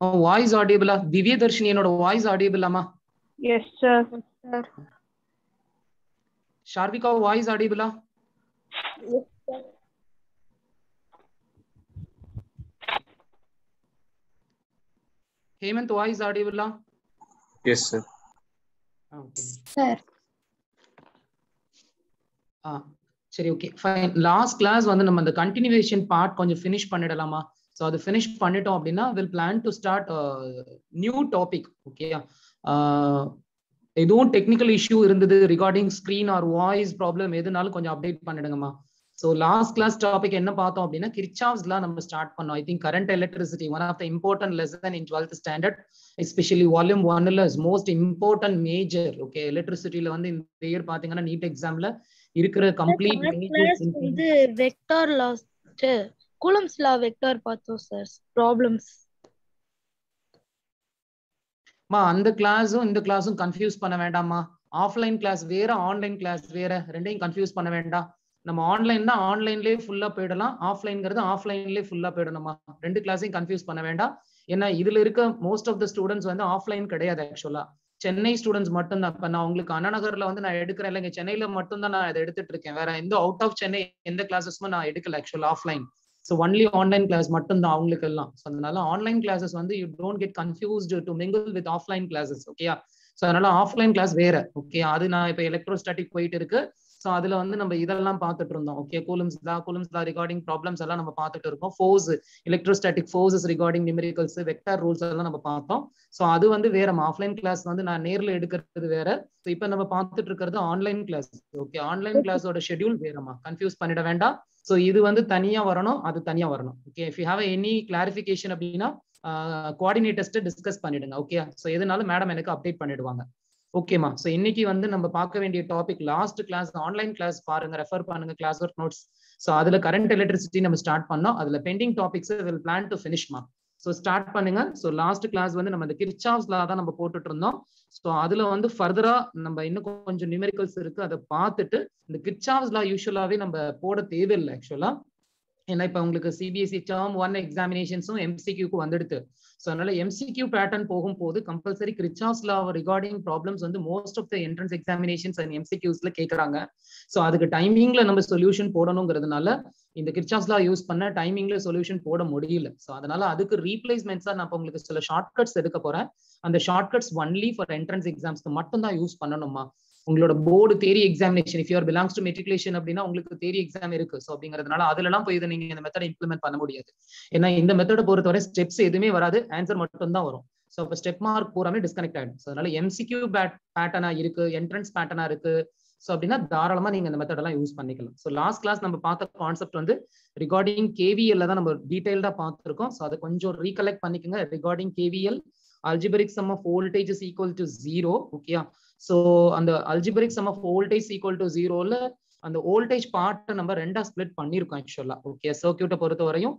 Voice ஆடியபிளா Divya Dharshini என்னோட voice ஆடியபிளாமா Yes, sir. Sharvika voice ஆடியபிளா ஹேமந்த் வாய்ஸ் ஆடியபிளா எஸ் சார் Sir. ஆ சரி ஓகே ஃபைன் லாஸ்ட் கிளாஸ் வந்து நம்ம அந்த கண்டினியூவேஷன் பார்ட் கொஞ்சம் ஃபினிஷ் பண்ணிடலாமா ஸோ அது ஃபினிஷ் பண்ணிட்டோம் அப்படின்னா will plan to start new topic okay எதுவும் டெக்னிக்கல் இஷ்யூ இருந்தது regarding screen or voice problem எதுனாலும் கொஞ்சம் அப்டேட் பண்ணிடுங்கம்மா ஸோ லாஸ்ட் கிளாஸ் டாபிக் என்ன பார்த்தோம் அப்படின்னா கிரிச்சாவ்ஸ்லாம் நம்ம ஸ்டார்ட் பண்ணோம் I think current electricity one of the important lesson in twelfth standard especially volume ஒன்ல is most important major okay எலக்ட்ரிசிட்டியில வந்து இந்த இயர் பாத்தீங்கன்னா நீட் எக்ஸாம்ல இருக்கிற கம்ப்ளீட் கிளாஸ் வந்து vector laws Coulomb's law vector பார்த்தோம் சார் ப்ராப்ளம்ஸ் மா அந்த கிளாஸும் இந்த கிளாஸும் கன்ஃபியூஸ் பண்ண வேண்டாமா ஆஃப்லைன் கிளாஸ் வேற ஆன்லைன் கிளாஸ் வேற ரெண்டையும் கன்ஃபியூஸ் பண்ண வேண்டாம் நம்ம ஆன்லைன் தான் ஆன்லைன்லேயே ஃபுல்லா போயிடலாம் ஆஃப்லைன்ங்கிறது ஆஃப்லைன்லேயே ஃபுல்லா போயிடணுமா ரெண்டு கிளாஸையும் கன்ஃபியூஸ் பண்ண வேண்டாம் ஏன்னா இதுல இருக்க மோஸ்ட் ஆஃப் த ஸ்டூடெண்ட்ஸ் வந்து ஆஃப்லைன் கிடையாது ஆக்சுவலா சென்னை ஸ்டூடெண்ட்ஸ் மட்டும் தான் இப்ப நான் உங்களுக்கு அண்ணா நகர்ல வந்து நான் எடுக்கிறேன் இல்லைங்க சென்னையில மட்டும் தான் நான் இதை எடுத்துட்டு இருக்கேன் வேற எந்த அவுட் ஆஃப் சென்னை எந்த கிளாஸஸும் நான் எடுக்கல actually offline so only online class மட்டும் தான் அவங்களுக்கு எல்லாம் ஸோ அதனால ஆன்லைன் கிளாஸஸ் வந்து you don't get confused to mingle with offline classes ஓகேயா ஸோ அதனால ஆஃப்லைன் கிளாஸ் வேற ஓகே அது நான் இப்போ எலக்ட்ரோஸ்டாட்டிக் போயிட்டு இருக்கு ஸோ அதுல வந்து நம்ம இதெல்லாம் பார்த்துட்டு இருந்தோம் ஓகே கூலம்ஸ் தான் கூலம்ஸ் தான் ரிகார்டிங் ப்ராப்ளம்ஸ் எல்லாம் நம்ம பார்த்துட்டு இருக்கோம் force electrostatic forces regarding numericals vector rules எல்லாம் நம்ம பார்த்தோம் ஸோ அது வந்து வேற ஆஃப்லைன் கிளாஸ் வந்து நான் நேர்ல எடுக்கிறது வேற ஸோ இப்போ நம்ம பார்த்துட்டு இருக்கிறது ஆன்லைன் கிளாஸ் ஓகே ஆன்லைன் கிளாஸோட ஷெட்யூல் வேறமா கன்ஃபியூஸ் பண்ணிட வேண்டாம் ஸோ இது வந்து தனியா வரணும் அது தனியா வரணும் okay if you have any clarification அப்படின்னா கோஆர்டினேட்டர்ஸ்ட்டு டிஸ்கஸ் பண்ணிடுங்க ஓகே ஸோ எதுனாலும் மேடம் எனக்கு அப்டேட் பண்ணிடுவாங்க ஓகேமா ஸோ இன்னைக்கு வந்து நம்ம பார்க்க வேண்டிய topic last class online class பாருங்க ரெஃபர் பண்ணுங்க கிளாஸ் ஒர்க் நோட்ஸ் ஸோ அதுல கரண்ட் எலக்ட்ரிசிட்டி நம்ம ஸ்டார்ட் பண்ணோம் அதுல pending topics will plan to ஃபினிஷ்மா ஸோ ஸ்டார்ட் பண்ணுங்க ஸோ லாஸ்ட் கிளாஸ் வந்து நம்ம இந்த கிரிச்சாவ்ஸ்ல தான் நம்ம போட்டுட்டு இருந்தோம் ஸோ அதுல வந்து ஃபர்தரா நம்ம இன்னும் கொஞ்சம் நியூமெரிக்கல்ஸ் இருக்கு அதை பார்த்துட்டு இந்த கிரிச்சாவ்ஸ்ல யூஸ்வலாவே நம்ம போட தேவையில்லை ஆக்சுவலா ஏன்னா இப்ப உங்களுக்கு சிபிஎஸ்சி டேர்ம் ஒன் எக்ஸாமினேஷன்ஸும் எம்சிக்யூக்கு வந்துடுது ஸோ அதனால எம்சிக்யூ பேட்டர்ன் போகும்போது compulsory Kirchhoff's law regarding problems வந்து most of the entrance examinations and எம்சிக்யூஸ்ல கேட்கறாங்க ஸோ அதுக்கு டைமிங்ல நம்ம சொல்யூஷன் போடணுங்கிறதுனால இந்த கிரிச்சாஸ் லா யூஸ் பண்ண டைமிங்ல சொல்யூஷன் போட முடியல ஸோ அதனால அதுக்கு ரீப்ளேஸ்மெண்ட்ஸா நான் உங்களுக்கு சில ஷார்ட்கட்ஸ் எடுக்க போறேன் அந்த ஷார்ட்கட்ஸ் ஒன்லி ஃபார் என்ட்ரன்ஸ் எக்ஸாம்ஸ்க்கு மட்டும் தான் யூஸ் பண்ணணுமா உங்களோட board theory examination if your belongs to matriculation அப்படின்னா உங்களுக்கு தேரி எக்ஸாம் இருக்கு ஸோ அப்படிங்கிறதுனால அதுலலாம் போய் இதை நீங்க இந்த மெத்தட் இம்ப்ளிமெண்ட் பண்ண முடியாது ஏன்னா இந்த மெத்தடை பொறுத்தவரை ஸ்டெப்ஸ் எதுவுமே வராது ஆன்சர் மட்டும் தான் வரும் ஸோ இப்போ ஸ்டெப் மார்க் பூராமே டிஸ்கனெக்ட் ஆயிடும் ஸோ அதனால எம்சிக்யூ பேட் பேட்டர்னா இருக்கு என்ட்ரன்ஸ் பேட்டர்னா இருக்கு ஸோ அப்படின்னா தாராளமா நீங்க இந்த மெத்தட் எல்லாம் யூஸ் பண்ணிக்கலாம் ஸோ லாஸ்ட் கிளாஸ் நம்ம பார்த்த கான்செப்ட் வந்து ரிகார்டிங் கேவிஎல்ல தான் நம்ம டீடைல்டா பார்த்துருக்கோம் ஸோ அதை கொஞ்சம் ரீகலெக்ட் பண்ணிக்கோங்க regarding KVL algebraic sum of voltage is equal to zero okay so அந்த algebraic sum of voltage equal to ஜீரோல அந்த வோல்டேஜ் பார்ட்டை நம்ம ரெண்டா ஸ்பிளிட் பண்ணிருக்கோம் ஆக்சுவலா ஓகே சர்க்கியூட்டை பொறுத்த வரையும்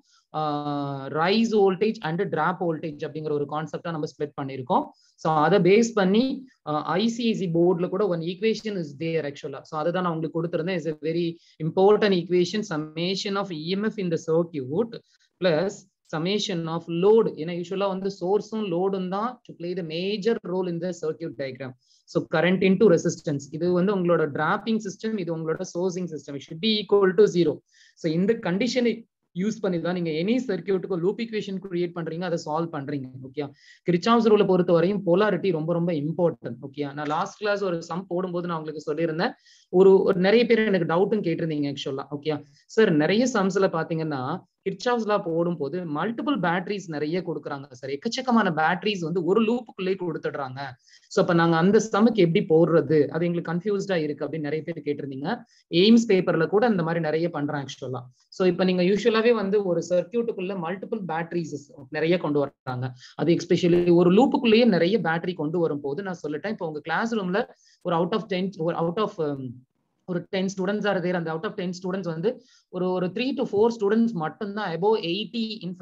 rise voltage and drop voltage அப்படிங்கிற ஒரு கான்செப்டா நம்ம ஸ்பிளிட் பண்ணிருக்கோம் ஸோ அதை பேஸ் பண்ணி ஐசிஐசி போர்டில் கூட ஒன் ஈக்குவேஷன் இஸ் தேர் ஆக்சுவலா ஸோ அதுதான் நான் உங்களுக்கு கொடுத்துருந்தேன் is a very important equation summation of EMF in the circuit plus summation of load ஏன்னா யூஸ்வலா வந்து சோர்ஸும் லோடும் தான் to play the major role in the circuit diagram so current into resistance இது வந்து உங்களோட டிராப்பிங் சிஸ்டம் இது உங்களோட sourcing system it should be equal to zero so இந்த கண்டிஷனை யூஸ் பண்ணி தான் நீங்க எனி சர்க்கியூட்டுக்கு லூப் ஈக்குவேஷன் கிரியேட் பண்றீங்க அதை சால்வ் பண்றீங்க ஓகே கிரிச்சாவ்ஸ் ரூலை பொறுத்த வரையும் போலாரிட்டி ரொம்ப ரொம்ப இம்பார்ட்டன்ட் ஓகே நான் லாஸ்ட் கிளாஸ் ஒரு சம் போடும்போது நான் உங்களுக்கு சொல்லியிருந்தேன் ஒரு ஒரு நிறைய பேர் எனக்கு டவுட்டும் கேட்டிருந்தீங்க ஆக்சுவலா ஓகே சார் நிறைய சம்ஸ்ல பாத்தீங்கன்னா கிர்ச்சாவ்ஸ்லா போடும்போது மல்டிபிள் பேட்டரிஸ் நிறைய கொடுக்குறாங்க சார் எக்கச்சக்கமான பேட்டரிஸ் வந்து ஒரு லூப்புக்குள்ளே கொடுத்துடுறாங்க ஸோ அப்ப நாங்க அந்த சமுக்கு எப்படி போடுறது அது எங்களுக்கு கன்ஃபியூஸ்டா இருக்கு அப்படின்னு நிறைய பேர் கேட்டிருந்தீங்க எய்ம்ஸ் பேப்பர்ல கூட இந்த மாதிரி நிறைய பண்றாங்க ஆக்சுவலா ஸோ இப்போ நீங்க யூஸ்வலாவே வந்து ஒரு சர்க்கியூட்டுக்குள்ள மல்டிபிள் பேட்டரிஸ் நிறைய கொண்டு வர்றாங்க அது எஸ்பெஷலி ஒரு லூப்புக்குள்ளேயே நிறைய பேட்டரி கொண்டு வரும் போது நான் சொல்லிட்டேன் இப்போ உங்க கிளாஸ் ரூம்ல ஒரு அவுட் ஆஃப் டென் ஒரு அவுட் ஆஃப் ஒரு டென் ஸ்டூடெண்ட்ஸ் ஆர் தேர் அந்த அவுட் ஆஃப் டென் ஸ்டூடெண்ட்ஸ் வந்து ஒரு ஒரு த்ரீ டு ஃபோர் ஸ்டூடெண்ட்ஸ் மட்டும்தான் above eighty in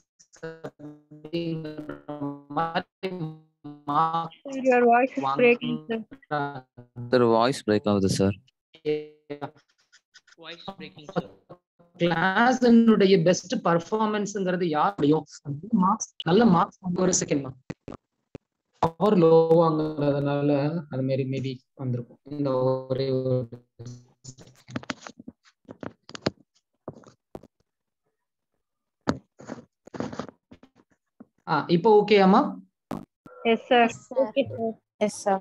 Your voice is breaking, sir. Sir voice break ஆகுது சார் Voice breaking, sir. கிளாஸினுடைய best பர்ஃபார்மன்ஸ்ங்கிறது யாருடையும் மார்க்ஸ் நல்ல மார்க்ஸ் ஒரு செகண்ட் பவர் லோவாங்கிறதுனால அது மாரி மேபி வந்திருக்கும் இந்த ஒரே ஒரு ஆ இப்போ ஓகே அம்மா Yes, sir. Okay sir yes sir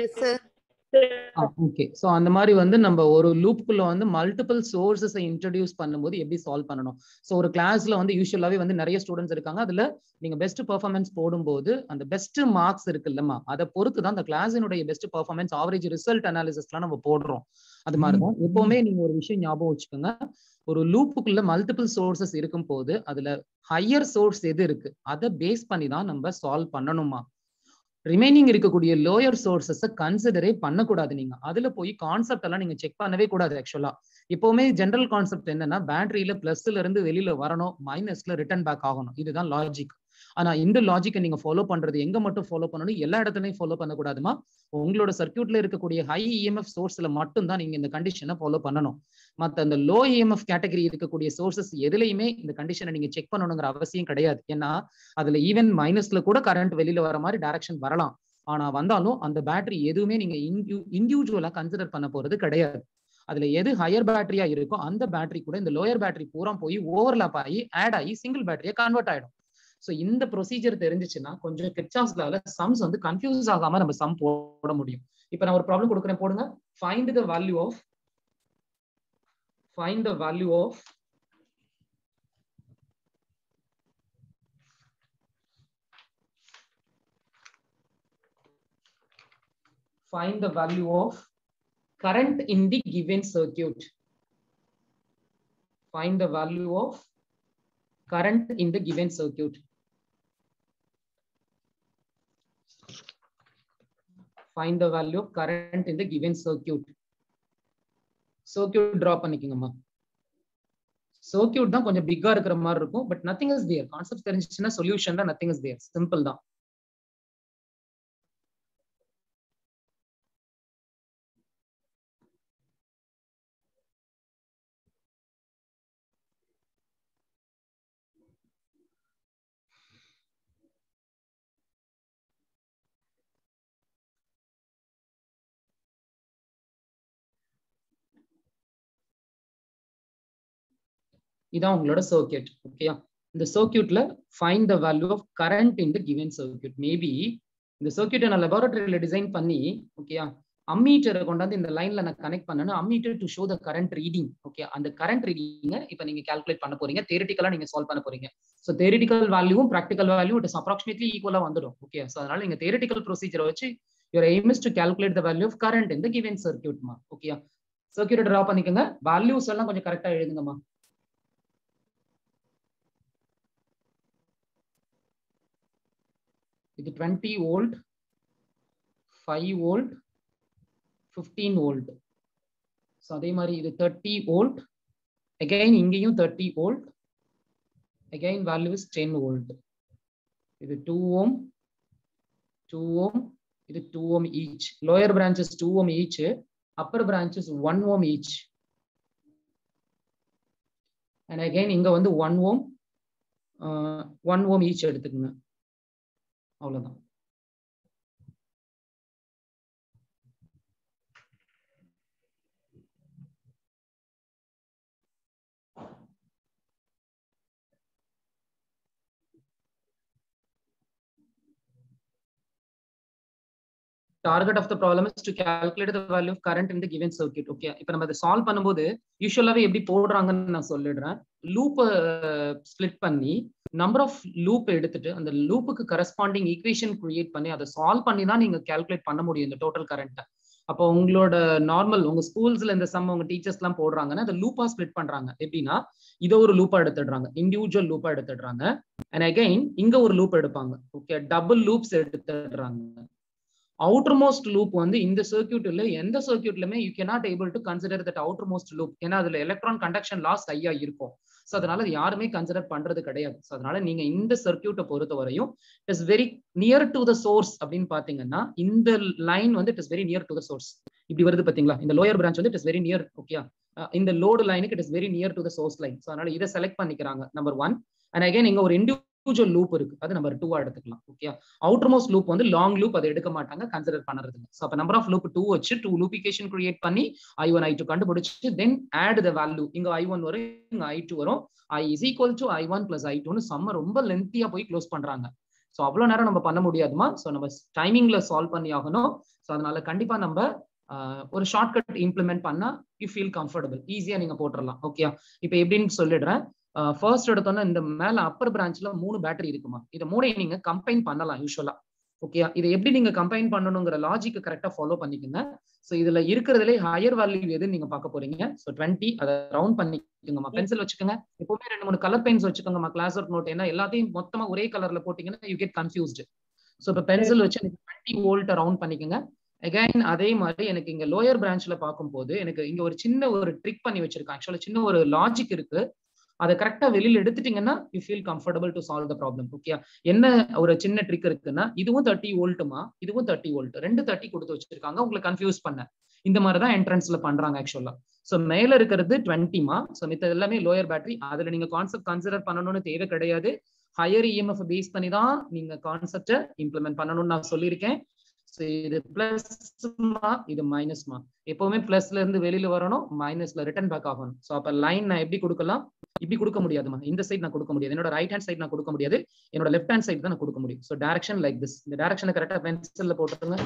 okay so அந்த மாதிரி வந்து நம்ம ஒரு லூப்புக்குள்ள வந்து மல்டிபிள் சோர்சஸை இன்ட்ரடியூஸ் பண்ணும்போது எப்படி சால்வ் பண்ணணும் ஸோ ஒரு கிளாஸ்ல வந்து யூஸ்வலாவே வந்து நிறைய ஸ்டூடெண்ட்ஸ் இருக்காங்க அதுல நீங்க பெஸ்ட் பெர்ஃபார்மன்ஸ் போடும்போது அந்த பெஸ்ட் மார்க்ஸ் இருக்குல்லம்மா அதை பொறுத்து தான் அந்த கிளாஸினுடைய பெஸ்ட் பெர்ஃபார்மன்ஸ் ஆவரேஜ் ரிசல்ட் அனாலிசிஸ்லாம் நம்ம போடுறோம் அது மாதிரி தான் எப்பவுமே நீங்க ஒரு விஷயம் ஞாபகம் வச்சுக்கோங்க ஒரு லூப்புக்குள்ள மல்டிபிள் சோர்சஸ் இருக்கும் போது அதுல ஹையர் சோர்ஸ் எது இருக்கு அதை பேஸ் பண்ணி தான் நம்ம சால்வ் பண்ணணுமா ரிமைனிங் இருக்கக்கூடிய லோயர் சோர்சஸை கன்சிடரே பண்ணக்கூடாது நீங்க அதுல போய் கான்செப்ட் எல்லாம் நீங்க செக் பண்ணவே கூடாது ஆக்சுவலா எப்பவுமே ஜென்ரல் கான்செப்ட் என்னன்னா பேட்டரியில பிளஸ்ல இருந்து வெளியில வரணும் மைனஸ்ல ரிட்டர்ன் பேக் ஆகணும் இதுதான் லாஜிக் ஆனா இந்த லாஜிக்கை நீங்க ஃபாலோ பண்றது எங்க மட்டும் ஃபாலோ பண்ணணும் எல்லா இடத்துலயும் ஃபாலோ பண்ணக்கூடாதுமா உங்களோட சர்க்கியூட்ல இருக்கக்கூடிய ஹை இஎம்எஃப் சோர்ஸ்ல மட்டும் தான் நீங்க இந்த கண்டிஷனை ஃபாலோ பண்ணணும் மத்த அந்த லோ இஎம்எஃப் கேட்டகரி இருக்கக்கூடிய சோர்சஸ் எதுலையுமே இந்த கண்டிஷனை நீங்க செக் பண்ணணுங்கிற அவசியம் கிடையாது ஏன்னா அதுல ஈவன் மைனஸ்ல கூட கரண்ட் வெளியில வர மாதிரி டைரக்ஷன் வரலாம் ஆனா வந்தாலும் அந்த பேட்டரி எதுவுமே நீங்க இண்டிவிஜுவலா கன்சிடர் பண்ண போறது கிடையாது அதுல எது ஹையர் பேட்டரியா இருக்கோ அந்த பேட்டரி கூட இந்த லோயர் பேட்டரி பூரா போய் ஓவர்லாப் ஆகி ஆட் ஆகி சிங்கிள் பேட்டரியா கன்வெர்ட் ஆயிடும் ஸோ இந்த ப்ரொசீஜர் தெரிஞ்சுச்சுன்னா கொஞ்சம் கிரிச்சாஸ்லால சம்ஸ் வந்து கன்ஃபியூஸ் ஆகாம நம்ம சம் போட முடியும் இப்போ நான் ஒரு ப்ராப்ளம் கொடுக்குறேன் போடுங்க find the value of find the value of find the value of current in the given circuit. Find the value of current in the given circuit. Find the value of current in the given circuit. Circuit draw பண்ணிக்கோங்கம்மா circuit தான் கொஞ்சம் பிக்கா இருக்கிற மாதிரி இருக்கும் but nothing is there concept தெரிஞ்சிச்சுன்னா solution தான் nothing is there simple தான் இதான் உங்களோட சர்க்கியூட் ஓகேயா இந்த சர்க்கியூட்ல find the value of current in the given circuit maybe இந்த சர்க்கியூட்டை நான் லெபார்டரியில டிசைன் பண்ணி ஓகேயா அம்மீட்டரை கொண்டாந்து இந்த லைன்ல நான் கனெக்ட் பண்ணணும் ammeter to show the current reading okay அந்த கரண்ட் ரீடிங்க இப்போ நீங்க கால்குலேட் பண்ண போறீங்க தேரிட்டிக்கலா நீங்க சால்வ் பண்ண போறீங்க ஸோ தேரிட்டிக்கல் வேல்யூவும் practical value it is approximately ஈக்குவலா வந்துடும் ஓகே ஸோ அதனால நீங்க தேரிட்டிக்கல் ப்ரொசீஜரை வச்சு your aim is to calculate the value of current இந்த கிவன் சர்க்கியூட்மா ஓகே சர்க்கியூட் ட்ரா பண்ணிக்கோங்க வேல்யூஸ் எல்லாம் கொஞ்சம் கரெக்டா எழுதுங்கம்மா இது twenty volt five volt fifteen volt so அதே மாதிரி இது தேர்ட்டி வோல்ட் அகைன் இங்கேயும் thirty volt again value is ten volt இது டூ ஓம் டூ ஓம் இது two ohm each lower branches two ohm each upper branches one ohm each and again இங்க வந்து one ohm one ohm each எடுத்துக்கோங்க அவ்வளவுதான் target of the problem is to calculate the value of current in the given circuit okay இப்போ நம்ம அதை solve பண்ணும்போது யூஸ்வலாவே எப்படி போடுறாங்கன்னு நான் சொல்லிடுறேன் லூப்பை ஸ்பிளிட் பண்ணி நம்பர் ஆஃப் லூப் எடுத்துட்டு அந்த லூப்புக்கு கரஸ்பாண்டிங் ஈக்குவேஷன் கிரியேட் பண்ணி அதை சால்வ் பண்ணி தான் நீங்க கால்குலேட் பண்ண முடியும் இந்த டோட்டல் கரண்ட்டை அப்போ உங்களோட நார்மல் உங்க ஸ்கூல்ஸ்ல இந்த சம் உங்க டீச்சர்ஸ் எல்லாம் போடுறாங்கன்னா அந்த லூப்பா ஸ்பிளிட் பண்றாங்க எப்படின்னா இதை ஒரு லூப்பா எடுத்துடுறாங்க இண்டிவிஜுவல் லூப்பா எடுத்துடுறாங்க அண்ட் அகைன் இங்க ஒரு லூப் எடுப்பாங்க ஓகே டபுள் லூப்ஸ் எடுத்துடுறாங்க அவுட்டர் மோஸ்ட் லூப் வந்து இந்த சர்க்கியூட்ல எந்த சர்க்கியூட்லயுமே you cannot able to consider that outermost loop ஏன்னா அதுல எலக்ட்ரான் கண்டக்ஷன் லாஸ் ஹையா இருக்கும் ஸோ அதனால அது யாருமே கன்சிடர் பண்றது கிடையாது ஸோ அதனால நீங்க இந்த சர்க்கியூட்டை பொறுத்த வரையும் it is very near to the source அப்படின்னு பாத்தீங்கன்னா இந்த லைன் வந்து it is very near to the source இப்படி வருது பாத்தீங்களா இந்த லோயர் பிரான்ச் வந்து it is very near okay இந்த லோடு லைனுக்கு it is very near to the source line so அதனால இதை செலக்ட் பண்ணிக்கிறாங்க நம்பர் ஒன் அண்ட் அகைன் இங்க ஒரு இண்டிவிஜுவல் லூப் இருக்கு அது நம்பர் டூவா எடுத்துக்கலாம் ஓகே அவுட்டர் மோஸ்ட் லூப் வந்து லாங் லூப் அதை எடுக்க மாட்டாங்க கன்சிடர் பண்ணுறது இல்லை ஸோ அப்போ நம்பர் ஆஃப் லூப் டூ வச்சு டூ லூபிகேஷன் கிரியேட் பண்ணி ஐ ஒன் ஐ டூ கண்டுபிடிச்சு தென் ஆட் த வேல்யூ இங்க ஐ ஒன் வரும் இங்க ஐ டூ வரும் I is equal to I one plus I டூன்னு செம்ம ரொம்ப லென்த்தியா போய் க்ளோஸ் பண்றாங்க ஸோ அவ்வளோ நேரம் நம்ம பண்ண முடியாதுமா ஸோ நம்ம டைமிங்ல சால்வ் பண்ணி ஆகணும் ஸோ அதனால கண்டிப்பா நம்ம ஒரு ஷார்ட்கட் இம்ப்ளிமெண்ட் பண்ணா யூ ஃபீல் கம்ஃபர்டபுள் ஈஸியா நீங்க போட்டுடலாம் ஓகே இப்போ எப்படின்னு சொல்லிடுறேன் ஃபர்ஸ்ட் எடுத்தோன்னா இந்த மேல அப்பர் பிரான்ச்ல மூணு பேட்டரி இருக்குமா இதை மூணையும் நீங்க கம்பைன் பண்ணலாம் யூஸ்வலா ஓகே இதை எப்படி நீங்க கம்பைன் பண்ணணுங்கிற லாஜிக் கரெக்டா ஃபாலோ பண்ணிக்கோங்க ஸோ இதுல இருக்கிறதுலே ஹையர் வேல்யூ எதுன்னு நீங்க பார்க்க போறீங்க ஸோ டுவெண்ட்டி அதை ரவுண்ட் பண்ணிக்கோங்கம்மா பென்சில் வச்சுக்கோங்க எப்பவுமே ரெண்டு மூணு கலர் பென்ஸ் வச்சுக்கோங்கம்மா கிளாஸ் ஒர்க் நோட் ஏன்னா எல்லாத்தையும் மொத்தமா ஒரே கலர்ல போட்டீங்கன்னா யூ கெட் கன்ஃபியூஸ்டு ஸோ இப்போ பென்சில் வச்சு எனக்கு டுவெண்ட்டி வோல்ட்டை ரவுண்ட் பண்ணிக்கோங்க அகைன் அதே மாதிரி எனக்கு இங்க லோயர் பிரான்ச்ல பார்க்கும்போது எனக்கு இங்க ஒரு சின்ன ஒரு ட்ரிக் பண்ணி வச்சிருக்கேன் ஆக்சுவலா சின்ன ஒரு லாஜிக் இருக்கு அதை கரெக்டா வெளியில எடுத்துட்டீங்கன்னா you feel comfortable to solve the problem okay என்ன ஒரு சின்ன ட்ரிக் இருக்குன்னா இதுவும் தேர்ட்டி வோல்ட்டுமா இதுவும் தேர்ட்டி வோல்ட் ரெண்டு தேர்ட்டி கொடுத்து வச்சிருக்காங்க உங்களை கன்ஃபியூஸ் பண்ண இந்த மாதிரி தான் என்ட்ரன்ஸ்ல பண்றாங்க ஆக்சுவலா ஸோ மேல இருக்கிறது டுவெண்ட்டிமா ஸோ மித்த எல்லாமே லோயர் பேட்டரி அதுல நீங்க கான்செப்ட் கன்சிடர் பண்ணணும்னு தேவை கிடையாது ஹையர் இஎம்எஃப் பேஸ் பண்ணி தான் நீங்க கான்செப்டை இம்ப்ளிமெண்ட் பண்ணணும்னு நான் சொல்லியிருக்கேன் ஸோ இது பிளஸ்மா இது மைனஸ்மா எப்பவுமே பிளஸ்ல இருந்து வெளியில வரணும் மைனஸ்ல ரிட்டர்ன் பேக் ஆகணும் ஸோ அப்ப லைன் நான் எப்படி கொடுக்கலாம் இப்படி கொடுக்க முடியாதுமா இந்த சைடு நான் கொடுக்க முடியாது என்னோட ரைட் ஹேண்ட் சைடு நான் கொடுக்க முடியாது என்னோட லெஃப்ட் ஹேண்ட் சைடு தான் நான் கொடுக்க முடியும் ஸோ டேரக்ஷன் லைக் திஸ் இந்த டேரக்ஷனை கரெக்டா பென்சில்ல போட்டுருங்க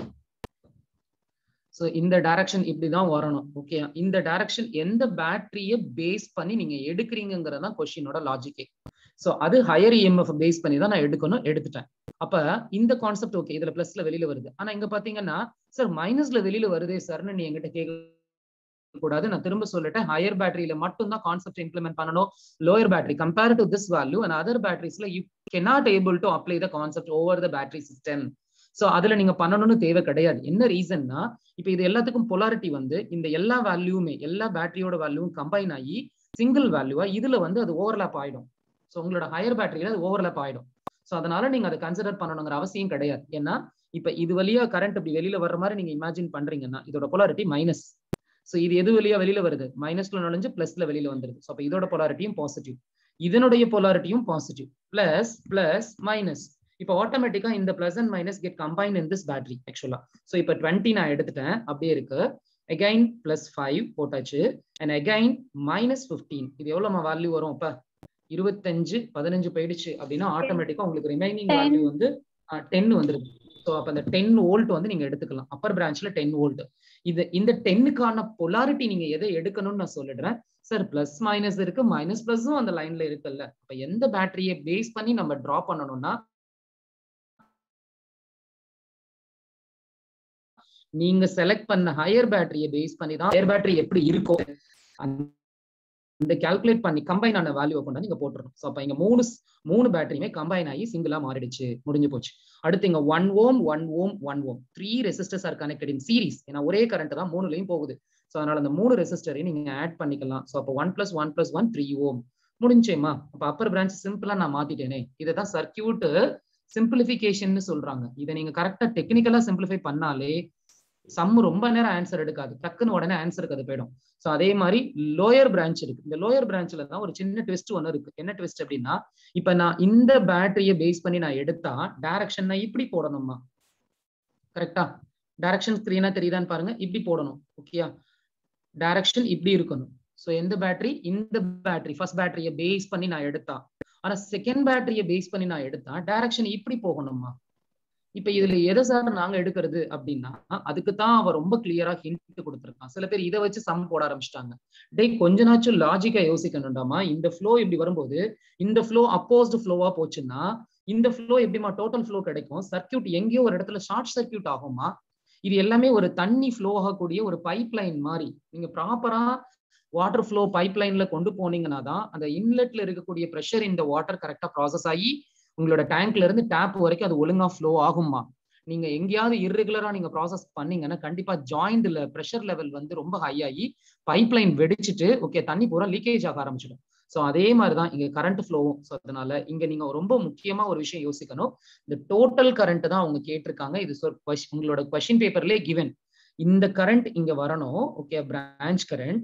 ஸோ இந்த டைரக்ஷன் இப்படிதான் வரணும் ஓகே இந்த டைரக்ஷன் எந்த பேட்டரியை பேஸ் பண்ணி நீங்க எடுக்கிறீங்கிறது தான் கொஸ்டினோட லாஜிக்கே ஸோ அது ஹையர் இஎம்எஃப் பேஸ் பண்ணி தான் நான் எடுக்கணும் எடுத்துட்டேன் அப்ப இந்த கான்செப்ட் ஓகே இதுல பிளஸ்ல வெளியில வருது ஆனா இங்க பாத்தீங்கன்னா சார் மைனஸ்ல வெளியில வருதே சார்னு நீ என்கிட்ட கேட்க கூடாது நான் திரும்ப சொல்லிட்டேன் ஹையர் பேட்டரியில மட்டும் தான் கான்செப்ட் இம்ப்ளிமெண்ட் பண்ணணும் lower battery compare to this value and other பேட்டரிஸ்ல you cannot able to apply the concept over the battery system so அதுல நீங்க பண்ணணும்னு தேவை கிடையாது என்ன ரீசன்னா இப்போ இது எல்லாத்துக்கும் பொலாரிட்டி வந்து இந்த எல்லா வேல்யூமே எல்லா பேட்டரியோட வேல்யூவும் கம்பைன் ஆகி சிங்கிள் வேல்யூவா இதுல வந்து அது ஓவர்லாப் ஆயிடும் ஸோ உங்களோட ஹையர் பேட்டரியில அது ஓவர்லாப் ஆயிடும் ஸோ அதனால நீங்க அதை கன்சிடர் பண்ணணுங்கிற அவசியம் கிடையாது ஏன்னா இப்ப இது வழியா கரண்ட் இப்படி வெளியில வர்ற மாதிரி நீங்க இமேஜின் பண்றீங்கன்னா இதோட பொலாரிட்டி மைனஸ் ஸோ இது எது வழியா வெளியில வருது மைனஸ்ல நுழைஞ்சு பிளஸ்ல வெளியில வந்துருது ஸோ அப்ப இதோட பொலாரிட்டியும் பாசிட்டிவ் இதனுடைய பொலாரிட்டியும் பாசிட்டிவ் பிளஸ் பிளஸ் மைனஸ் இப்போ ஆட்டோமேட்டிக்கா இந்த plus and minus get combine in this battery ஆக்சுவலா ஸோ இப்போ டுவெண்ட்டி நான் எடுத்துட்டேன் அப்படியே இருக்கு அகைன் பிளஸ் ஃபைவ் போட்டாச்சு அண்ட் அகைன் மைனஸ் ஃபிஃப்டீன் இது எவ்வளவு வேல்யூ வரும் அப்ப இருபத்தஞ்சு பதினஞ்சு போயிடுச்சு அப்படின்னா ஆட்டோமேட்டிக்கா உங்களுக்கு ரிமைனிங் வேல்யூ வந்து டென் வந்துருது ஸோ அப்போ அந்த டென் வோல்ட் வந்து நீங்க எடுத்துக்கலாம் அப்பர் பிரான்ச்ல டென் வோல்ட் இது இந்த டென்னுக்கான பொலாரிட்டி நீங்க எதை எடுக்கணும்னு நான் சொல்லிடுறேன் சார் பிளஸ் மைனஸ் இருக்கு மைனஸ் பிளஸும் அந்த லைன்ல இருக்குல்ல அப்ப எந்த பேட்டரியை பேஸ் பண்ணி நம்ம டிரா பண்ணணும்னா நீங்க செலக்ட் பண்ண ஹையர் பேட்டரியை பேஸ் பண்ணி தான் ஹையர் பேட்டரி எப்படி இருக்கும் இந்த கால்குலேட் பண்ணி கம்பைன் ஆன வேல்யூ கொண்டு நீங்க போட்டுருணும் ஸோ அப்ப இங்க மூணு மூணு பேட்டரியுமே கம்பைன் ஆகி சிங்கிளா மாறிடுச்சு முடிஞ்சு போச்சு அடுத்து இங்க one ohm one ohm one ohm three resistors are connected in series ஏன்னா ஒரே கரண்ட் தான் மூணுலையும் போகுது ஸோ அதனால அந்த மூணு ரெசிஸ்டரையும் நீங்க ஆட் பண்ணிக்கலாம் ஸோ அப்போ one plus one plus one three ohm முடிஞ்சேமா அப்ப அப்பர் பிரான்ச் சிம்பிளா நான் மாத்திட்டேனே இதை தான் சர்க்கியூட் சிம்பிளிஃபிகேஷன் சொல்றாங்க இதை நீங்க கரெக்டா டெக்னிக்கலா சிம்பிளிஃபை பண்ணாலே சம் ரொம்ப நேரம் ஆன்சர் எடுக்காது டக்குன்னு உடனே ஆன்சருக்கு அது போயிடும் ஸோ அதே மாதிரி லோயர் பிரான்ச் இருக்கு இந்த லோயர் பிரான்ச்ல தான் ஒரு சின்ன ட்விஸ்ட் ஒன்று இருக்கு என்ன ட்விஸ்ட் அப்படின்னா இப்ப நான் இந்த பேட்டரியை பேஸ் பண்ணி நான் எடுத்தா டைரக்ஷன் நான் இப்படி போடணுமா கரெக்டா டைரக்ஷன் ஸ்கிரீனா தெரியுதான்னு பாருங்க இப்படி போடணும் ஓகேயா டைரக்ஷன் இப்படி இருக்கணும் ஸோ எந்த பேட்டரி இந்த பேட்டரி ஃபர்ஸ்ட் பேட்டரியை பேஸ் பண்ணி நான் எடுத்தா ஆனா செகண்ட் பேட்டரியை பேஸ் பண்ணி நான் எடுத்தா டைரக்ஷன் இப்படி போகணுமா இப்ப இதுல எதை சார் நாங்க எடுக்கிறது அப்படின்னா அதுக்கு தான் அவ ரொம்ப கிளியரா ஹிண்ட் கொடுத்துருக்கான் சில பேர் இதை வச்சு சம் போட ஆரம்பிச்சிட்டாங்க டே கொஞ்ச நாச்சும் லாஜிக்கா யோசிக்கணும்டாமா இந்த ஃப்ளோ இப்படி வரும்போது இந்த ஃப்ளோ அப்போஸ்டு ஃப்ளோவா போச்சுன்னா இந்த ஃப்ளோ எப்படிமா டோட்டல் ஃப்ளோ கிடைக்கும் சர்க்கியூட் எங்கேயோ ஒரு இடத்துல ஷார்ட் சர்க்கியூட் ஆகுமா இது எல்லாமே ஒரு தண்ணி ஃப்ளோ ஆகக்கூடிய ஒரு பைப் லைன் மாதிரி நீங்க ப்ராப்பரா வாட்டர் ஃப்ளோ பைப் லைன்ல கொண்டு போனீங்கன்னா தான் அந்த இன்லெட்ல இருக்கக்கூடிய ப்ரெஷர் இந்த வாட்டர் கரெக்டா ப்ராசஸ் ஆகி உங்களோட டேங்க்ல இருந்து டேப் வரைக்கும் அது ஒழுங்கா ஃப்ளோ ஆகுமா நீங்க எங்கேயாவது இர்ரெகுலரா நீங்க ப்ராசஸ் பண்ணீங்கன்னா கண்டிப்பா ஜாயிண்ட்ல ப்ரெஷர் லெவல் வந்து ரொம்ப ஹை ஆகி பைப் லைன் வெடிச்சிட்டு ஓகே தண்ணி பூரா லீக்கேஜ் ஆக ஆரம்பிச்சிடும் ஸோ அதே மாதிரிதான் இங்க கரண்ட் ஃப்ளோவும் ஸோ அதனால இங்க நீங்க ரொம்ப முக்கியமா ஒரு விஷயம் யோசிக்கணும் இந்த டோட்டல் கரண்ட் தான் அவங்க கேட்டிருக்காங்க இது உங்களோட கொஸ்டின் பேப்பர்லேயே கிவன் இந்த கரண்ட் இங்க வரணும் ஓகே பிரான்ச் கரண்ட்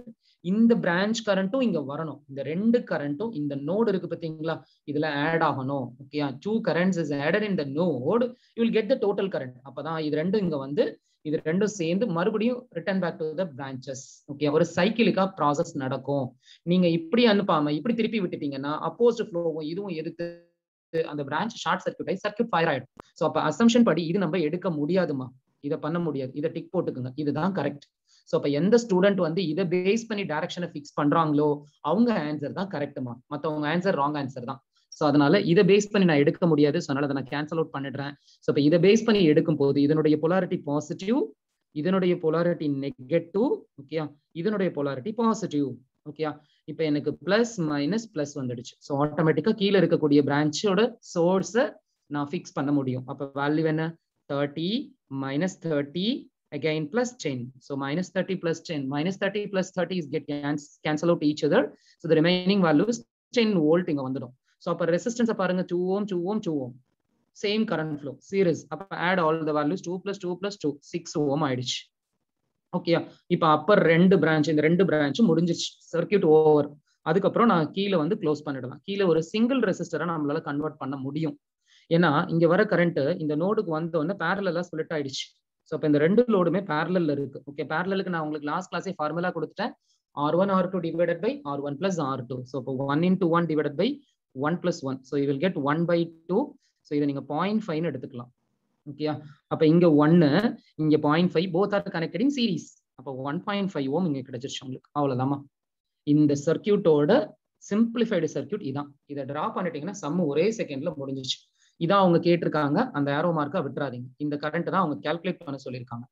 இந்த பிரான்ச் கரண்ட்டும் இங்க வரணும் இந்த ரெண்டு கரண்ட்டும் இந்த நோடு இருக்கு பாத்தீங்களா இதுல ஆட் ஆகணும் okay two currents is added in the node you will get the total current அப்பதான் இது ரெண்டும் இங்க வந்து இது ரெண்டும் சேர்ந்து மறுபடியும் return back to the branches okay ஒரு சைக்கிளிக்கா ப்ராசஸ் நடக்கும் நீங்க இப்படி அனுப்பாம இப்படி திருப்பி விட்டுட்டீங்கன்னா அப்போஸ்ட் ஃப்ளோவும் இதுவும் எதுக்கு அந்த பிரான்ச் ஷார்ட் சர்க்யூட் ஆகி சர்க்யூட் ஃபயர் ஆயிடும் ஸோ அப்ப அசம்ஷன் படி இது நம்ம எடுக்க முடியாதுமா இதை பண்ண முடியாது இதை டிக் போட்டுக்குங்க இதுதான் கரெக்ட் ஸோ அப்ப எந்த ஸ்டூடெண்ட் வந்து இதை பேஸ் பண்ணி டைரக்ஷனை ஃபிக்ஸ் பண்றாங்களோ அவங்க ஆன்சர் தான் கரெக்டுமா மற்றவங்க ஆன்சர் ராங் ஆன்சர் தான் ஸோ அதனால இதை பேஸ் பண்ணி நான் எடுக்க முடியாது ஸோ அதனால அதை நான் கேன்சல் அவுட் பண்ணிடுறேன் ஸோ இப்போ இதை பேஸ் பண்ணி எடுக்கும் போது இதனுடைய பொலாரிட்டி பாசிட்டிவ் இதனுடைய பொலாரிட்டி நெகட்டிவ் ஓகே இதனுடைய பொலாரிட்டி பாசிட்டிவ் ஓகே இப்போ எனக்கு பிளஸ் மைனஸ் பிளஸ் வந்துடுச்சு ஸோ ஆட்டோமேட்டிக்கா கீழே இருக்கக்கூடிய பிரான்ச்சோட சோர்ஸை நான் ஃபிக்ஸ் பண்ண முடியும் அப்போ வேல்யூ என்ன thirty minus thirty again plus 10 so minus 30 plus 10 minus 30 plus 30 is get cans- cancel out each other so the remaining value is 10 volt இங்க வந்துடும் so அப்ப resistance பாருங்க 2 ohm 2 ohm 2 ohm same current flow series அப்ப add all the values 2 plus 2 plus 2 6 ohm ஆயிடுச்சு okay இப்ப upper ரெண்டு branch இந்த ரெண்டு பிரான்ச் முடிஞ்சிச்சு சர்க்கியூட் ஓவர் அதுக்கப்புறம் நான் கீழே வந்து க்ளோஸ் பண்ணிடலாம் கீழே ஒரு சிங்கிள் ரெசிஸ்டரை நம்மளால கன்வெர்ட் பண்ண முடியும் ஏன்னா இங்க வர கரண்ட் இந்த நோடுக்கு வந்த உடனே பேரலா ஸ்பிளிட் ஆயிடுச்சு ஸோ இப்போ இந்த ரெண்டு லோடுமே பேரலில் இருக்கு ஓகே பேரலுக்கு நான் உங்களுக்கு லாஸ்ட் கிளாஸே ஃபார்முலா கொடுத்துட்டேன் R one R two divided by R one plus R two so இப்போ one into one divided by one plus one so you will get one by two so இதை நீங்க point ஃபைவ்னு எடுத்துக்கலாம் ஓகேயா அப்போ இங்க ஒன்னு இங்க point five both are connected in series அப்போ ஒன் பாயிண்ட் ஃபைவ் ஓம் இங்க கிடைச்சிருச்சு உங்களுக்கு அவ்வளவுதாம்மா இந்த சர்க்கியூட்டோட சிம்பிளிஃபைடு சர்க்கியூட் இதான் இதை டிரா பண்ணிட்டீங்கன்னா சம் ஒரே செகண்ட்ல முடிஞ்சிச்சு இதான் அவங்க கேட்டிருக்காங்க அந்த ஏரோ மார்க்கை விட்டுறாதீங்க இந்த கரண்ட் தான் அவங்க கால்குலேட் பண்ண சொல்லியிருக்காங்க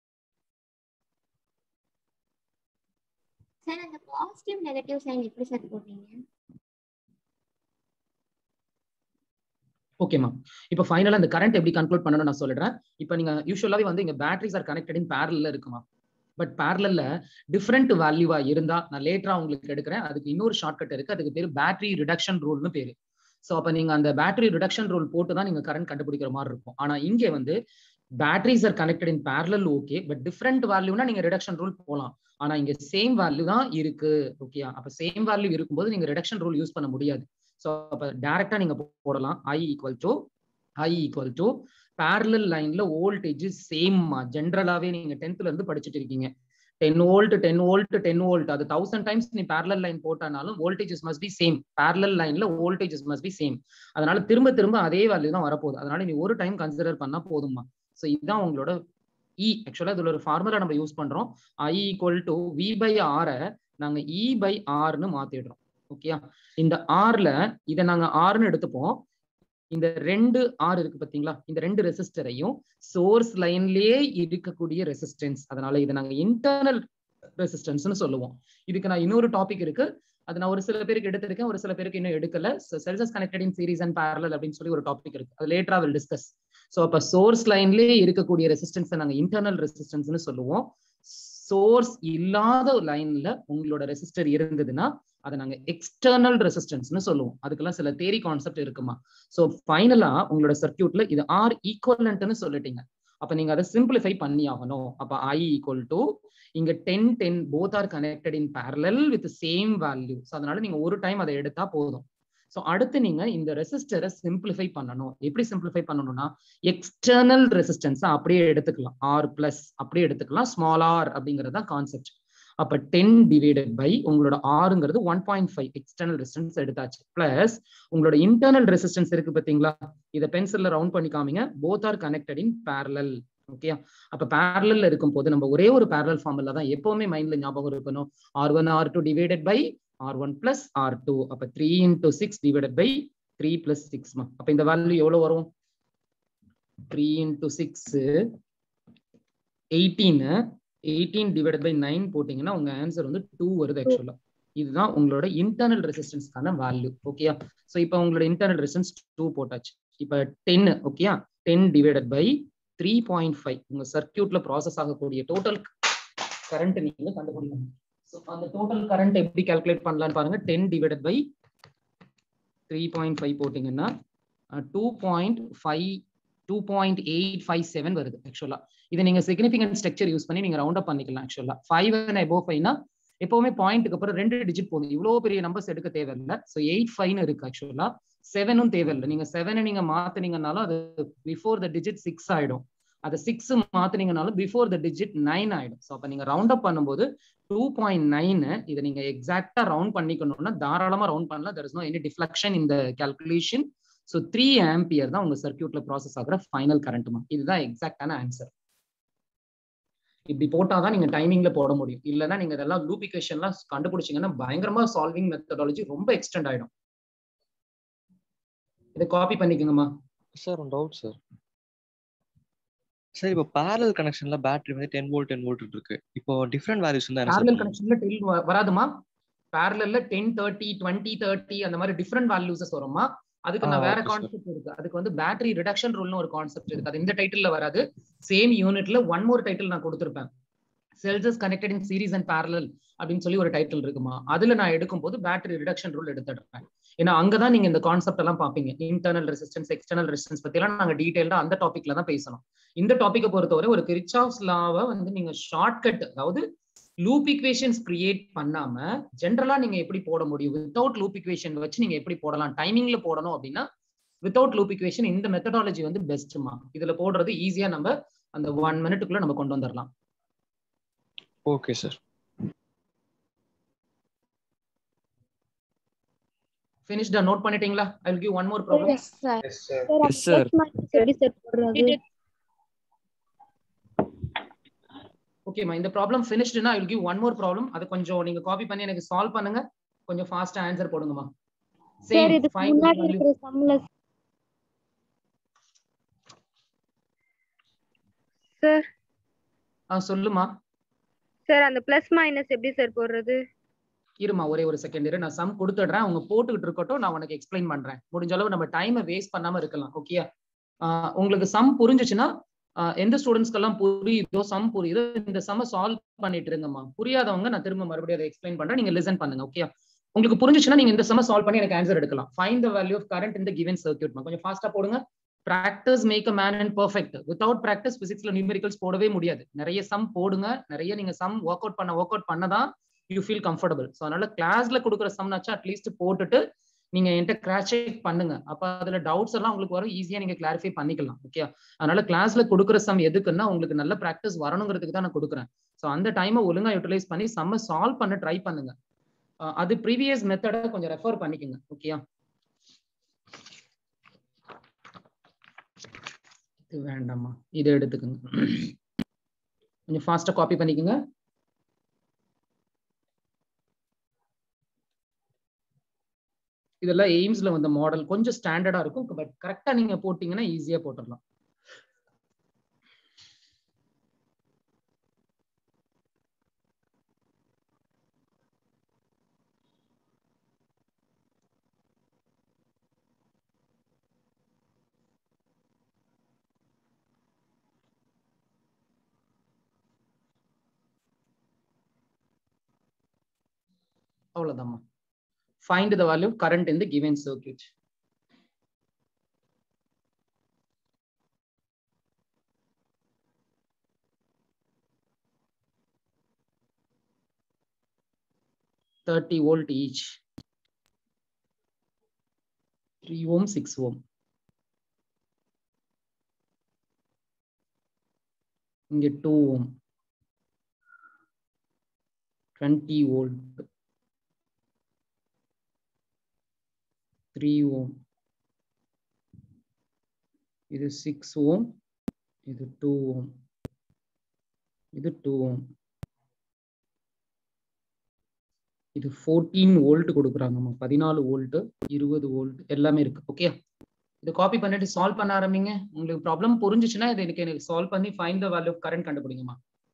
சார் அந்த பாசிட்டிவ் நெகட்டிவ் சைன் எப்படி சார் போடுறீங்க ஓகேமா இப்போ ஃபைனலா இந்த கரண்ட் எப்படி கன்க்ளூட் பண்ணணும் நான் சொல்லிடுறேன் இப்போ நீங்க யூஸ்வலாவே வந்து இங்க பேட்டரிஸ் ஆர் கனெக்டட் இன் பேரல்ல இருக்குமா பட் பேரலல்ல டிஃப்ரெண்ட் வேல்யூவா இருந்தா நான் லேட்டரா உங்களுக்கு எடுக்கிறேன் அதுக்கு இன்னொரு ஷார்ட்கட் இருக்கு அதுக்கு பேர் பேட்டரி ரிடக்ஷன் ரூல்னு பேரு ஸோ அப்போ நீங்க அந்த பேட்டரி ரிடக்ஷன் ரூல் போட்டு தான் நீங்க கரண்ட் கண்டுபிடிக்கிற மாதிரி இருக்கும் ஆனா இங்கே வந்து batteries are connected in parallel okay but different வேல்யூனா நீங்க ரிடக்ஷன் ரூல் போகலாம் ஆனா இங்க சேம் வேல்யூ தான் இருக்கு ஓகே அப்ப சேம் வேல்யூ இருக்கும்போது நீங்க ரிடக்ஷன் ரூல் யூஸ் பண்ண முடியாது ஸோ அப்ப டைரக்டா நீங்க போடலாம் I equal to I equal to parallel லைன்ல வோல்டேஜ் சேம் ஜென்ரலாவே நீங்க டென்த்ல இருந்து படிச்சுட்டு இருக்கீங்க ten volt ten volt ten volt அது தௌசண்ட் டைம்ஸ் நீ பேரலல் லைன் போட்டானாலும் voltages must be same parallel லைன்ல வோல்டேஜஸ் மஸ்ட் பி சேம் அதனால திரும்ப திரும்ப அதே வேல்யூ தான் வரப்போகுது அதனால நீ ஒரு டைம் கன்சிடர் பண்ணா போதுமா ஸோ இதுதான் உங்களோட இ ஆக்சுவலா இதுல ஒரு ஃபார்முலா நம்ம யூஸ் பண்றோம் I equal to V by ஆரை நாங்க இ பை ஆர்னு மாத்திடுறோம் ஓகே இந்த ஆர்ல இதை நாங்க ஆர்னு எடுத்துப்போம் இந்த ரெண்டு ஆர் இருக்கு பாத்தீங்களா இந்த ரெண்டு ரெசிஸ்டரையும் சோர்ஸ் லைன்லயே இருக்கக்கூடிய ரெசிஸ்டன்ஸ் அதனால இதை நாங்க இன்டர்னல் ரெசிஸ்டன்ஸ்னு சொல்லுவோம் இதுக்கு நான் இன்னொரு டாபிக் இருக்கு அது நான் ஒரு சில பேருக்கு எடுத்திருக்கேன் ஒரு சில பேருக்கு இன்னும் எடுக்கல cells connected in series and parallel அப்படின்னு சொல்லி ஒரு டாபிக் இருக்கு அது லேட்டரா வில் டிஸ்கஸ் ஸோ அப்ப சோர்ஸ் லைன்லயே இருக்கக்கூடிய ரெசிஸ்டன்ஸை நாங்க இன்டர்னல் ரெசிஸ்டன்ஸ்னு சொல்லுவோம் சோர்ஸ் இல்லாத லைன்ல உங்களோட ரெசிஸ்டர் இருந்ததுன்னா அதை நாங்க எக்ஸ்டர்னல் ரெசிஸ்டன்ஸ்னு சொல்லுவோம் அதுக்கெல்லாம் சில தேரி கான்செப்ட் இருக்குமா ஸோ ஃபைனலா உங்களோட சர்க்கியூட்ல இது ஆர் ஈக்குவலன்ட்னு சொல்லிட்டீங்க அப்ப நீங்க அதை சிம்பிளிஃபை பண்ணி ஆகணும் அப்ப ஐ ஈக்குவல் டு இங்க ten ten both are connected in parallel with same value so அதனால நீங்க ஒரு டைம் அதை எடுத்தா போதும் ஸோ அடுத்து நீங்க இந்த ரெசிஸ்டரை சிம்பிளிஃபை பண்ணணும் எப்படி சிம்பிளிஃபை பண்ணணும்னா எக்ஸ்டர்னல் ரெசிஸ்டன்ஸ் அப்படியே எடுத்துக்கலாம் ஆர் பிளஸ் அப்படியே எடுத்துக்கலாம் ஸ்மால் ஆர் அப்படிங்கிறது தான் கான்செப்ட் அப்ப டென் டிவைடட் பை உங்களோட ஆறுங்கிறது one point five external resistance எடுத்தாச்சு பிளஸ் உங்களோட இன்டர்னல் ரெசிஸ்டன்ஸ் இருக்கு பாத்தீங்களா இதை பென்சில்ல ரவுண்ட் பண்ணி காமிங்க both are connected in parallel okay அப்ப பேரலல்ல இருக்கும் போது நம்ம ஒரே ஒரு பேரலல் ஃபார்முலா தான் எப்பவுமே மைண்ட்ல ஞாபகம் இருக்கணும் R one R two divided by R one plus R two அப்ப three into six divided by three plus சிக்ஸ்மா அப்ப இந்த வேல்யூ எவ்வளவு வரும் three into six eighteen eighteen divided by nine போட்டீங்கன்னா உங்க ஆன்சர் வந்து டூ வருது ஆக்சுவலா இதுதான் உங்களோட இன்டர்னல் ரெசிஸ்டன்ஸ்க்கான வேல்யூ ஓகேயா ஸோ இப்போ உங்களோட இன்டர்னல் ரெசிஸ்டன்ஸ் டூ போட்டாச்சு இப்போ டென் ஓகேயா ten divided by three point five உங்க சர்க்கியூட்ல ப்ராசஸ் ஆகக்கூடிய டோட்டல் கரண்ட் நீங்க கண்டுபிடிக்கணும் ஸோ அந்த டோட்டல் கரண்ட் எப்படி கால்குலேட் பண்ணலாம்னு பாருங்க ten divided by three point five போட்டீங்கன்னா two point five two point eight five seven வருது ஆக்சுவலா இதை நீங்க சிக்னிஃபிகன்ட் ஸ்ட்ரக்சர் யூஸ் பண்ணி நீங்க ரவுண்ட் அப் பண்ணிக்கலாம் ஆக்சுவலா ஃபைவ் அண்ட் அபோவ் ஃபைவ்னா எப்பவுமே பாயிண்ட்டுக்கு அப்புறம் ரெண்டு டிஜிட் போதும் இவ்வளவு பெரிய நம்பர்ஸ் எடுக்க தேவையில்லை ஸோ எயிட் ஃபைவ்னு இருக்கு ஆக்சுவலா செவனும் தேவையில்லை நீங்க செவனை நீங்க மாத்துனீங்கனாலும் அது பிஃபோர் த டிஜிட் சிக்ஸ் ஆயிடும் அதை சிக்ஸ் மாத்துனீங்கனாலும் பிஃபோர் த டிஜிட் நைன் ஆயிடும் ஸோ அப்போ நீங்க ரவுண்ட் அப் பண்ணும்போது டூ பாயிண்ட் நைனு இதை நீங்க எக்ஸாக்டா ரவுண்ட் பண்ணிக்கணும்னா தாராளமா ரவுண்ட் பண்ணலாம் there is no any deflection இந்த கால்குலேஷன் ஸோ த்ரீ ஆம்பியர் தான் உங்க சர்க்கியூட்ல ப்ராசஸ் ஆகிற ஃபைனல் கரண்ட்மா இதுதான் எக்ஸாக்டான ஆன்சர் இப்படி போட்டாதான் நீங்க டைமிங்ல போட முடியும் இல்லைன்னா நீங்க இதெல்லாம் லூப் இக்குவேஷன்லாம் கண்டுபிடிச்சீங்கன்னா பயங்கரமா சால்விங் மெத்தடாலஜி ரொம்ப எக்ஸ்டெண்ட் ஆயிடும் இதை காப்பி பண்ணிக்கோங்கம்மா சார் ஒரு டவுட் சார் சார் இப்போ பேரல் கனெக்ஷன்ல பேட்டரி வந்து டென் வோல்ட் டென் வோல்ட் இருக்கு இப்போ டிஃப்ரெண்ட் வேல்யூஸ் தான் என்ன பேரலல் சார் கனெக்ஷன்ல டெல் வராதுமா பேரலல்ல டென் தேர்ட்டி டுவெண்ட்டி தேர்ட்டி அந்த மாதிரி டிஃப்ரெண்ட் வேல்யூஸஸ் வருமா அதுக்கு நான் ஆ, வேற okay, sir. கான்செப்ட் இருக்கு அதுக்கு வந்து பேட்டரி ரிடக்ஷன் ரூல்னு ஒரு கான்செப்ட் இருக்கு அது இந்த டைட்டில்ல வராது சேம் யூனிட்ல ஒன் மோர் டைட்டில் நான் கொடுத்திருப்பேன் cells connected in series and parallel அப்படின்னு சொல்லி ஒரு டைட்டில் இருக்குமா அதுல நான் எடுக்கும் போது பேட்டரி ரிடக்ஷன் ரூல் எடுத்துடுறேன் ஏன்னா அங்கதான் நீங்க இந்த கான்செப்ட் எல்லாம் பாப்பீங்க இன்டர்னல் ரெசிஸ்டன்ஸ் எக்ஸ்டர்னல் ரெசிஸ்டன்ஸ் பத்தி எல்லாம் நாங்க டீடைல்டா அந்த டாபிக்ல தான் பேசணும் இந்த டாபிக்கை பொறுத்தவரை ஒரு கிரிச்சாஃப்ஸ் லாவை வந்து நீங்க ஷார்ட்கட் அதாவது லூப் இக்குவேஷன்ஸ் கிரியேட் பண்ணாம ஜென்ரலா நீங்க எப்படி போட முடியும் வித்தவுட் லூப் இக்குவேஷன் வச்சு நீங்க எப்படி போடலாம் டைமிங்ல போடணும் அப்படின்னா வித்தவுட் லூப் இக்குவேஷன் இந்த மெத்தடாலஜி வந்து பெஸ்ட்மா இதுல போடுறது ஈஸியா நம்ம அந்த ஒன் மினிட்டுக்குள்ள நம்ம கொண்டு வந்துடலாம் ஓகே சார் ஃபினிஷ்டா நோட் பண்ணிட்டீங்களா I will give one more problem yes sir Yes, sir. எப்படி சார் போடுறது ஓகேமா இந்த ப்ராப்ளம் ஃபினிஷ்டுனா I will give one more problem அது கொஞ்சம் நீங்க காப்பி பண்ணி எனக்கு சால்வ் பண்ணுங்க கொஞ்சம் ஃபாஸ்டா ஆன்சர் போடுங்கம்மா சார் சேம் இதுக்கு ஃபைவ் முன்னாடி இருக்கிற சம்ல சார் ஆ சொல்லுமா சார் அந்த பிளஸ் மைனஸ் எப்படி சார் போடுறது இருமா ஒரே ஒரு செகண்ட் இரு நான் சம் கொடுத்துடுறேன் அவங்க போட்டுக்கிட்டு இருக்கட்டும் நான் உனக்கு எக்ஸ்பிளைன் பண்றேன் முடிஞ்ச அளவு நம்ம டைமை வேஸ்ட் பண்ணாம இருக்கலாம் ஓகே உங்களுக்கு சம் புரிஞ்சுச்சுன்னா ஆஹ் எந்த ஸ்டூடெண்ட்ஸ்க்கெல்லாம் புரியுதோ சம் புரியுதோ இந்த சம்ம சால்வ் பண்ணிட்டு இருங்கம்மா புரியாதவங்க நான் திரும்ப மறுபடியும் அதை எக்ஸ்பிளைன் பண்றேன் நீங்க லிசன் பண்ணுங்க ஓகே உங்களுக்கு புரிஞ்சுச்சுன்னா நீங்க இந்த சம்ம சால்வ் பண்ணி எனக்கு ஆன்சர் எடுக்கலாம் find the value of current இந்த கிவன் சர்க்கியூட் கொஞ்சம் ஃபாஸ்டா போடுங்க practice make a man and perfect without practice பிசிக்ஸ்ல நியூமெரிக்கல்ஸ் போடவே முடியாது நிறைய சம் போடுங்க நிறைய நீங்க சம் ஒர்க் அவுட் பண்ண ஒர்க் அவுட் பண்ணதான் யூ ஃபீல் கம்ஃபர்டபுள் ஸோ அதனால கிளாஸ்ல கொடுக்குற சம்னாச்சும் அட்லீஸ்ட் போட்டுட்டு நீங்க என்கிட்ட கிராஸ் செக் பண்ணுங்க அப்ப அதுல டவுட்ஸ் எல்லாம் உங்களுக்கு வரும் ஈஸியா நீங்க கிளாரிஃபை பண்ணிக்கலாம் ஓகே அதனால கிளாஸ்ல கொடுக்குற சம் எதுக்குன்னா உங்களுக்கு நல்ல ப்ராக்டிஸ் வரணுங்கிறதுக்கு தான் நான் கொடுக்குறேன் ஸோ அந்த டைமை ஒழுங்கா யூட்டிலைஸ் பண்ணி சம்ம சால்வ் பண்ண ட்ரை பண்ணுங்க அஹ் அது ப்ரீவியஸ் மெத்தடை கொஞ்சம் ரெஃபர் பண்ணிக்கோங்க ஓகேயா இது வேண்டாமா இதை எடுத்துக்கோங்க கொஞ்சம் ஃபாஸ்டா காப்பி பண்ணிக்கோங்க இதெல்லாம் எய்ம்ஸ்ல வந்த மாடல் கொஞ்சம் ஸ்டாண்டர்டா இருக்கும் பட் கரெக்டா நீங்க போட்டீங்கன்னா ஈஸியா போட்டுடலாம் அவ்வளவுதாம்மா find the value of current in the given circuit. Thirty volt each. Three ohm, six ohm. இங்க two ohm twenty volt three ohm இது சிக்ஸ் ஓம் இது டூ ஓம் இது டூ ஓம் இது ஃபோர்டீன் வோல்ட் கொடுக்குறாங்கம்மா பதினாலு வோல்ட் இருபது வோல்ட் எல்லாமே இருக்கு okay இதை காப்பி பண்ணிட்டு சால்வ் பண்ண ஆரம்பிங்க உங்களுக்கு ப்ராப்ளம் புரிஞ்சுச்சுன்னா இதை எனக்கு எனக்கு சால்வ் பண்ணி find the value of current கண்டுபிடிங்கம்மா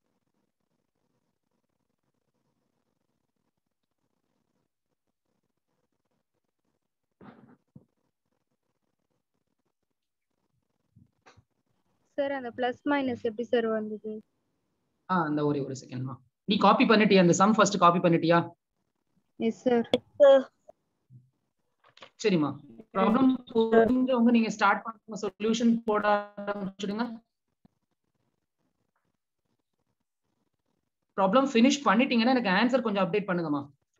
சார் அந்த பிளஸ் மைனஸ் எப்படி சார் வந்தது ஆ அந்த ஒரே ஒரு செகண்ட்மா நீ காப்பி பண்ணிட்டியா அந்த சம் ஃபர்ஸ்ட் காப்பி பண்ணிட்டியா எஸ் சார் சரிம்மா ப்ராப்ளம் புரிஞ்சவங்க நீங்க ஸ்டார்ட் பண்ணுங்க சொல்யூஷன் போட ஆரம்பிச்சிடுங்க ப்ராப்ளம் ஃபினிஷ் பண்ணிட்டீங்கன்னா எனக்கு ஆன்சர் கொஞ்சம் அப்டேட் பண்ணுங்கம்மா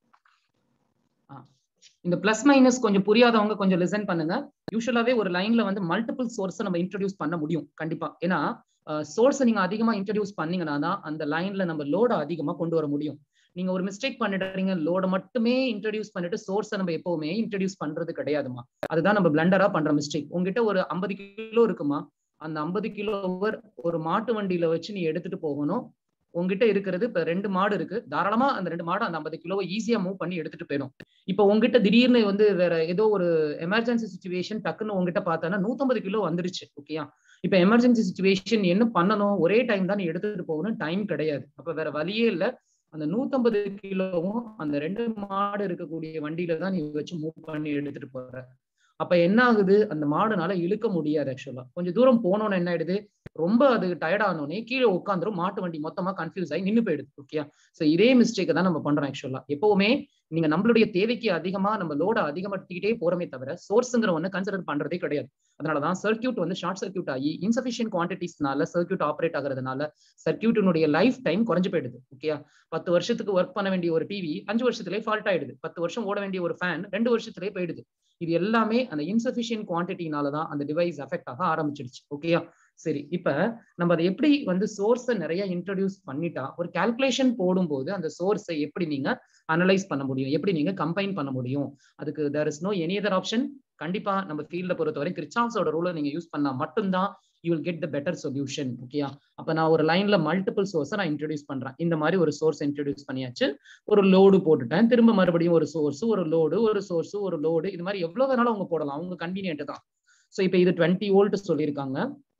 ஆ. இந்த பிளஸ் மைனஸ் கொஞ்சம் புரியாதவங்க கொஞ்சம் லிசன் பண்ணுங்க யூஸ்வலாவே ஒரு லைன்ல வந்து மல்டிபிள் சோர்ஸ் நம்ம இன்ட்ரடியூஸ் பண்ண முடியும் கண்டிப்பா ஏன்னா சோர்ஸ் நீங்க அதிகமா இன்ட்ரடியூஸ் பண்ணீங்கன்னா தான் அந்த லைன்ல நம்ம லோட அதிகமா கொண்டு வர முடியும் நீங்க ஒரு மிஸ்டேக் பண்ணிடுறீங்க லோட மட்டுமே இன்ட்ரடியூஸ் பண்ணிட்டு சோர்ஸை நம்ம எப்பவுமே இன்ட்ரடியூஸ் பண்றது கிடையாதுமா அதுதான் நம்ம பிளண்டரா பண்ற மிஸ்டேக் உங்ககிட்ட ஒரு ஐம்பது கிலோ இருக்குமா அந்த ஐம்பது கிலோ ஒரு மாட்டு வண்டியில வச்சு நீ எடுத்துட்டு போகணும் உங்ககிட்ட இருக்கிறது இப்ப ரெண்டு மாடு இருக்கு தாராளமா அந்த ரெண்டு மாடு அந்த ஐம்பது கிலோவை ஈஸியா மூவ் பண்ணி எடுத்துட்டு போயிடும் இப்ப உங்ககிட்ட திடீர்னு வந்து வேற ஏதோ ஒரு எமர்ஜென்சி சுச்சுவேஷன் டக்குன்னு உங்ககிட்ட பார்த்தானா நூத்தம்பது கிலோ வந்துருச்சு ஓகேயா இப்ப எமர்ஜென்சி சுச்சுவேஷன் என்ன பண்ணணும் ஒரே டைம் தான் நீ எடுத்துட்டு போகணும் டைம் கிடையாது அப்ப வேற வழியே இல்ல அந்த நூத்தம்பது கிலோவும் அந்த ரெண்டு மாடு இருக்கக்கூடிய வண்டியில தான் நீ வச்சு மூவ் பண்ணி எடுத்துட்டு போற அப்ப என்ன ஆகுது அந்த மாடுனால இழுக்க முடியாது ஆக்சுவலா கொஞ்சம் தூரம் போனோன்னு என்ன ஆயிடுது ரொம்ப அது டயர்ட் ஆனோடனே கீழே உட்காந்துரும் மாட்டு வண்டி மொத்தமா கன்ஃபியூஸ் ஆகி நின்னு போயிடுது ஓகே சோ இதே மிஸ்டேக் தான் நம்ம பண்றோம் ஆக்சுவலா எப்பவுமே நீங்க நம்மளுடைய தேவைக்கு அதிகமா நம்ம லோட அதிகமாட்டிக்கிட்டே போறமே தவிர சோர்ஸ்ங்கிற ஒண்ணு கன்சிடர் பண்றதே கிடையாது அதனாலதான் சர்க்கியூட் வந்து ஷார்ட் சர்க்கியூட் ஆகி இன்சபிஷியன்ட் குவான்டிட்டிஸ்னால சர்க்கியூட் ஆப்ரேட் ஆகுறதுனால சர்க்கியூட்டினுடைய லைஃப் டைம் குறைஞ்சு போயிடுது ஓகே பத்து வருஷத்துக்கு ஒர்க் பண்ண வேண்டிய ஒரு டிவி அஞ்சு வருஷத்துலேயே ஃபால்ட் ஆயிடுது பத்து வருஷம் ஓட வேண்டிய ஒரு ஃபேன் ரெண்டு வருஷத்துலேயே போயிடுது இது எல்லாமே அந்த இன்சபிஷியன்ட் குவான்டிட்டினால தான் அந்த டிவைஸ் அஃபெக்ட் ஆக ஆரம்பிச்சிடுச்சு ஓகேயா சரி இப்ப நம்ம அதை எப்படி வந்து சோர்ஸை நிறைய இன்ட்ரடியூஸ் பண்ணிட்டா ஒரு கால்குலேஷன் போடும்போது அந்த சோர்ஸை எப்படி நீங்க அனலைஸ் பண்ண முடியும் எப்படி நீங்க கம்பைன் பண்ண முடியும் அதுக்கு there is no any other option கண்டிப்பா நம்ம ஃபீல்ட பொறுத்தவரை கிரிச்சாப்ஸோட ரூலை நீங்க யூஸ் பண்ணா மட்டும்தான் you will get the better solution ஓகேயா அப்ப நான் ஒரு லைன்ல மல்டிபிள் சோர்ஸை நான் இன்ட்ரடியூஸ் பண்றேன் இந்த மாதிரி ஒரு சோர்ஸ் இன்ட்ரடியூஸ் பண்ணியாச்சு ஒரு லோடு போட்டுட்டேன் திரும்ப மறுபடியும் ஒரு சோர்ஸ் ஒரு லோடு ஒரு சோர்ஸ் ஒரு லோடு இது மாதிரி எவ்வளவு வேணாலும் அவங்க போடலாம் அவங்க கன்வீனியன்ட் தான் ஸோ இப்போ இது டுவெண்ட்டி வோல்ட் சொல்லியிருக்காங்க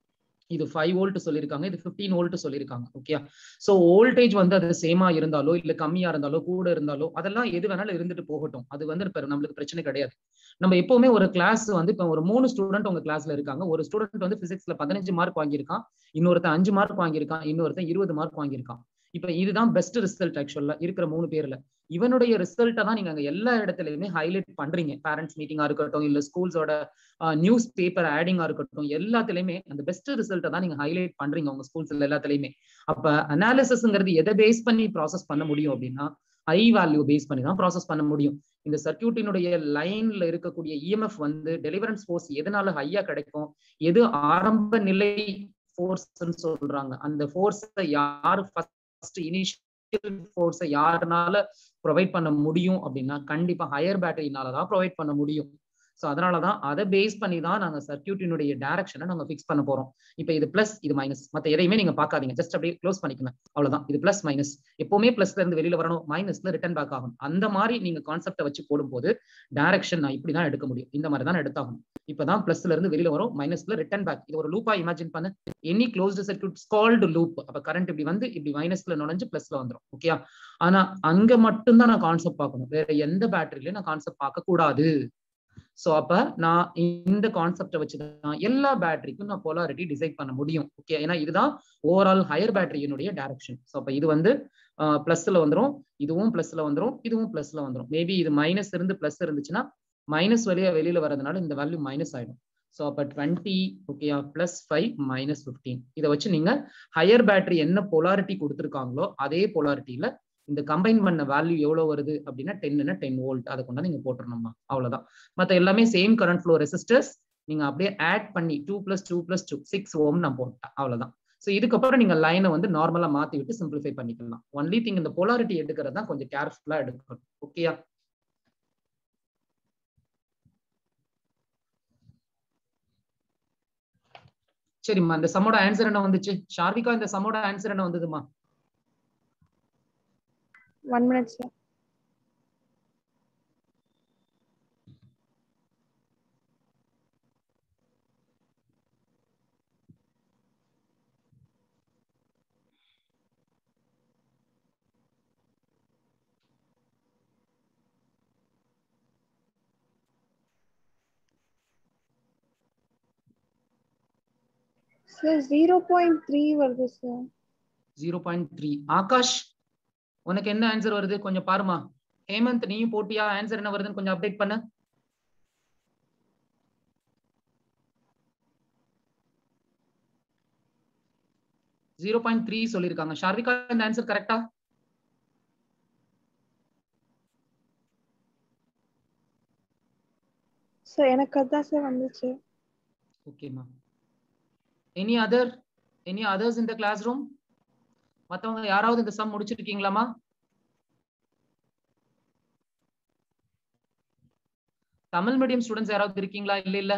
இது ஃபைவ் வோல்ட் சொல்லியிருக்காங்க இது ஃபிஃப்டீன் வோல்ட் சொல்லியிருக்காங்க ஓகே ஸோ வோல்டேஜ் வந்து அது சேமா இருந்தாலோ இல்ல கம்மியா இருந்தாலோ கூட இருந்தாலோ அதெல்லாம் எது வேணாலும் இருந்துட்டு போகட்டும் அது வந்து இப்ப நம்மளுக்கு பிரச்சனை கிடையாது நம்ம எப்பவுமே ஒரு கிளாஸ் வந்து இப்போ ஒரு மூணு ஸ்டூடெண்ட் உங்க கிளாஸ்ல இருக்காங்க ஒரு ஸ்டூடெண்ட் வந்து பிசிக்ஸ்ல பதினஞ்சு மார்க் வாங்கியிருக்கான் இன்னொருத்தன் அஞ்சு மார்க் வாங்கியிருக்கான் இன்னொருத்தன் இருபது மார்க் வாங்கியிருக்கான் இப்ப இதுதான் பெஸ்ட் ரிசல்ட் ஆக்சுவலா இருக்கிற மூணு பேர்ல இவனுடைய ரிசல்ட்டை தான் நீங்க அங்க எல்லா இடத்துலயுமே ஹைலைட் பண்றீங்க பேரண்ட்ஸ் மீட்டிங்கா இருக்கட்டும் இல்ல ஸ்கூல்ஸோட நியூஸ் பேப்பர் ஆடிங்கா இருக்கட்டும் எல்லாத்துலயுமே அந்த பெஸ்ட் ரிசல்ட்டை தான் நீங்க ஹைலைட் பண்றீங்க உங்க ஸ்கூல்ஸ்ல எல்லாத்துலயுமே அப்ப அனாலிசிஸ்ங்கிறது எதை பேஸ் பண்ணி ப்ராசஸ் பண்ண முடியும் அப்படின்னா ஹை வேல்யூ பேஸ் பண்ணி தான் ப்ராசஸ் பண்ண முடியும் இந்த சர்க்கியூட்டினுடைய லைன்ல இருக்கக்கூடிய இஎம்எஃப் வந்து டெலிவரன்ஸ் ஃபோர்ஸ் எதனால ஹையா கிடைக்கும் எது ஆரம்ப நிலை ஃபோர்ஸ்ன்னு சொல்றாங்க அந்த ஃபோர்ஸை யாரு ஃபர்ஸ்ட் இனிஷியல் ஃபோர்ஸை யாருனால ப்ரொவைட் பண்ண முடியும் அப்படின்னா கண்டிப்பா ஹையர் பேட்டரினால தான் ப்ரொவைட் பண்ண முடியும் ஸோ அதனால தான் அதை பேஸ் பண்ணி தான் நாங்க சர்க்கியூட்டினுடைய டைரக்ஷனை நாங்க ஃபிக்ஸ் பண்ண போறோம் இப்போ இது பிளஸ் இது மைனஸ் மற்ற எதையுமே நீங்க பார்க்காதீங்க ஜஸ்ட் அப்படியே க்ளோஸ் பண்ணிக்கோங்க அவ்வளவுதான் இது பிளஸ் மைனஸ் எப்பவுமே பிளஸ்ல இருந்து வெளியில வரணும் மைனஸ்ல ரிட்டர்ன் பேக் ஆகும் அந்த மாதிரி நீங்க கான்செப்டை வச்சு போடும்போது டைரக்ஷன் நான் இப்படி தான் எடுக்க முடியும் இந்த மாதிரி தான் எடுத்தாகணும் இப்பதான் பிளஸ்ல இருந்து வெளியில வரும் மைனஸ்ல ரிட்டர்ன் பேக் இது ஒரு லூப்பா இமேஜின் பண்ணு any closed circuit called loop அப்ப கரண்ட் இப்படி வந்து இப்படி மைனஸ்ல நுழைஞ்சு பிளஸ்ல வந்துடும் ஓகே ஆனா அங்க மட்டும்தான் நான் கான்செப்ட் பார்க்கணும் வேற எந்த பேட்டரியிலயும் நான் கான்செப்ட் பார்க்க கூடாது சோ அப்ப நான் இந்த கான்செப்டை வச்சுதான் எல்லா பேட்டரிக்கும் நான் போலாரிட்டி டிசைட் பண்ண முடியும் ஓகே ஏன்னா இதுதான் ஓவரால் ஹையர் பேட்டரியினுடைய டைரக்ஷன் ஸோ அப்ப இது வந்து பிளஸ்ல வந்துடும் இதுவும் பிளஸ்ல வந்துடும் இதுவும் பிளஸ்ல வந்துடும் மேபி இது மைனஸ் இருந்து பிளஸ் இருந்துச்சுன்னா மைனஸ் வழியா வெளியில வரதுனால இந்த வேல்யூ மைனஸ் ஆயிடும் ஸோ அப்போ டுவெண்ட்டி ஓகேயா பிளஸ் ஃபைவ் மைனஸ் ஃபிஃப்டீன் இதை வச்சு நீங்க ஹையர் பேட்டரி என்ன பொலாரிட்டி கொடுத்துருக்காங்களோ அதே பொலாரிட்டியில இந்த கம்பைன் பண்ண வேல்யூ எவ்வளவு வருது அப்படின்னா டென்னுனா டென் வோல்ட் அதை கொண்டா நீங்க போட்டுருணுமா அவ்வளவுதான் மற்ற எல்லாமே சேம் கரண்ட் ஃப்ளோ ரெசிஸ்டர்ஸ் நீங்க அப்படியே ஆட் பண்ணி two plus two plus two six ohm நான் போட்டேன் அவ்வளவுதான் ஸோ இதுக்கப்புறம் நீங்க லைனை வந்து நார்மலா மாத்தி விட்டு சிம்பிளிஃபை பண்ணிக்கலாம் ஒன்லி திங் இந்த பொலாரிட்டி எடுக்கிறது தான் கொஞ்சம் கேர்ஃபுல்லா எடுக்கணும் ஓகேயா சரிம்மா இந்த சம்மோட ஆன்சர் என்ன வந்துச்சு ஷார்விகா இந்த சம்மோட ஆன்சர் என்ன வந்ததுமா one minute sir sir zero point three வருது sir zero point three Aakash உனக்கு என்ன ஆன்சர் வருது கொஞ்சம் பாருமா ஹேமந்த் நீயும் போட்டியா ஆன்சர் என்ன வருதுன்னு கொஞ்சம் அப்டேட் பண்ணு ஜீரோ பாயிண்ட் த்ரீ சொல்லியிருக்காங்க ஷார்விகா இந்த ஆன்சர் கரெக்டா சார் எனக்கு அதான் சார் வந்துச்சு ஓகேம்மா எனி அதர் எனி அதர்ஸ் இந்த கிளாஸ் ரூம் மத்தவங்க யாராவது இந்த சம் முடிச்சிருக்கீங்களாமா தமிழ் மீடியம் ஸ்டூடெண்ட்ஸ் யாராவது இருக்கீங்களா இல்ல இல்ல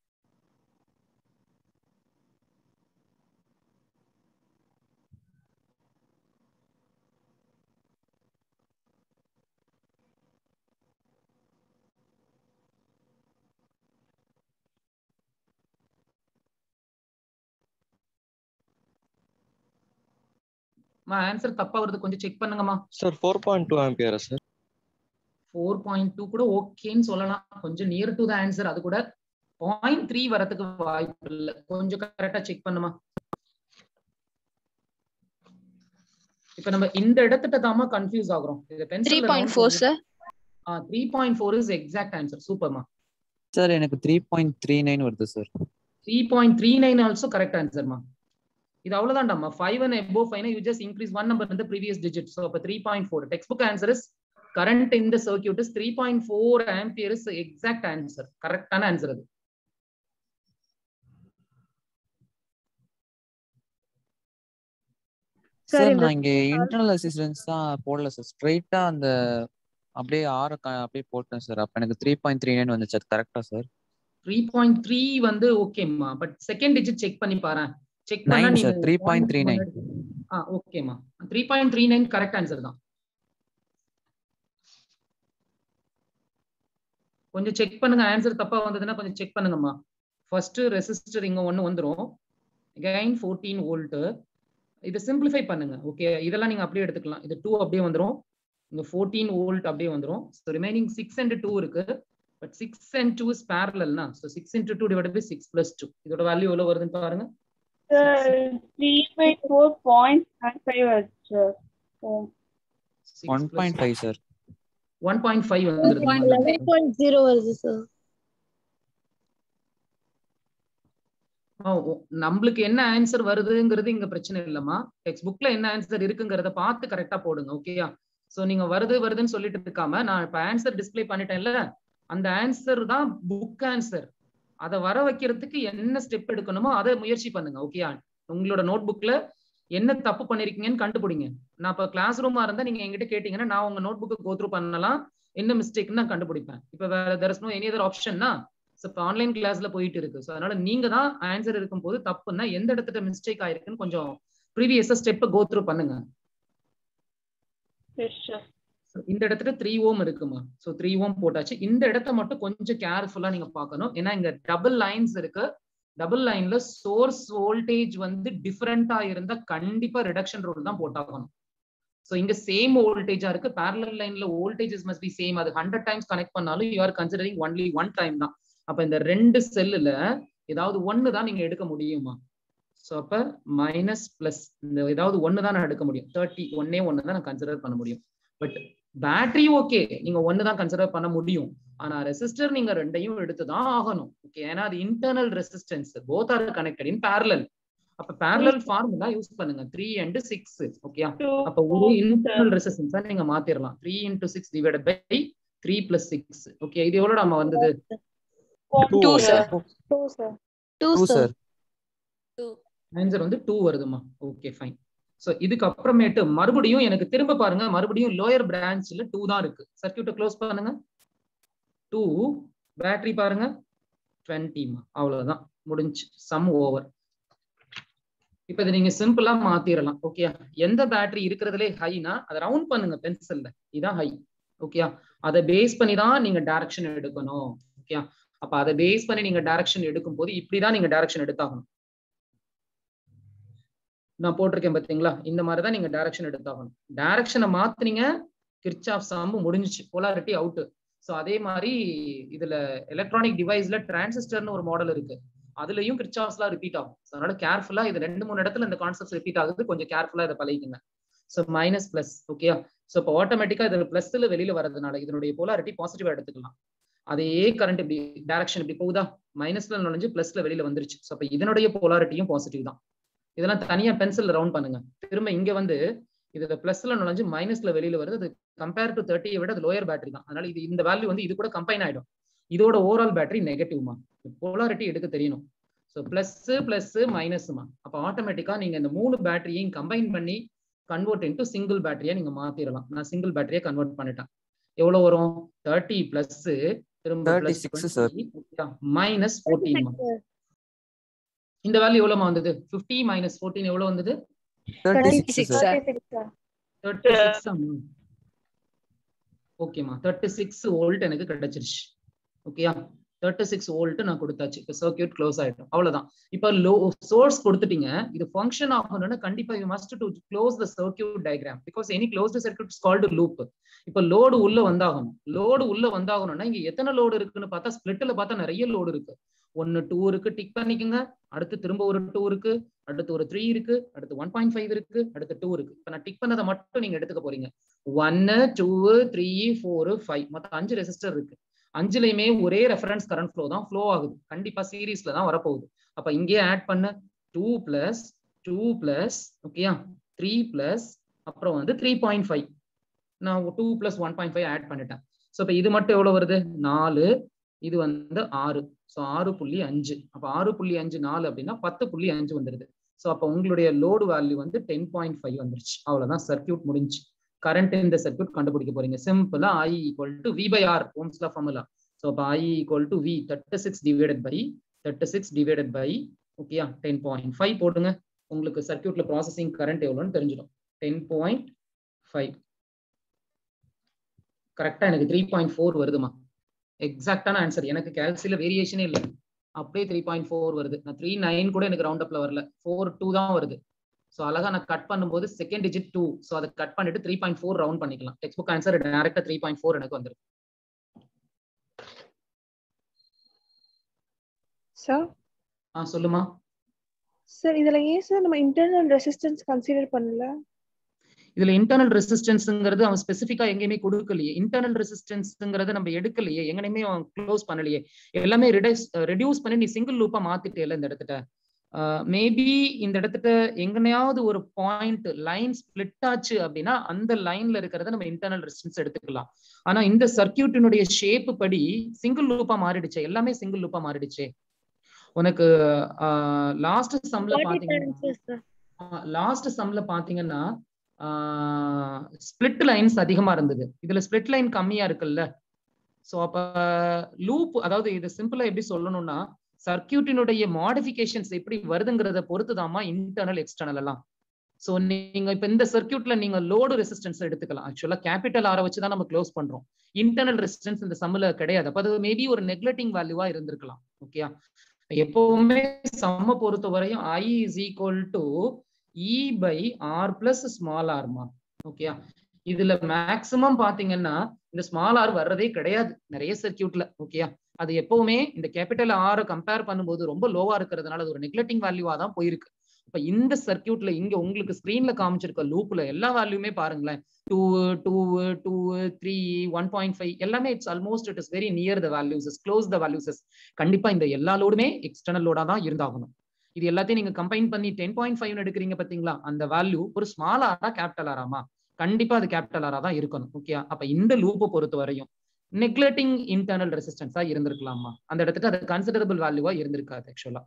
ஆன்சர் தப்பா வருது கொஞ்சம் செக் பண்ணுங்கம்மா சார் ஃபோர் பாயிண்ட் டூ ஆம்பியரா சார் ஃபோர் பாயிண்ட் டூ கூட ஓகேன்னு சொல்லலாம் கொஞ்சம் நியர் டு த ஆன்சர் அது கூட பாயிண்ட் த்ரீ வரதுக்கு வாய்ப்பு இல்லை கொஞ்சம் கரெக்டா செக் பண்ணுமா இப்ப நம்ம இந்த இடத்துட்ட தாமா கன்ஃபியூஸ் ஆகுறோம் three point four sir three point four is exact answer சூப்பர்மா சார் எனக்கு த்ரீ பாயிண்ட் த்ரீ நைன் வருது sir three point three nine also correct ஆன்சர்மா இது அவ்வளவுதான்டாமா five and above five you just increase one number இந்த previous digit so அப்போ three point four textbook answer is current இந்த circuit is three point four ampere is exact answer கரெக்டான answer அது sir நான் இங்க internal assistance தான் போடல sir ஸ்ட்ரைட்டா அந்த அப்படியே ஆற அப்படியே போட்டேன் சார் அப்ப எனக்கு த்ரீ பாயிண்ட் த்ரீ நைன் வந்துச்சு அது கரெக்டா சார் த்ரீ பாயிண்ட் த்ரீ வந்து ஓகேம்மா பட் செகண்ட் டிஜிட் செக் பண்ணி பாரு செக் பண்ணா நைன் நீங்க sir three point three nine ஆ ஓகேம்மா three point three nine correct answer தான் கொஞ்சம் செக் பண்ணுங்க ஆன்சர் தப்பா வந்ததுன்னா கொஞ்சம் செக் பண்ணுங்கம்மா ஃபர்ஸ்ட் ரெசிஸ்டர் இங்க ஒன்னு வந்துரும் அகைன் ஃபோர்டீன் வோல்ட் இதை சிம்பிளிஃபை பண்ணுங்க ஓகே இதெல்லாம் நீங்க அப்படியே எடுத்துக்கலாம் இது டூ அப்படியே வந்துரும் இங்க ஃபோர்டீன் வோல்ட் அப்படியே வந்துரும் so remaining six and two இருக்கு but six and two is பேரலல்னா so six into two divide by six plus two இதோட வேல்யூ எவ்வளவு வருதுன்னு பாருங்க three by four point five ஆச்சு one point five sir one point five வந்துருது eleven point zero வருது sir ஆ, ஓ, நம்மளுக்கு என்ன ஆன்சர் வருதுங்கிறது இங்க பிரச்சனை இல்லம்மா டெக்ஸ்ட் புக்ல என்ன ஆன்சர் இருக்குங்கிறத பார்த்து கரெக்டா போடுங்க ஓகேயா சோ நீங்க வருது வருதுன்னு சொல்லிட்டு இருக்காம நான் இப்ப ஆன்சர் டிஸ்ப்ளே பண்ணிட்டேன்ல அந்த ஆன்சர் தான் புக் ஆன்சர் அதை வர வைக்கிறதுக்கு என்ன ஸ்டெப் எடுக்கணுமோ அதை முயற்சி பண்ணுங்க ஓகேயா உங்களோட நோட் புக்ல என்ன தப்பு பண்ணிருக்கீங்கன்னு கண்டுபிடிங்க நான் இப்ப கிளாஸ் ரூமா இருந்தா நீங்க என்கிட்ட கேட்டீங்கன்னா நான் உங்க நோட் புக்கு கோத்ரூ பண்ணலாம் என்ன மிஸ்டேக்னு நான் கண்டுபிடிப்பேன் இப்ப வேற there is no any other ஆப்ஷன்னா ஸோ இப்போ ஆன்லைன் கிளாஸ்ல போயிட்டு இருக்கு ஸோ அதனால நீங்க தான் ஆன்சர் இருக்கும்போது தப்புன்னா எந்த இடத்துல மிஸ்டேக் ஆயிருக்குன்னு கொஞ்சம் ப்ரீவியஸா ஸ்டெப்பை கோ த்ரூ பண்ணுங்க So, இந்த இடத்துல த்ரீ ஓம் இருக்குமா ஸோ த்ரீ ஓம் போட்டாச்சு இந்த இடத்த மட்டும் கொஞ்சம் கேர்ஃபுல்லா நீங்க பார்க்கணும் ஏன்னா இங்க டபுள் லைன்ஸ் இருக்கு டபுள் லைன்ல சோர்ஸ் வோல்டேஜ் வந்து டிஃபரெண்டா இருந்தா கண்டிப்பா ரிடக்ஷன் ரூல் தான் போட்டாகணும் ஸோ இங்க சேம் வோல்டேஜா இருக்கு பேரலல் லைன்ல வோல்டேஜஸ் மஸ்ட் பி சேம் அது ஹண்ட்ரட் டைம்ஸ் கனெக்ட் பண்ணாலும் you are considering only one time தான் அப்ப இந்த ரெண்டு செல்லுல ஏதாவது ஒன்னு தான் நீங்க எடுக்க முடியுமா ஸோ அப்ப மைனஸ் பிளஸ் இந்த ஏதாவது ஒன்னு தான் நான் எடுக்க முடியும் தேர்ட்டி ஒன்னே ஒன்னு தான் நான் கன்சிடர் பண்ண முடியும் பட் பேட்டரி ஓகே நீங்க ஒன்னு தான் கன்சிடர் பண்ண முடியும் ஆனா ரெசிஸ்டர் நீங்க ரெண்டையும் எடுத்து தான் ஆகணும் ஓகே ஏன்னா அது internal resistance both are connected in parallel அப்ப பேரலல் ஃபார்முலா யூஸ் பண்ணுங்க த்ரீ அண்ட் சிக்ஸ் ஓகே அப்ப ஒரு இன்டர்னல் ரெசிஸ்டன்ஸா நீங்க மாத்திரலாம் three into six divided by three plus six okay இது எவ்வளவு நம்ம வந்தது two sir two sir two two sir sir answer வந்து டூ வருதுமா ஓகே ஃபைன் ஸோ இதுக்கு அப்புறமேட்டு மறுபடியும் எனக்கு திரும்ப பாருங்க மறுபடியும் லோயர் பிரான்ச்ல டூ தான் இருக்கு சர்க்கியூட்டை க்ளோஸ் பண்ணுங்க டூ பேட்டரி பாருங்க டுவெண்ட்டிமா அவ்வளவுதான் முடிஞ்சு சம் ஓவர் இப்ப இதை நீங்க சிம்பிளா மாத்திரலாம் ஓகே எந்த பேட்டரி இருக்கிறதுலே ஹைனா அதை ரவுண்ட் பண்ணுங்க பென்சில்ல இதான் ஹை ஓகே அதை பேஸ் பண்ணி தான் நீங்க டைரக்ஷன் எடுக்கணும் ஓகே அப்ப அதை பேஸ் பண்ணி நீங்க டைரக்ஷன் எடுக்கும் போது இப்படிதான் நீங்க டைரக்ஷன் எடுத்தாகணும் நான் போட்டிருக்கேன் பாத்தீங்களா இந்த மாதிரி தான் நீங்க டைரக்ஷன் எடுத்தாகணும் டைரக்ஷனை மாத்துனீங்க கிர்ச் ஆஃப் சாம்பு முடிஞ்சிச்சு போலாரிட்டி அவுட் ஸோ அதே மாதிரி இதுல எலக்ட்ரானிக் டிவைஸ்ல டிரான்சிஸ்டர்னு ஒரு மாடல் இருக்கு அதுலயும் கிர்ச்சாஃப்ஸ்லாம் ரிப்பீட் ஆகும் So, அதனால கேர்ஃபுல்லா இது ரெண்டு மூணு இடத்துல இந்த கான்செப்ட் ரிப்பீட் ஆகுது கொஞ்சம் கேர்ஃபுல்லா இதை பழகிக்கங்க ஸோ மைனஸ் பிளஸ் ஓகேயா ஸோ இப்போ ஆட்டோமேட்டிக்கா இது பிளஸ்ல வெளியில வரதுனால இதனுடைய போலாரிட்டி பாசிட்டிவா எடுத்துக்கலாம் அதே கரண்ட் இப்படி டைரக்ஷன் இப்படி போகுதா மைனஸ்ல நுழைஞ்சு பிளஸ்ல வெளியில வந்துருச்சு ஸோ அப்போ இதனுடைய போலாரிட்டியும் பாசிட்டிவ் தான் இதெல்லாம் தனியா பென்சில் ரவுண்ட் பண்ணுங்க திரும்ப இங்க வந்து இதுல பிளஸ்ல நுழைஞ்சு மைனஸ்ல வெளியில வருது அது கம்பேர் டு தேர்ட்டியை விட அது லோயர் பேட்டரி தான் அதனால இது இந்த வேல்யூ வந்து இது கூட கம்பைன் ஆயிடும் இதோட ஓவரால் பேட்டரி நெகட்டிவ்மா போலாரிட்டி எடுக்க தெரியணும் ஸோ பிளஸ் பிளஸ் மைனஸ்மா அப்போ ஆட்டோமேட்டிக்கா நீங்க இந்த மூணு பேட்டரியையும் கம்பைன் பண்ணி கன்வெர்ட் இன்டு சிங்கிள் பேட்டரியா நீங்க மாத்திரலாம் நான் சிங்கிள் பேட்டரியா கன்வெர்ட் பண்ணிட்டேன் எவ்வளவு வரும் தேர்ட்டி பிளஸ் திரும்ப 36 sir. மைனஸ் ஃபோர்டீன் இந்த வேல்யூ எவ்வளவு வந்தது 50 மைனஸ் ஃபோர்டீன் எவ்வளவு வந்தது thirty six sir thirty six ஓகேம்மா தேர்ட்டி சிக்ஸ் வோல்ட் எனக்கு கிடைச்சிருச்சு ஓகேயா தேர்ட்டி சிக்ஸ் வோல்ட் நான் கொடுத்தாச்சு இப்போ சர்க்கியூட் க்ளோஸ் ஆயிடும் அவ்வளவுதான் இப்போ லோ சோர்ஸ் கொடுத்துட்டீங்க இது ஃபங்க்ஷன் ஆகணும்னா கண்டிப்பா you must to close the circuit diagram because any close the circuit called loop இப்போ லோடு உள்ள வந்தாகணும் லோடு உள்ள வந்தாகணும்னா இங்க எத்தனை லோடு இருக்குன்னு பார்த்தா ஸ்பிளிட்ல பார்த்தா நிறைய லோடு இருக்கு ஒன்னு டூ இருக்கு டிக் பண்ணிக்கோங்க அடுத்து திரும்ப ஒரு டூ இருக்கு அடுத்து ஒரு த்ரீ இருக்கு அடுத்து ஒன் பாயிண்ட் ஃபைவ் இருக்கு அடுத்து டூ இருக்கு இப்போ நான் டிக் பண்ணதை மட்டும் நீங்க எடுத்துக்க போறீங்க ஒன்னு டூ த்ரீ ஃபோர் ஃபைவ் மொத்தம் அஞ்சு ரெசிஸ்டர் இருக்கு அஞ்சுலயுமே ஒரே ரெஃபரன்ஸ் கரண்ட் ஃப்ளோ தான் ஃப்ளோ ஆகுது கண்டிப்பா சீரீஸ்ல தான் வரப்போகுது அப்ப இங்கேயே ஆட் பண்ண டூ பிளஸ் டூ பிளஸ் ஓகேயா த்ரீ பிளஸ் அப்புறம் வந்து த்ரீ பாயிண்ட் ஃபைவ் நான் two plus one point five add பண்ணிட்டேன் ஸோ இப்போ இது மட்டும் எவ்வளவு வருது நாலு இது வந்து ஆறு ஸோ ஆறு புள்ளி அஞ்சு அப்போ ஆறு புள்ளி அஞ்சு நாலு அப்படின்னா பத்து புள்ளி அஞ்சு வந்துருது ஸோ அப்போ உங்களுடைய லோடு வேல்யூ வந்து டென் பாயிண்ட் ஃபைவ் வந்துருச்சு அவ்வளோதான் சர்க்கியூட் முடிஞ்சு கரண்ட் இந்த சர்க்கியூட் கண்டுபிடிக்க போறீங்க சிம்பிளா I equal to V by R ஓம்ஸ்லா ஃபார்முலா ஸோ அப்போ I equal to V thirty six divided by thirty six divided by ஓகேயா டென் பாயிண்ட் ஃபைவ் போடுங்க உங்களுக்கு சர்க்கியூட்ல ப்ராசஸிங் கரண்ட் எவ்வளோன்னு தெரிஞ்சிடும் டென் பாயிண்ட் ஃபைவ் கரெக்டா எனக்கு த்ரீ பாயிண்ட் ஃபோர் வருதுமா எக்ஸாக்டான ஆன்சர் எனக்கு கேல்சியில வேரியேஷனே இல்லை அப்படியே த்ரீ பாயிண்ட் ஃபோர் வருது நான் த்ரீ நைன் கூட எனக்கு ரவுண்ட் அப்ல வரல ஃபோர் டூ தான் வருது ஸோ அழகா நான் கட் பண்ணும்போது செகண்ட் டிஜிட் டூ ஸோ அதை கட் பண்ணிட்டு த்ரீ பாயிண்ட் ஃபோர் ரவுண்ட் பண்ணிக்கலாம் டெக்ஸ்ட் புக் ஆன்சர் டேரக்டா த்ரீ பாயிண்ட் ஃபோர் எனக்கு வந்துருக்கு சார் ஆ சொல்லுமா சார் இதுல ஏன் சார் நம்ம இன்டர்னல் ரெசிஸ்டன்ஸ் கன்சிடர் பண்ணல இதுல இன்டர்னல் ரெசிஸ்டன்ஸ்ங்கிறது அவன் ஸ்பெசிஃபிக்கா எங்கேயுமே கொடுக்கலையே இன்டர்னல் ரெசிஸ்டன்ஸ்ங்கிறத நம்ம எடுக்கலையே எங்கனையுமே அவன் க்ளோஸ் பண்ணலையே எல்லாமே ரிடைஸ் ரெடியூஸ் பண்ணி நீ சிங்கிள் லூப்பா மாத்திட்டேல இந்த இடத்துல மேபி இந்த இடத்துல எங்கனையாவது ஒரு பாயிண்ட் லைன் ஸ்பிளிட் ஆச்சு அப்படின்னா அந்த லைன்ல இருக்கிறத நம்ம இன்டர்னல் ரெசிஸ்டன்ஸ் எடுத்துக்கலாம் ஆனா இந்த சர்க்கியூட்டினுடைய ஷேப் படி சிங்கிள் லூப்பா மாறிடுச்சே எல்லாமே சிங்கிள் லூப்பா மாறிடுச்சே உனக்கு லாஸ்ட் சம்ல பாத்தீங்கன்னா லாஸ்ட் சம்ல பாத்தீங்கன்னா ஸ்பிளிட் லைன்ஸ் அதிகமா இருந்தது இதுல ஸ்பிளிட் லைன் கம்மியா இருக்குல்ல சோ அப்ப லூப் அதாவது இது சிம்பிளா எப்படி சொல்லணும்னா சர்க்கியூட்டினுடைய மாடிஃபிகேஷன்ஸ் எப்படி வருதுங்கிறத பொறுத்துதாமா இன்டர்னல் எக்ஸ்டர்னல் எல்லாம் சோ நீங்க இப்ப இந்த சர்க்கியூட்ல நீங்க லோடு ரெசிஸ்டன்ஸ் எடுத்துக்கலாம் ஆக்சுவலா கேபிட்டல் ஆர வச்சு தான் நம்ம க்ளோஸ் பண்றோம் இன்டர்னல் ரெசிஸ்டன்ஸ் இந்த சம்ல கிடையாது அப்ப அது மேபி ஒரு நெக்லெக்டிங் வேல்யூவா இருந்திருக்கலாம் ஓகேயா எப்பவுமே சம்ம பொறுத்த வரையும் I is equal to E by R plus small ஆர்மா ஓகேயா இதுல மேக்சிமம் பாத்தீங்கன்னா இந்த ஸ்மால் ஆர் வர்றதே கிடையாது நிறைய சர்க்கியூட்ல ஓகேயா அது எப்பவுமே இந்த கேபிட்டல் ஆரை கம்பேர் பண்ணும்போது ரொம்ப லோவா இருக்கிறதுனால அது ஒரு நெக்லெக்டிங் வேல்யூவா தான் போயிருக்கு இப்ப இந்த சர்க்கியூட்ல இங்க உங்களுக்கு ஸ்கிரீன்ல காமிச்சிருக்க லூப்ல எல்லா வேல்யூமே பாருங்களேன் two two two three one point five எல்லாமே it's almost it is very near the values close the values கண்டிப்பா இந்த எல்லா லோடுமே எக்ஸ்டர்னல் லோடா தான் இருந்தாகணும் இது எல்லாத்தையும் நீங்க கம்பைன் பண்ணி டென் பாயிண்ட் ஃபைவ் எடுக்கிறீங்க பாத்தீங்களா அந்த வேல்யூ ஒரு ஸ்மால் ஆரா கேபிட்டல் ஆராமா கண்டிப்பா அது கேபிட்டல் ஆரா தான் இருக்கணும் ஓகே அப்ப இந்த லூப்பை பொறுத்த வரையும் நெக்லெக்டிங் இன்டர்னல் ரெசிஸ்டன்ஸா இருந்திருக்கலாமா அந்த இடத்துல அது கன்சிடரபிள் வேல்யூவா இருந்திருக்காது ஆக்சுவலா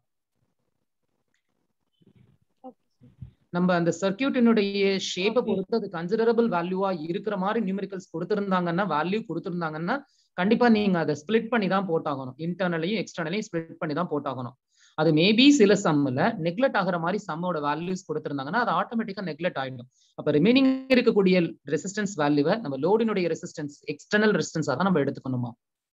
நம்ம அந்த சர்க்கியூட்டினுடைய ஷேப்பை பொறுத்து அது கன்சிடரபிள் வேல்யூவா இருக்கிற மாதிரி நியூமெரிக்கல்ஸ் கொடுத்திருந்தாங்கன்னா வேல்யூ கொடுத்திருந்தாங்கன்னா கண்டிப்பா நீங்க அதை ஸ்பிளிட் பண்ணி தான் போட்டாகணும் இன்டர்னலையும் எக்ஸ்டர்னலையும் ஸ்பிளிட் பண்ணி தான் போட்டாகணும் அது மேபி சில சம்ல நெக்லெக்ட் ஆகிற மாதிரி சம்மோட வேல்யூஸ் கொடுத்திருந்தாங்கன்னா அது ஆட்டோமேட்டிக்கா நெக்லெக்ட் ஆயிடும் அப்ப ரிமைனிங் இருக்கக்கூடிய ரெசிஸ்டன்ஸ் வேல்யூவை நம்ம லோடினுடைய ரெசிஸ்டன்ஸ் எக்ஸ்டர்னல் ரெசிஸ்டன்ஸா தான் நம்ம எடுத்துக்கணுமா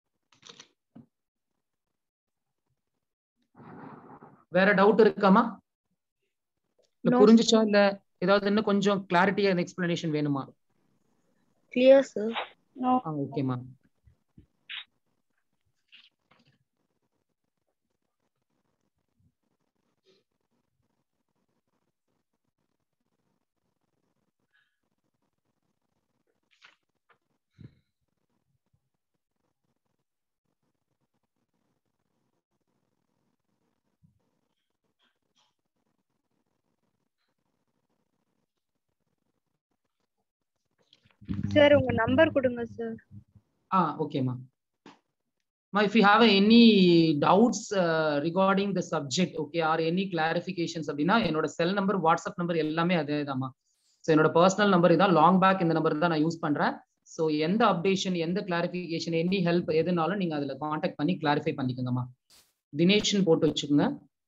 வேற டவுட் இருக்காமா இல்ல புரிஞ்சுச்சா இல்ல ஏதாவது இன்னும் கொஞ்சம் கிளாரிட்டியா எக்ஸ்பிளனேஷன் வேணுமா கிளியர் சார் ஓகேமா சார் உங்க நம்பர் கொடுங்க சார் ஆ ஓகேமா Ma, if you have any doubts uh, regarding the subject, okay, or any clarifications அப்படின்னா என்னோட செல் நம்பர் வாட்ஸ்அப் நம்பர் எல்லாமே அதே தான்மா ஸோ என்னோட பர்சனல் நம்பர் இதான் லாங் பேக் இந்த நம்பர் தான் நான் யூஸ் பண்றேன் ஸோ எந்த அப்டேஷன் எந்த கிளாரிஃபிகேஷன் எனி ஹெல்ப் எதுனாலும் நீங்க அதுல காண்டாக்ட் பண்ணி கிளாரிஃபை பண்ணிக்கோங்கம்மா தினேஷ்னு போட்டு வச்சுக்கோங்க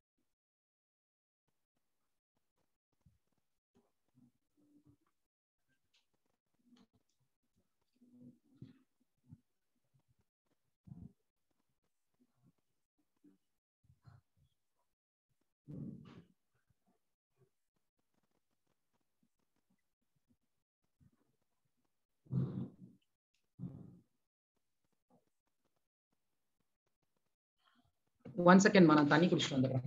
ஒன் செகண்ட்மா நான் தண்ணி குடிச்சிட்டு வந்துடுறேன்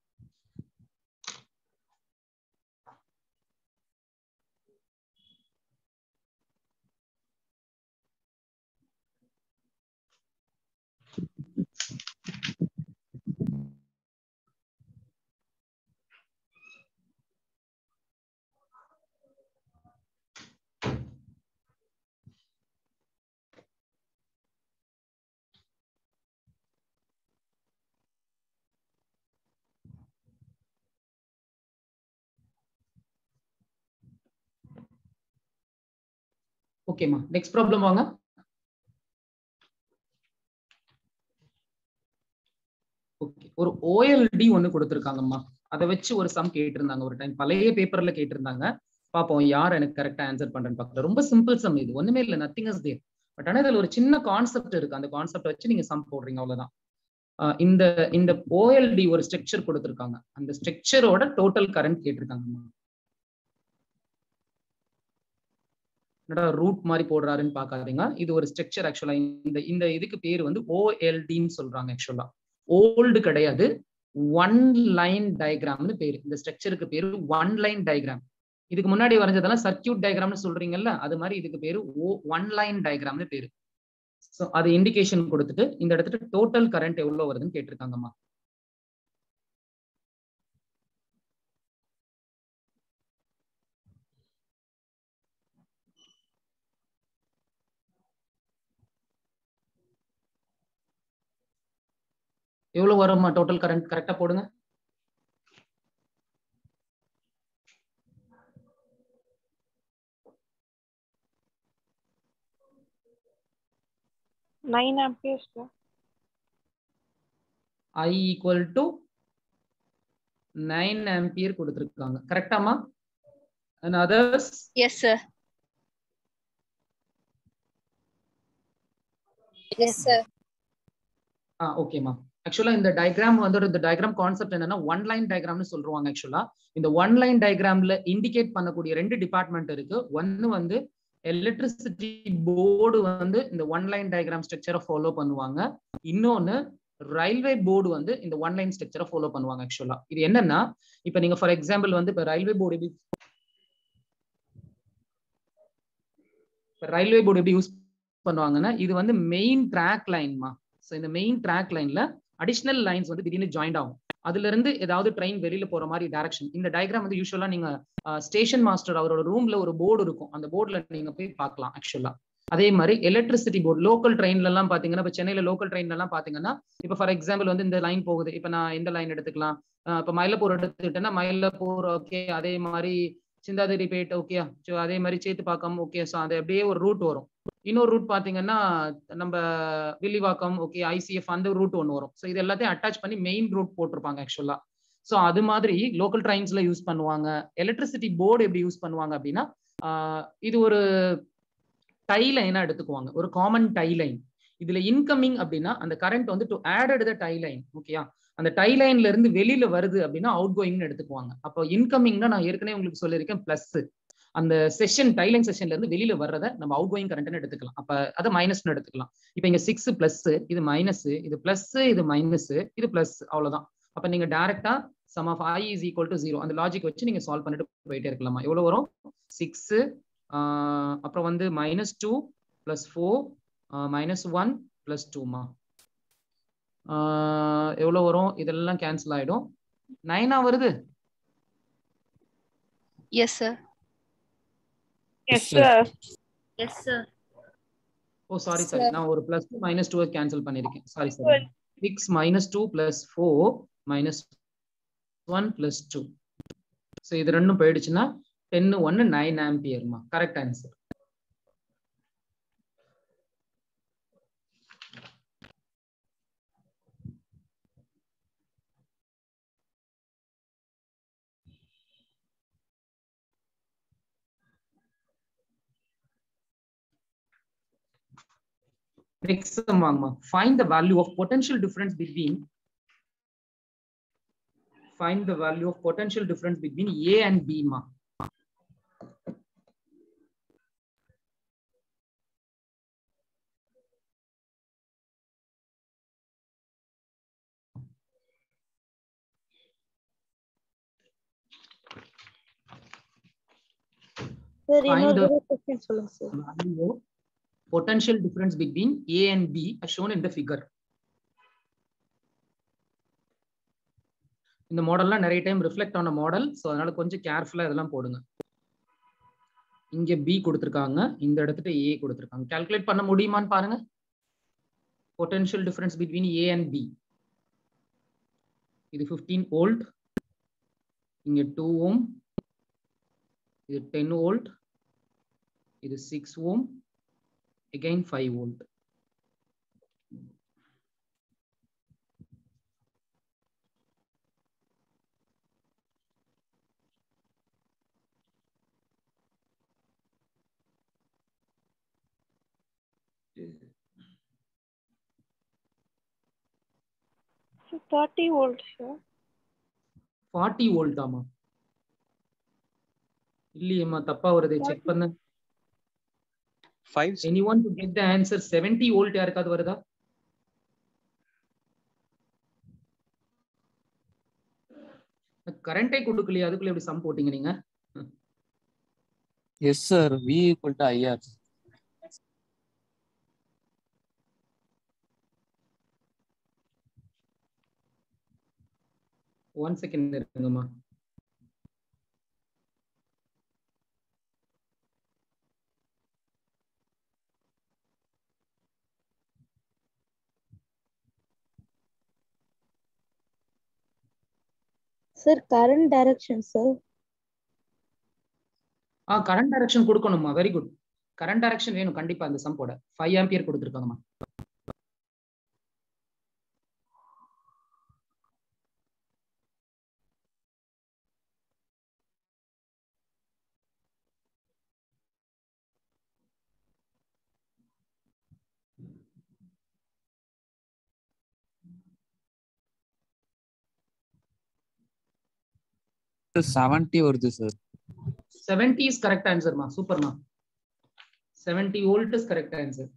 ஓகேம்மா நெக்ஸ்ட் ப்ராப்ளம் வாங்க ஓகே ஒரு ஓஎல்டி ஒன்னு கொடுத்துருக்காங்கம்மா அதை வச்சு ஒரு சம் கேட்டிருந்தாங்க ஒரு டைம் பழைய பேப்பர்ல கேட்டிருந்தாங்க பாப்போம் யார் எனக்கு கரெக்டா ஆன்சர் பண்றேன்னு பார்க்கலாம் ரொம்ப சிம்பிள் சம் இது ஒண்ணுமே இல்லை நத்திங் இஸ் தேர் பட் ஆனா இதுல ஒரு சின்ன கான்செப்ட் இருக்கு அந்த கான்செப்ட் வச்சு நீங்க சம் போடுறீங்க அவ்வளவுதான் ஆஹ் இந்த இந்த ஓஎல்டி ஒரு ஸ்ட்ரக்சர் கொடுத்துருக்காங்க அந்த ஸ்ட்ரக்சரோட டோட்டல் கரண்ட் கேட்டிருக்காங்கம்மா என்னடா ரூட் மாதிரி போடுறாருன்னு பார்க்காதீங்க இது ஒரு ஸ்ட்ரக்சர் ஆக்சுவலா இந்த இந்த இதுக்கு பேர் வந்து ஓஎல்டின்னு சொல்றாங்க ஆக்சுவலா ஓல்டு கிடையாது ஒன் லைன் டயக்ராம்னு பேரு இந்த ஸ்ட்ரக்சருக்கு பேரு ஒன் லைன் டயக்ராம் இதுக்கு முன்னாடி வரைஞ்சதெல்லாம் சர்க்கியூட் டயக்ராம்னு சொல்றீங்கல்ல அது மாதிரி இதுக்கு பேரு ஓ ஒன் லைன் டயக்ராம்னு பேரு ஸோ அது இண்டிகேஷன் கொடுத்துட்டு இந்த இடத்துல டோட்டல் கரண்ட் எவ்வளவு வருதுன்னு கேட்டிருக்காங்கம்மா எவ்வளவு வரும்மா டோட்டல் கரண்ட் கரெக்டா போடுங்க nine amperes I equal to nine ampere கொடுத்துருக்காங்க கரெக்டாமா and others Yes, sir. Yes, sir. ஆ ஓகேமா ஆக்சுவலா இந்த டயக்ராம் வந்து இந்த டயக்ராம் கான்செப்ட் என்னன்னா ஒன் லைன் டயக்ராம்னு சொல்றாங்க ஆக்சுவலா இந்த ஒன் லைன் டயக்ராம்ல இண்டிகேட் பண்ணக்கூடிய ரெண்டு டிபார்ட்மெண்ட் இருக்கு ஒன்னு வந்து எலக்ட்ரிசிட்டி போர்டு வந்து இந்த ஒன் லைன் டயக்ராம் ஸ்ட்ரக்சரை ஃபாலோ பண்ணுவாங்க இன்னொன்னு ரயில்வே போர்டு வந்து இந்த ஒன் லைன் ஸ்ட்ரக்சரை ஃபாலோ பண்ணுவாங்க ஆக்சுவலா இது என்னன்னா இப்ப நீங்க ஃபார் எக்ஸாம்பிள் வந்து இப்ப ரயில்வே போர்டு எப்படி இப்ப ரயில்வே போர்டு எப்படி யூஸ் பண்ணுவாங்கன்னா இது வந்து மெயின் ட்ராக் லைன்மா ஸோ இந்த மெயின் ட்ராக் லைன்ல அடிஷனல் லைன்ஸ் வந்து திடீர்னு ஜாயிண்ட் ஆகும் அதுல இருந்து ஏதாவது ட்ரெயின் வெளியில போற மாதிரி டைரக்ஷன் இந்த டயக்ராம் வந்து யூஸ்வலா நீங்க ஸ்டேஷன் மாஸ்டர் அவரோட ரூம்ல ஒரு போர்டு இருக்கும் அந்த போர்டுல நீங்க போய் பார்க்கலாம் ஆக்சுவலா அதே மாதிரி எலக்ட்ரிசிட்டி போர்டு லோக்கல் ட்ரெயின்ல எல்லாம் பாத்தீங்கன்னா இப்ப சென்னையில லோக்கல் ட்ரெயின்ல எல்லாம் பாத்தீங்கன்னா இப்ப ஃபார் எக்ஸாம்பிள் வந்து இந்த லைன் போகுது இப்ப நான் எந்த லைன் எடுத்துக்கலாம் அஹ் இப்ப மயிலப்பூர் எடுத்துக்கிட்டேன்னா மயிலப்பூர் ஓகே அதே மாதிரி சிந்தாதிரிப்பேட் ஓகே அதே மாதிரி சேத்துப்பாக்கம் ஓகே ஸோ அது அப்படியே ஒரு ரூட் வரும் இன்னொரு ரூட் பாத்தீங்கன்னா நம்ம வில்லிவாக்கம் ஓகே ஐசிஎஃப் அந்த ரூட் ஒன்று வரும் ஸோ இது எல்லாத்தையும் அட்டாச் பண்ணி மெயின் ரூட் போட்டிருப்பாங்க ஆக்சுவலா ஸோ அது மாதிரி லோக்கல் ட்ரெயின்ஸ்ல யூஸ் பண்ணுவாங்க எலக்ட்ரிசிட்டி போர்டு எப்படி யூஸ் பண்ணுவாங்க அப்படின்னா ஆஹ் இது ஒரு டை லைனா எடுத்துக்குவாங்க ஒரு காமன் டை லைன் இதுல இன்கமிங் அப்படின்னா அந்த கரண்ட் வந்து to added the tie line ஓகேயா அந்த டை லைன்ல இருந்து வெளியில வருது அப்படின்னா அவுட் கோயிங்னு எடுத்துக்குவாங்க அப்போ இன்கமிங்னா நான் ஏற்கனவே உங்களுக்கு சொல்லியிருக்கேன் பிளஸ் அந்த செஷன் டைலைன் செஷன்ல இருந்து வெளியில வர்றத நம்ம அவுட் கோயிங் கரண்ட்னு எடுத்துக்கலாம் அப்ப அதை மைனஸ்னு எடுத்துக்கலாம் இப்போ இங்க சிக்ஸ் பிளஸ் இது மைனஸ் இது பிளஸ் இது மைனஸ் இது பிளஸ் அவ்வளவுதான் அப்ப நீங்க டைரக்டா sum of I is equal to zero அந்த லாஜிக் வச்சு நீங்க சால்வ் பண்ணிட்டு போயிட்டே இருக்கலாமா எவ்வளவு வரும் சிக்ஸ் அப்புறம் வந்து minus two plus four minus one plus டூமா எவ்வளவு வரும் இதெல்லாம் கேன்சல் ஆயிடும் நைனா வருது Yes, sir. Yes, sir. Yes, sir. Oh sorry sorry Sir. நான் ஒரு plus two minus two cancel பண்ணிருக்கேன் sorry sorry six minus two plus four minus one plus two so இது ரெண்டும் போயிடுச்சுன்னா டென்னு ஒன்னு நைன் ஆம்பியர்மா கரெக்ட் ஆன்சர் Next sum வாங்கம்மா. Find the value of potential difference between find the value of potential difference between A and B மா. Sir Find இன்னொரு the question சொல்லுங்க sir value of potential difference between A and B as shown in the figure. இந்த மாடல்லாம் நிறைய time reflect ஆன model so அதனால கொஞ்சம் கேர்ஃபுல்லா இதெல்லாம் போடுங்க இங்க பி கொடுத்துருக்காங்க இந்த இடத்துல ஏ கொடுத்துருக்காங்க கால்குலேட் பண்ண முடியுமான்னு பாருங்க potential difference between A and B இது 15 வோல்ட் இங்க டூ ஓம் இது டென் வோல்ட் இது six ohm again 5 volt. Forty volt sir 40 volt ஆமா இல்லையேம்மா தப்பா வருது செக் பண்ண five anyone to get the answer 70 volt யாருக்காவது வருதா கரண்டே கொடுக்கலையே அதுக்குள்ள எப்படி சம் போட்டீங்க நீங்க yes sir V equal to IR one second இருங்கம்மா சார் கரண்ட் டைரக்ஷன் சார் ஆ கரண்ட் டைரக்ஷன் கொடுக்கணுமா வெரி குட் கரண்ட் டைரக்ஷன் வேணும் கண்டிப்பா அந்த சம் போட ஃபைவ் ஆம்பியர் கொடுத்துருக்காங்கம்மா செவன்ட்டி வருது sir 70 is correct answer ma super ma 70 volt is correct answer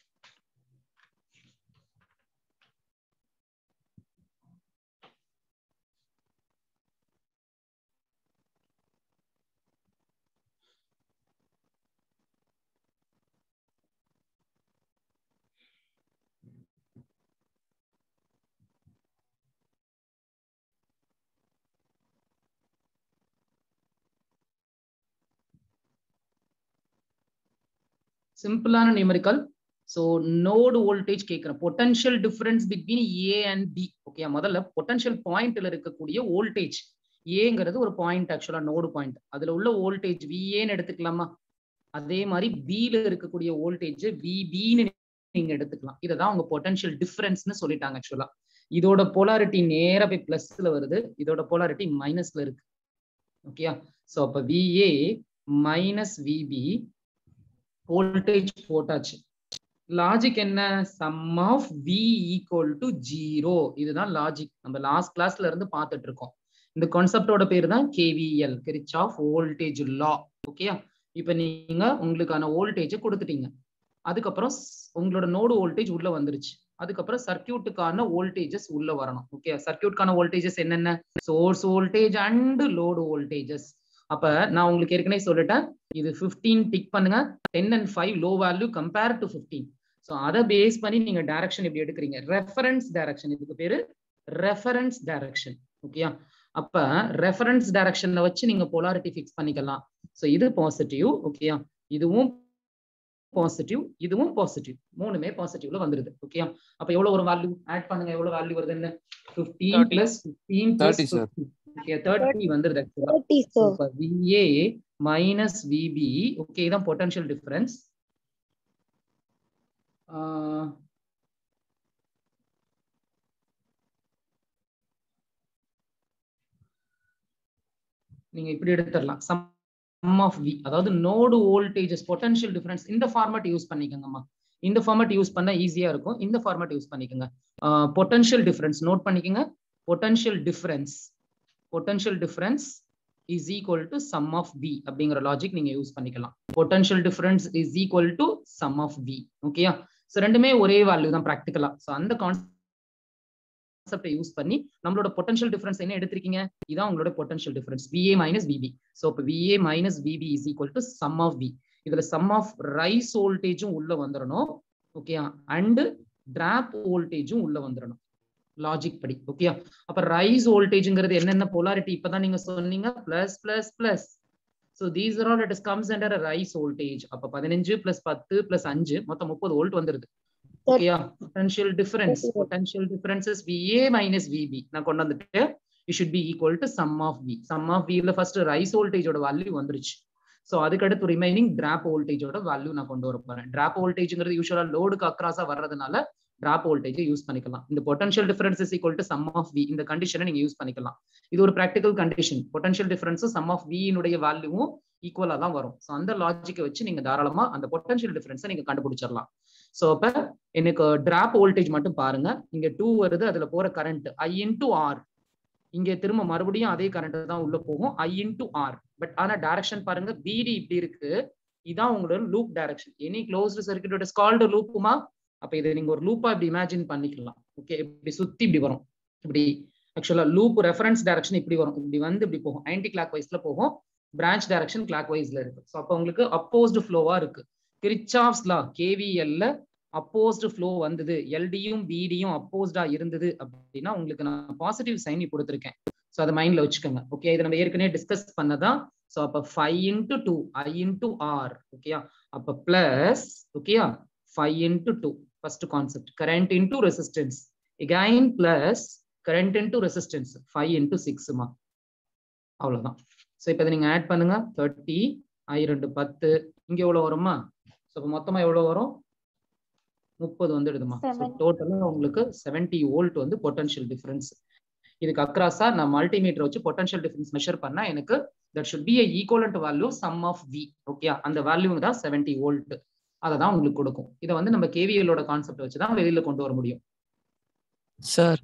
சிம்பிளான நியூமரிக்கல் ஸோ நோடு வோல்டேஜ் கேட்குறேன் potential difference between A and B okay முதல்ல பொட்டன்ஷியல் பாயிண்ட்ல இருக்கக்கூடிய வோல்டேஜ் ஏங்கிறது ஒரு பாயிண்ட் ஆக்சுவலா நோடு பாயிண்ட் அதுல உள்ள வோல்டேஜ் விஏன்னு எடுத்துக்கலாமா அதே மாதிரி பில இருக்கக்கூடிய வோல்டேஜ் விபின்னு நீங்க எடுத்துக்கலாம் இதுதான் உங்க பொட்டன்ஷியல் டிஃபரன்ஸ்னு சொல்லிட்டாங்க ஆக்சுவலா இதோட போலாரிட்டி நேரா போய் பிளஸ்ல வருது இதோட போலாரிட்டி மைனஸ்ல இருக்கு ஓகேயா ஸோ அப்ப விஏ மைனஸ் விபி வோல்டேஜ் போட்டாச்சு லாஜிக் என்ன sum of V equal to zero இதுதான் லாஜிக் நம்ம லாஸ்ட் கிளாஸ்ல இருந்து பார்த்துட்டு இருக்கோம் இந்த கான்செப்டோட பேர் தான் KVL Kirchhoff voltage law ஓகேயா இப்ப நீங்க உங்களுக்கான வோல்டேஜை கொடுத்துட்டீங்க அதுக்கப்புறம் ஸ்- உங்களோட நோடு வோல்டேஜ் உள்ள வந்துருச்சு அதுக்கப்புறம் சர்க்கியூட்டுக்கான வோல்டேஜஸ் உள்ள வரணும் ஓகே சர்க்கியூட்கான வோல்டேஜஸ் என்னென்ன source voltage and load voltages அப்ப நான் உங்களுக்கு ஏற்கனவே சொல்லிட்டேன் இது 15 டிக் பண்ணுங்க ten and five low value compare to fifteen so அதை பேஸ் பண்ணி நீங்க டைரக்ஷன் எப்படி எடுக்கிறீங்க ரெஃபரன்ஸ் டைரக்ஷன் இதுக்கு பேரு ரெஃபரன்ஸ் டைரக்ஷன் ஓகேயா அப்ப ரெஃபரன்ஸ் டைரக்ஷன்ல வச்சு நீங்க போலாரிட்டி ஃபிக்ஸ் பண்ணிக்கலாம் ஸோ இது பாசிட்டிவ் ஓகேயா இதுவும் பாசிட்டிவ் இதுவும் பாசிட்டிவ் மூணுமே பாசிட்டிவ்ல வந்துருது ஓகேயா அப்ப எவ்வளவு ஒரு வேல்யூ ஆட் பண்ணுங்க எவ்வளவு வேல்யூ வருது என்ன 15 பிளஸ் 15 பிளஸ் 30 sir. ஓகே 30 வந்துருது ஆக்சுவலா தேர்ட்டி So, சார் இப்ப VA minus VB, okay, இதான் potential difference. Uh, நீங்க இப்படி எடுத்துடலாம் சம் ஆஃப் வி அதாவது நோடு வோல்டேஜஸ் பொட்டன்ஷியல் டிஃபரன்ஸ் இந்த ஃபார்மட் யூஸ் பண்ணிக்கோங்கம்மா இந்த ஃபார்மட் யூஸ் பண்ணா ஈஸியா இருக்கும் இந்த ஃபார்மட் யூஸ் பண்ணிக்கோங்க பொட்டன்ஷியல் டிஃபரன்ஸ் நோட் பண்ணிக்கோங்க potential difference potential difference is equal to sum of V அப்படிங்கிற லாஜிக் நீங்க யூஸ் பண்ணிக்கலாம் potential difference is equal to sum of V ஓகேயா ஸோ ரெண்டுமே ஒரே வேல்யூ தான் ப்ராக்டிக்கலா ஸோ அந்த கான்செப்டை யூஸ் பண்ணி நம்மளோட பொட்டன்ஷியல் டிஃபரன்ஸ் என்ன எடுத்திருக்கீங்க இதான் உங்களோட potential difference VA minus VB so இப்போ VA minus VB is equal to sum of V இதுல சம் ஆஃப் ரைஸ் வோல்டேஜும் உள்ள வந்துடணும் ஓகேயா அண்ட் டிராப் வோல்டேஜும் உள்ள வந்துடணும் லாஜிக் படி ஓகேயா அப்ப ரைஸ் வோல்டேஜ்ங்கிறது என்னென்ன போலாரிட்டி இப்பதான் நீங்க சொன்னீங்க plus plus plus so these are all it is comes under rise voltage அப்ப பதினஞ்சு பிளஸ் பத்து பிளஸ் அஞ்சு மொத்தம் முப்பது வோல்ட் வந்துருது ஓகேயா potential difference potential differences VA minus VB நான் கொண்டு வந்துட்டு it should be equal to sum of V sum of வில ஃபர்ஸ்ட் ரைஸ் வோல்டேஜோட வேல்யூ வந்துருச்சு ஸோ அதுக்கடுத்து ரிமைனிங் டிராப் வோல்டேஜோட வேல்யூ நான் கொண்டு வர போறேன் டிராப் வோல்டேஜ்ங்கிறது யூஸ்வலா லோடுக்கு அக்ராஸா வர்றதுனால டிராப் வோல்டேஜ் யூஸ் பண்ணிக்கலாம் இந்த potential difference is equal to sum of V இந்த கண்டிஷனை நீங்க யூஸ் பண்ணிக்கலாம் இது ஒரு ப்ராக்டிகல் கண்டிஷன் பொட்டன்ஷியல் டிஃபரன்ஸும் சம் ஆஃப் வியினுடைய வேல்யூவும் ஈக்குவலா தான் வரும் ஸோ அந்த லாஜிக்கை வச்சு நீங்க தாராளமா அந்த பொட்டன்ஷியல் டிஃபரன்ஸை நீங்க கண்டுபிடிச்சிடலாம் ஸோ அப்ப எனக்கு டிராப் வோல்டேஜ் மட்டும் பாருங்க இங்க டூ வருது அதுல போற கரண்ட் ஐ இன்டு ஆர் இங்க திரும்ப மறுபடியும் அதே கரண்ட் தான் உள்ள போகும் ஐ இன்டு ஆர் பட் ஆனா டைரக்ஷன் பாருங்க பிடி இப்படி இருக்கு இதான் உங்களோட loop direction any closed circuit is called லூப்புமா அப்ப இதை நீங்க ஒரு லூப்பா இப்படி இமேஜின் பண்ணிக்கலாம் ஓகே இப்படி சுத்தி இப்படி வரும் இப்படி ஆக்சுவலா லூப் ரெஃபரன்ஸ் டைரக்ஷன் இப்படி வரும் இப்படி வந்து இப்படி போகும் ஆன்டி கிளாக் வைஸ்ல போகும் பிரான்ச் டைரக்ஷன் கிளாக் வைஸ்ல இருக்கு ஸோ அப்போ உங்களுக்கு அப்போஸ்டு ஃப்ளோவா இருக்கு கிரிச்சாஃப்ஸ் லா கேவிஎல்ல அப்போஸ்டு ஃப்ளோ வந்தது எல்டியும் பிடியும் அப்போஸ்டா இருந்தது அப்படின்னா உங்களுக்கு நான் பாசிட்டிவ் சைன் கொடுத்துருக்கேன் ஸோ அதை மைண்ட்ல வச்சுக்கோங்க ஓகே இதை நம்ம ஏற்கனவே டிஸ்கஸ் பண்ணதான் ஸோ அப்போ five into two I into R ஓகேயா அப்போ பிளஸ் ஓகேயா five into two first concept current into resistance again plus current into resistance five into சிக்ஸ்மா அவ்வளோதான் ஸோ இப்போ இதை நீங்கள் ஆட் பண்ணுங்க தேர்ட்டி ஐ ரெண்டு பத்து இங்கே எவ்வளோ வருமா ஸோ இப்போ மொத்தமாக எவ்வளோ வரும் முப்பது வந்துடுதுமா ஸோ டோட்டலாக உங்களுக்கு செவன்டி வோல்ட் வந்து பொட்டன்ஷியல் டிஃபரன்ஸ் இதுக்கு அக்ராஸா நான் மல்டிமீட்டர் வச்சு பொட்டன்ஷியல் டிஃபரன்ஸ் மெஷர் பண்ணா எனக்கு that should be equivalent value sum of V okay அந்த வேல்யூ தான் செவன்டி வோல்ட் அதை தான் உங்களுக்கு கொடுக்கும் இதை வந்து நம்ம கேவிஎலோட கான்செப்ட் வச்சு தான் வெளியில கொண்டு வர முடியும் சார்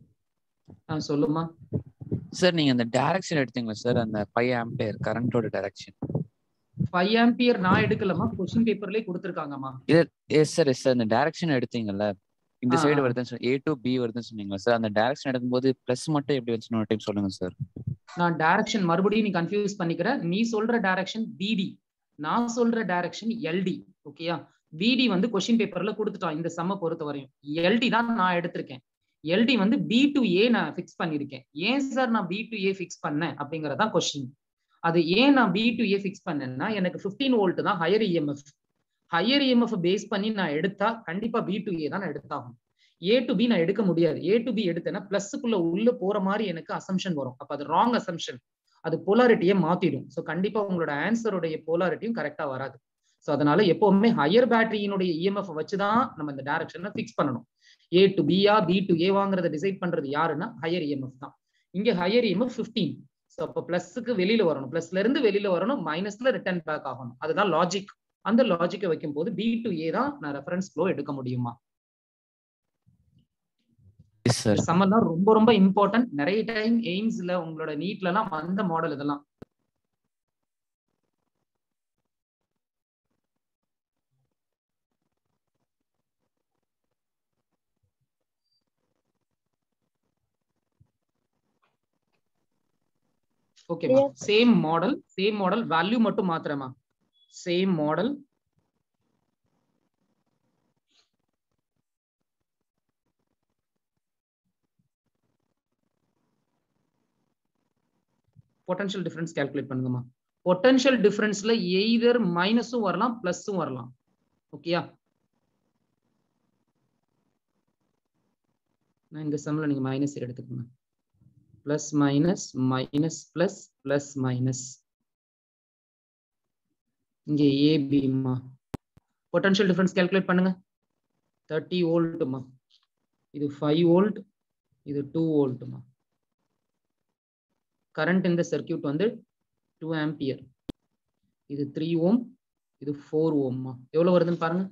ஆ சொல்லுமா சார் நீங்க அந்த டைரக்ஷன் எடுத்தீங்களா சார் அந்த ஃபைவ் ஆம்பியர் கரண்டோட டைரக்ஷன் ஃபைவ் ஆம்பியர் நான் எடுக்கலமா கொஸ்டின் பேப்பர்லயே கொடுத்துருக்காங்கம்மா எஸ் சார் எஸ் சார் அந்த டைரக்ஷன் எடுத்தீங்கல்ல இந்த ஆ, சைடு ஆ. வருதுன்னு ஏ டு பி வருதுன்னு சொன்னீங்களா சார் அந்த டைரக்ஷன் எடுக்கும்போது பிளஸ் மட்டும் எப்படி வந்துச்சு ஒரு டைம் சொல்லுங்க சார் நான் டைரக்ஷன் மறுபடியும் நீ கன்ஃபியூஸ் பண்ணிக்கிற நீ சொல்ற டைரக்ஷன் பிடி நான் சொல்ற டைரக்ஷன் எல்டி ஓகேயா பிடி வந்து கொஸ்டின் பேப்பர்ல கொடுத்துட்டான் இந்த சம்ம பொறுத்த வரையும் எல்டி தான் நான் எடுத்திருக்கேன் எல்டி வந்து பி டு ஏ நான் ஃபிக்ஸ் பண்ணியிருக்கேன் ஏன் சார் நான் பி டு ஏ ஃபிக்ஸ் பண்ணேன் அப்படிங்கறதான் கொஸ்டின் அது ஏன் நான் பி டு ஏ ஃபிக்ஸ் பண்ணேன்னா எனக்கு 15 வோல்ட் தான் higher EMF higher EMF base பண்ணி நான் எடுத்தா கண்டிப்பா பி டு ஏ தான் நான் எடுத்தாகும் ஏ டு பி நான் எடுக்க முடியாது ஏ டு பி எடுத்தேன்னா பிளஸ்க்குள்ள உள்ள போற மாதிரி எனக்கு அசம்ஷன் வரும் அப்ப அது ராங் அசம்ஷன் அது போலாரிட்டியை மாத்திடும் ஸோ கண்டிப்பா உங்களோட ஆன்சருடைய போலாரிட்டியும் கரெக்டா வராது ஸோ அதனால எப்பவுமே ஹையர் பேட்டரியினுடைய இஎம்எஃப் வச்சுதான் நம்ம இந்த டைரக்ஷனை ஃபிக்ஸ் பண்ணணும் ஏ டு பியா பி டு ஏ வாங்குறத டிசைட் பண்றது யாருன்னா ஹையர் இஎம்எஃப் தான் இங்க ஹையர் இஎம்எஃப் ஃபிஃப்டீன் ஸோ அப்போ பிளஸ்க்கு வெளியில வரணும் பிளஸ்ல இருந்து வெளியில வரணும் மைனஸ்ல ரிட்டர்ன் பேக் ஆகணும் அதுதான் லாஜிக் அந்த லாஜிக்கை வைக்கும் போது பி டு ஏ தான் நான் ரெஃபரன்ஸ் ஃப்ளோ எடுக்க முடியுமா எஸ் சார் சம்மர்லாம் ரொம்ப ரொம்ப இம்பார்ட்டன்ட் நிறைய டைம் எய்ம்ஸ்ல உங்களோட நீட்ல எல்லாம் வந்த மாடல் இதெல்லாம் ஓகேமா same model same model value மட்டும் மாத்திரமா same model potential difference calculate பண்ணுங்கம்மா பொட்டன்ஷியல் டிஃபரன்ஸ்ல எய்தர் மைனஸும் வரலாம் பிளஸும் வரலாம் ஓகேயா நான் இந்த சம்ல நீங்க மைனஸ் எடுத்துக்கோங்க plus minus minus plus plus minus இங்க ஏபிமா பொட்டன்ஷியல் டிஃபரன்ஸ் கால்குலேட் பண்ணுங்க தேர்ட்டி வோல்ட்டுமா இது ஃபைவ் வோல்ட் இது டூ வோல்ட்டுமா கரண்ட் இந்த சர்க்கியூட் வந்து டூ ஆம்பியர் இது த்ரீ ஓம் இது ஃபோர் ஓம்மா எவ்வளவு வருதுன்னு பாருங்க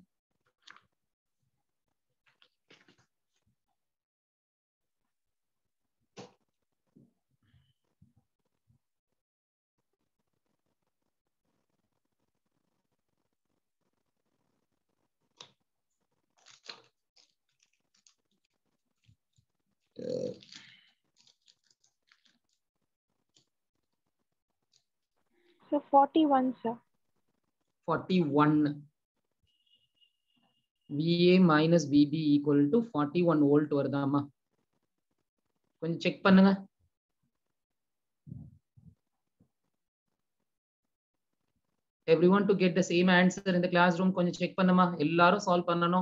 So 41, sir. 41 VA minus VB equal to 41 volt வருதாமா கொஞ்சம் செக் பண்ணுங்க everyone to get the same answer in the classroom கொஞ்சம் செக் பண்ணுமா எல்லாரும் சால்வ் பண்ணணும்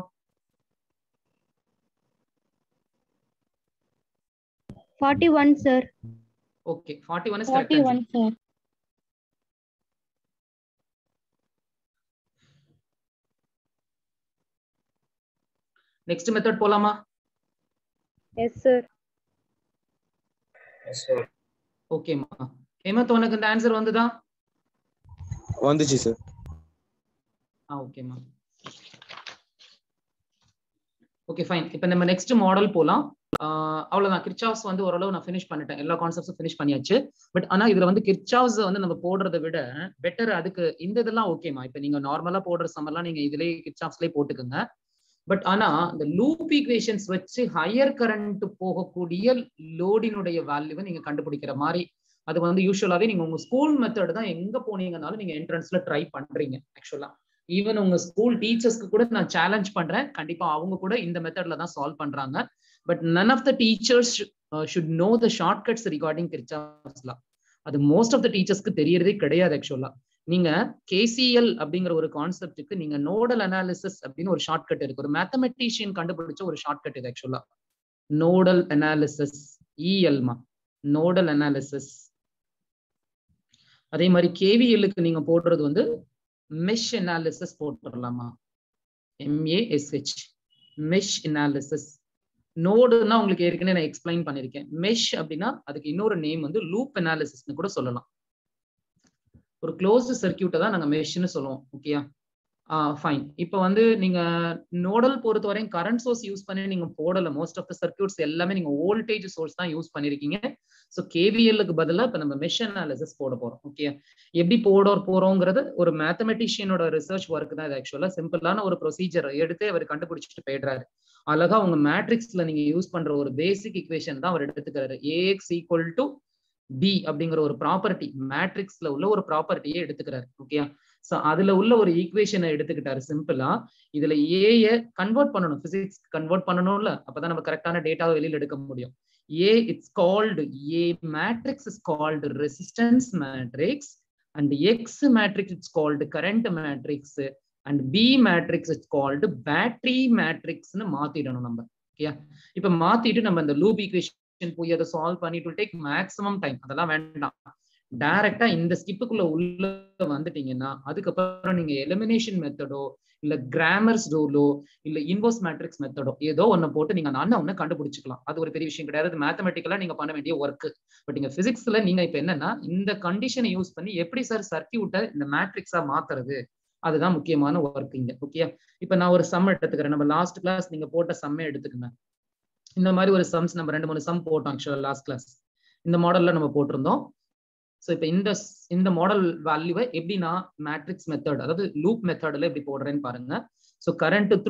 Forty one, sir. Okay 41 is Forty correct one, answer. sir. next method போலாமா Yes, sir. ஓகேமா ஹேமந்த் உனக்கு இந்த ஆன்சர் வந்துதா வந்துச்சு சார் ஆ ஓகேமா ஓகே ஃபைன் இப்போ நம்ம நெக்ஸ்ட் மாடல் போலாம் ஆஹ் அவ்வளவுதான் கிர்ச்சாவ்ஸ் வந்து ஓரளவு நான் ஃபினிஷ் பண்ணிட்டேன் எல்லா கான்செப்ட்ஸும் ஃபினிஷ் பண்ணியாச்சு பட் ஆனா இதுல வந்து கிர்ச்சாவ்ஸ் வந்து நம்ம போடுறதை விட பெட்டர் அதுக்கு இந்த இதெல்லாம் ஓகேமா இப்போ நீங்க நார்மலா போடுற சம்மர்லாம் நீங்க இதுலயே கிர்ச்சாவ்ஸ்லயே போட்டுக்கோங்க பட் ஆனா இந்த லூப் ஈக்குவேஷன்ஸ் வச்சு ஹையர் கரண்ட் போகக்கூடிய லோடினுடைய வேல்யூவை நீங்க கண்டுபிடிக்கிற மாதிரி அது வந்து யூஸ்வலாவே நீங்க உங்க ஸ்கூல் மெத்தட் தான் எங்க போனீங்கனாலும் நீங்க என்ட்ரன்ஸ்ல ட்ரை பண்றீங்க ஆக்சுவலா ஈவன் உங்க ஸ்கூல் டீச்சர்ஸ்க்கு கூட நான் சேலஞ்ச் பண்றேன் கண்டிப்பா அவங்க கூட இந்த மெத்தட்ல தான் சால்வ் பண்றாங்க but none of the teachers should know the short cuts regarding கிரிச்சாஸ்லாம் அது மோஸ்ட் ஆஃப் த டீச்சர்ஸ்க்கு தெரியறதே கிடையாது ஆக்சுவலா நீங்க கேசிஎல் அப்படிங்கிற ஒரு கான்செப்டுக்கு நீங்க நோடல் அனாலிசிஸ் அப்படின்னு ஒரு ஷார்ட் கட் இருக்கு ஒரு மேத்தமெட்டிஷியன் கண்டுபிடிச்ச ஒரு ஷார்ட் கட் இது ஆக்சுவலா நோடல் அனாலிசிஸ் இஎல்மா நோடல் அனாலிசிஸ் அதே மாதிரி கேவிஎல்லுக்கு நீங்க போடுறது வந்து மெஷ் அனாலிசிஸ் போட்டுடலாமா எம்ஏஎஸ்ஹெச் மெஷ் அனாலிசிஸ் நோடுன்னா உங்களுக்கு ஏற்கனவே நான் எக்ஸ்பிளைன் பண்ணிருக்கேன் மெஷ் அப்படின்னா அதுக்கு இன்னொரு நேம் வந்து லூப் அனாலிசிஸ்னு கூட சொல்லலாம் ஒரு க்ளோஸ்டு சர்க்கியூட்டை தான் நாங்கள் மெஷ்னு சொல்லுவோம் ஓகேயா ஃபைன் இப்போ வந்து நீங்க நோடல் பொறுத்த வரையும் கரண்ட் சோர்ஸ் யூஸ் பண்ணி நீங்க போடல மோஸ்ட் ஆஃப் த சர்க்கியூட்ஸ் எல்லாமே நீங்க வோல்டேஜ் சோர்ஸ் தான் யூஸ் பண்ணிருக்கீங்க ஸோ கேவிஎல்லுக்கு பதிலாக இப்போ நம்ம மெஷ் அனாலிசிஸ் போட போறோம் ஓகே எப்படி போட போறோங்கிறது ஒரு மேத்தமெட்டிஷியனோட ரிசர்ச் ஒர்க் தான் இது ஆக்சுவலா சிம்பிளான ஒரு ப்ரொசீஜர் எடுத்து அவர் கண்டுபிடிச்சிட்டு போயிடுறாரு அழகா உங்க மேட்ரிக்ஸ்ல நீங்க யூஸ் பண்ற ஒரு பேசிக் இக்குவேஷன் தான் அவர் எடுத்துக்கிறாரு ஏஎக்ஸ் ஈக்குவல் டு பி அப்படிங்கிற ஒரு ப்ராப்பர்ட்டி மேட்ரிக்ஸ்ல உள்ள ஒரு ப்ராப்பர்ட்டியே எடுத்துக்கிறாரு ஓகே சோ அதுல உள்ள ஒரு ஈக்குவேஷனை எடுத்துக்கிட்டாரு சிம்பிளா இதுல ஏய கன்வெர்ட் பண்ணணும் பிசிக்ஸ் கன்வெர்ட் பண்ணணும்ல அப்பதான் நம்ம கரெக்டான டேட்டாவை வெளியில எடுக்க முடியும் A it's called A matrix is called resistance matrix and X matrix it's called current matrix and B matrix it's called battery மேட்ரிக்ஸ்னு மாத்திடணும் நம்ம ஓகே இப்ப மாத்திட்டு நம்ம இந்த லூப் ஈக்குவேஷன் போய் அதை சால்வ் பண்ணிட்டு டேக் மேக்ஸிமம் டைம் அதெல்லாம் வேண்டாம் டைரக்டா இந்த ஸ்கிப்புக்குள்ள உள்ள வந்துட்டீங்கன்னா அதுக்கப்புறம் நீங்க எலிமினேஷன் மெத்தடோ இல்ல கிராமர்ஸ் டோலோ இல்ல இன்வர்ஸ் மேட்ரிக்ஸ் மெத்தடோ ஏதோ ஒண்ணு போட்டு நீங்க அந்த ஒண்ணு கண்டுபிடிச்சிக்கலாம் அது ஒரு பெரிய விஷயம் கிடையாது மேத்தமெட்டிக்கலா நீங்க பண்ண வேண்டிய ஒர்க் பட் நீங்க பிசிக்ஸ்ல நீங்க இப்ப என்னன்னா இந்த கண்டிஷனை யூஸ் பண்ணி எப்படி சார் சர்க்கியூட்டை இந்த மேட்ரிக்ஸா மாத்துறது அதுதான் முக்கியமான ஒர்க் இங்க ஓகே இப்ப நான் ஒரு சம் எடுத்துக்கிறேன் நம்ம லாஸ்ட் கிளாஸ் நீங்க போட்ட சம்மே எடுத்துக்கங்க இந்த மாதிரி ஒரு சம்ஸ் நம்ம ரெண்டு மூணு சம் போட்டோம் ஆக்சுவலா லாஸ்ட் கிளாஸ் இந்த மாடல்ல நம்ம போட்டிருந்தோம் ஸோ இப்போ இந்த இந்த மாடல் வேல்யூவை எப்படி நான் மேட்ரிக்ஸ் மெத்தட் அதாவது லூப் மெத்தட்ல எப்படி போடுறேன்னு பாருங்க so current through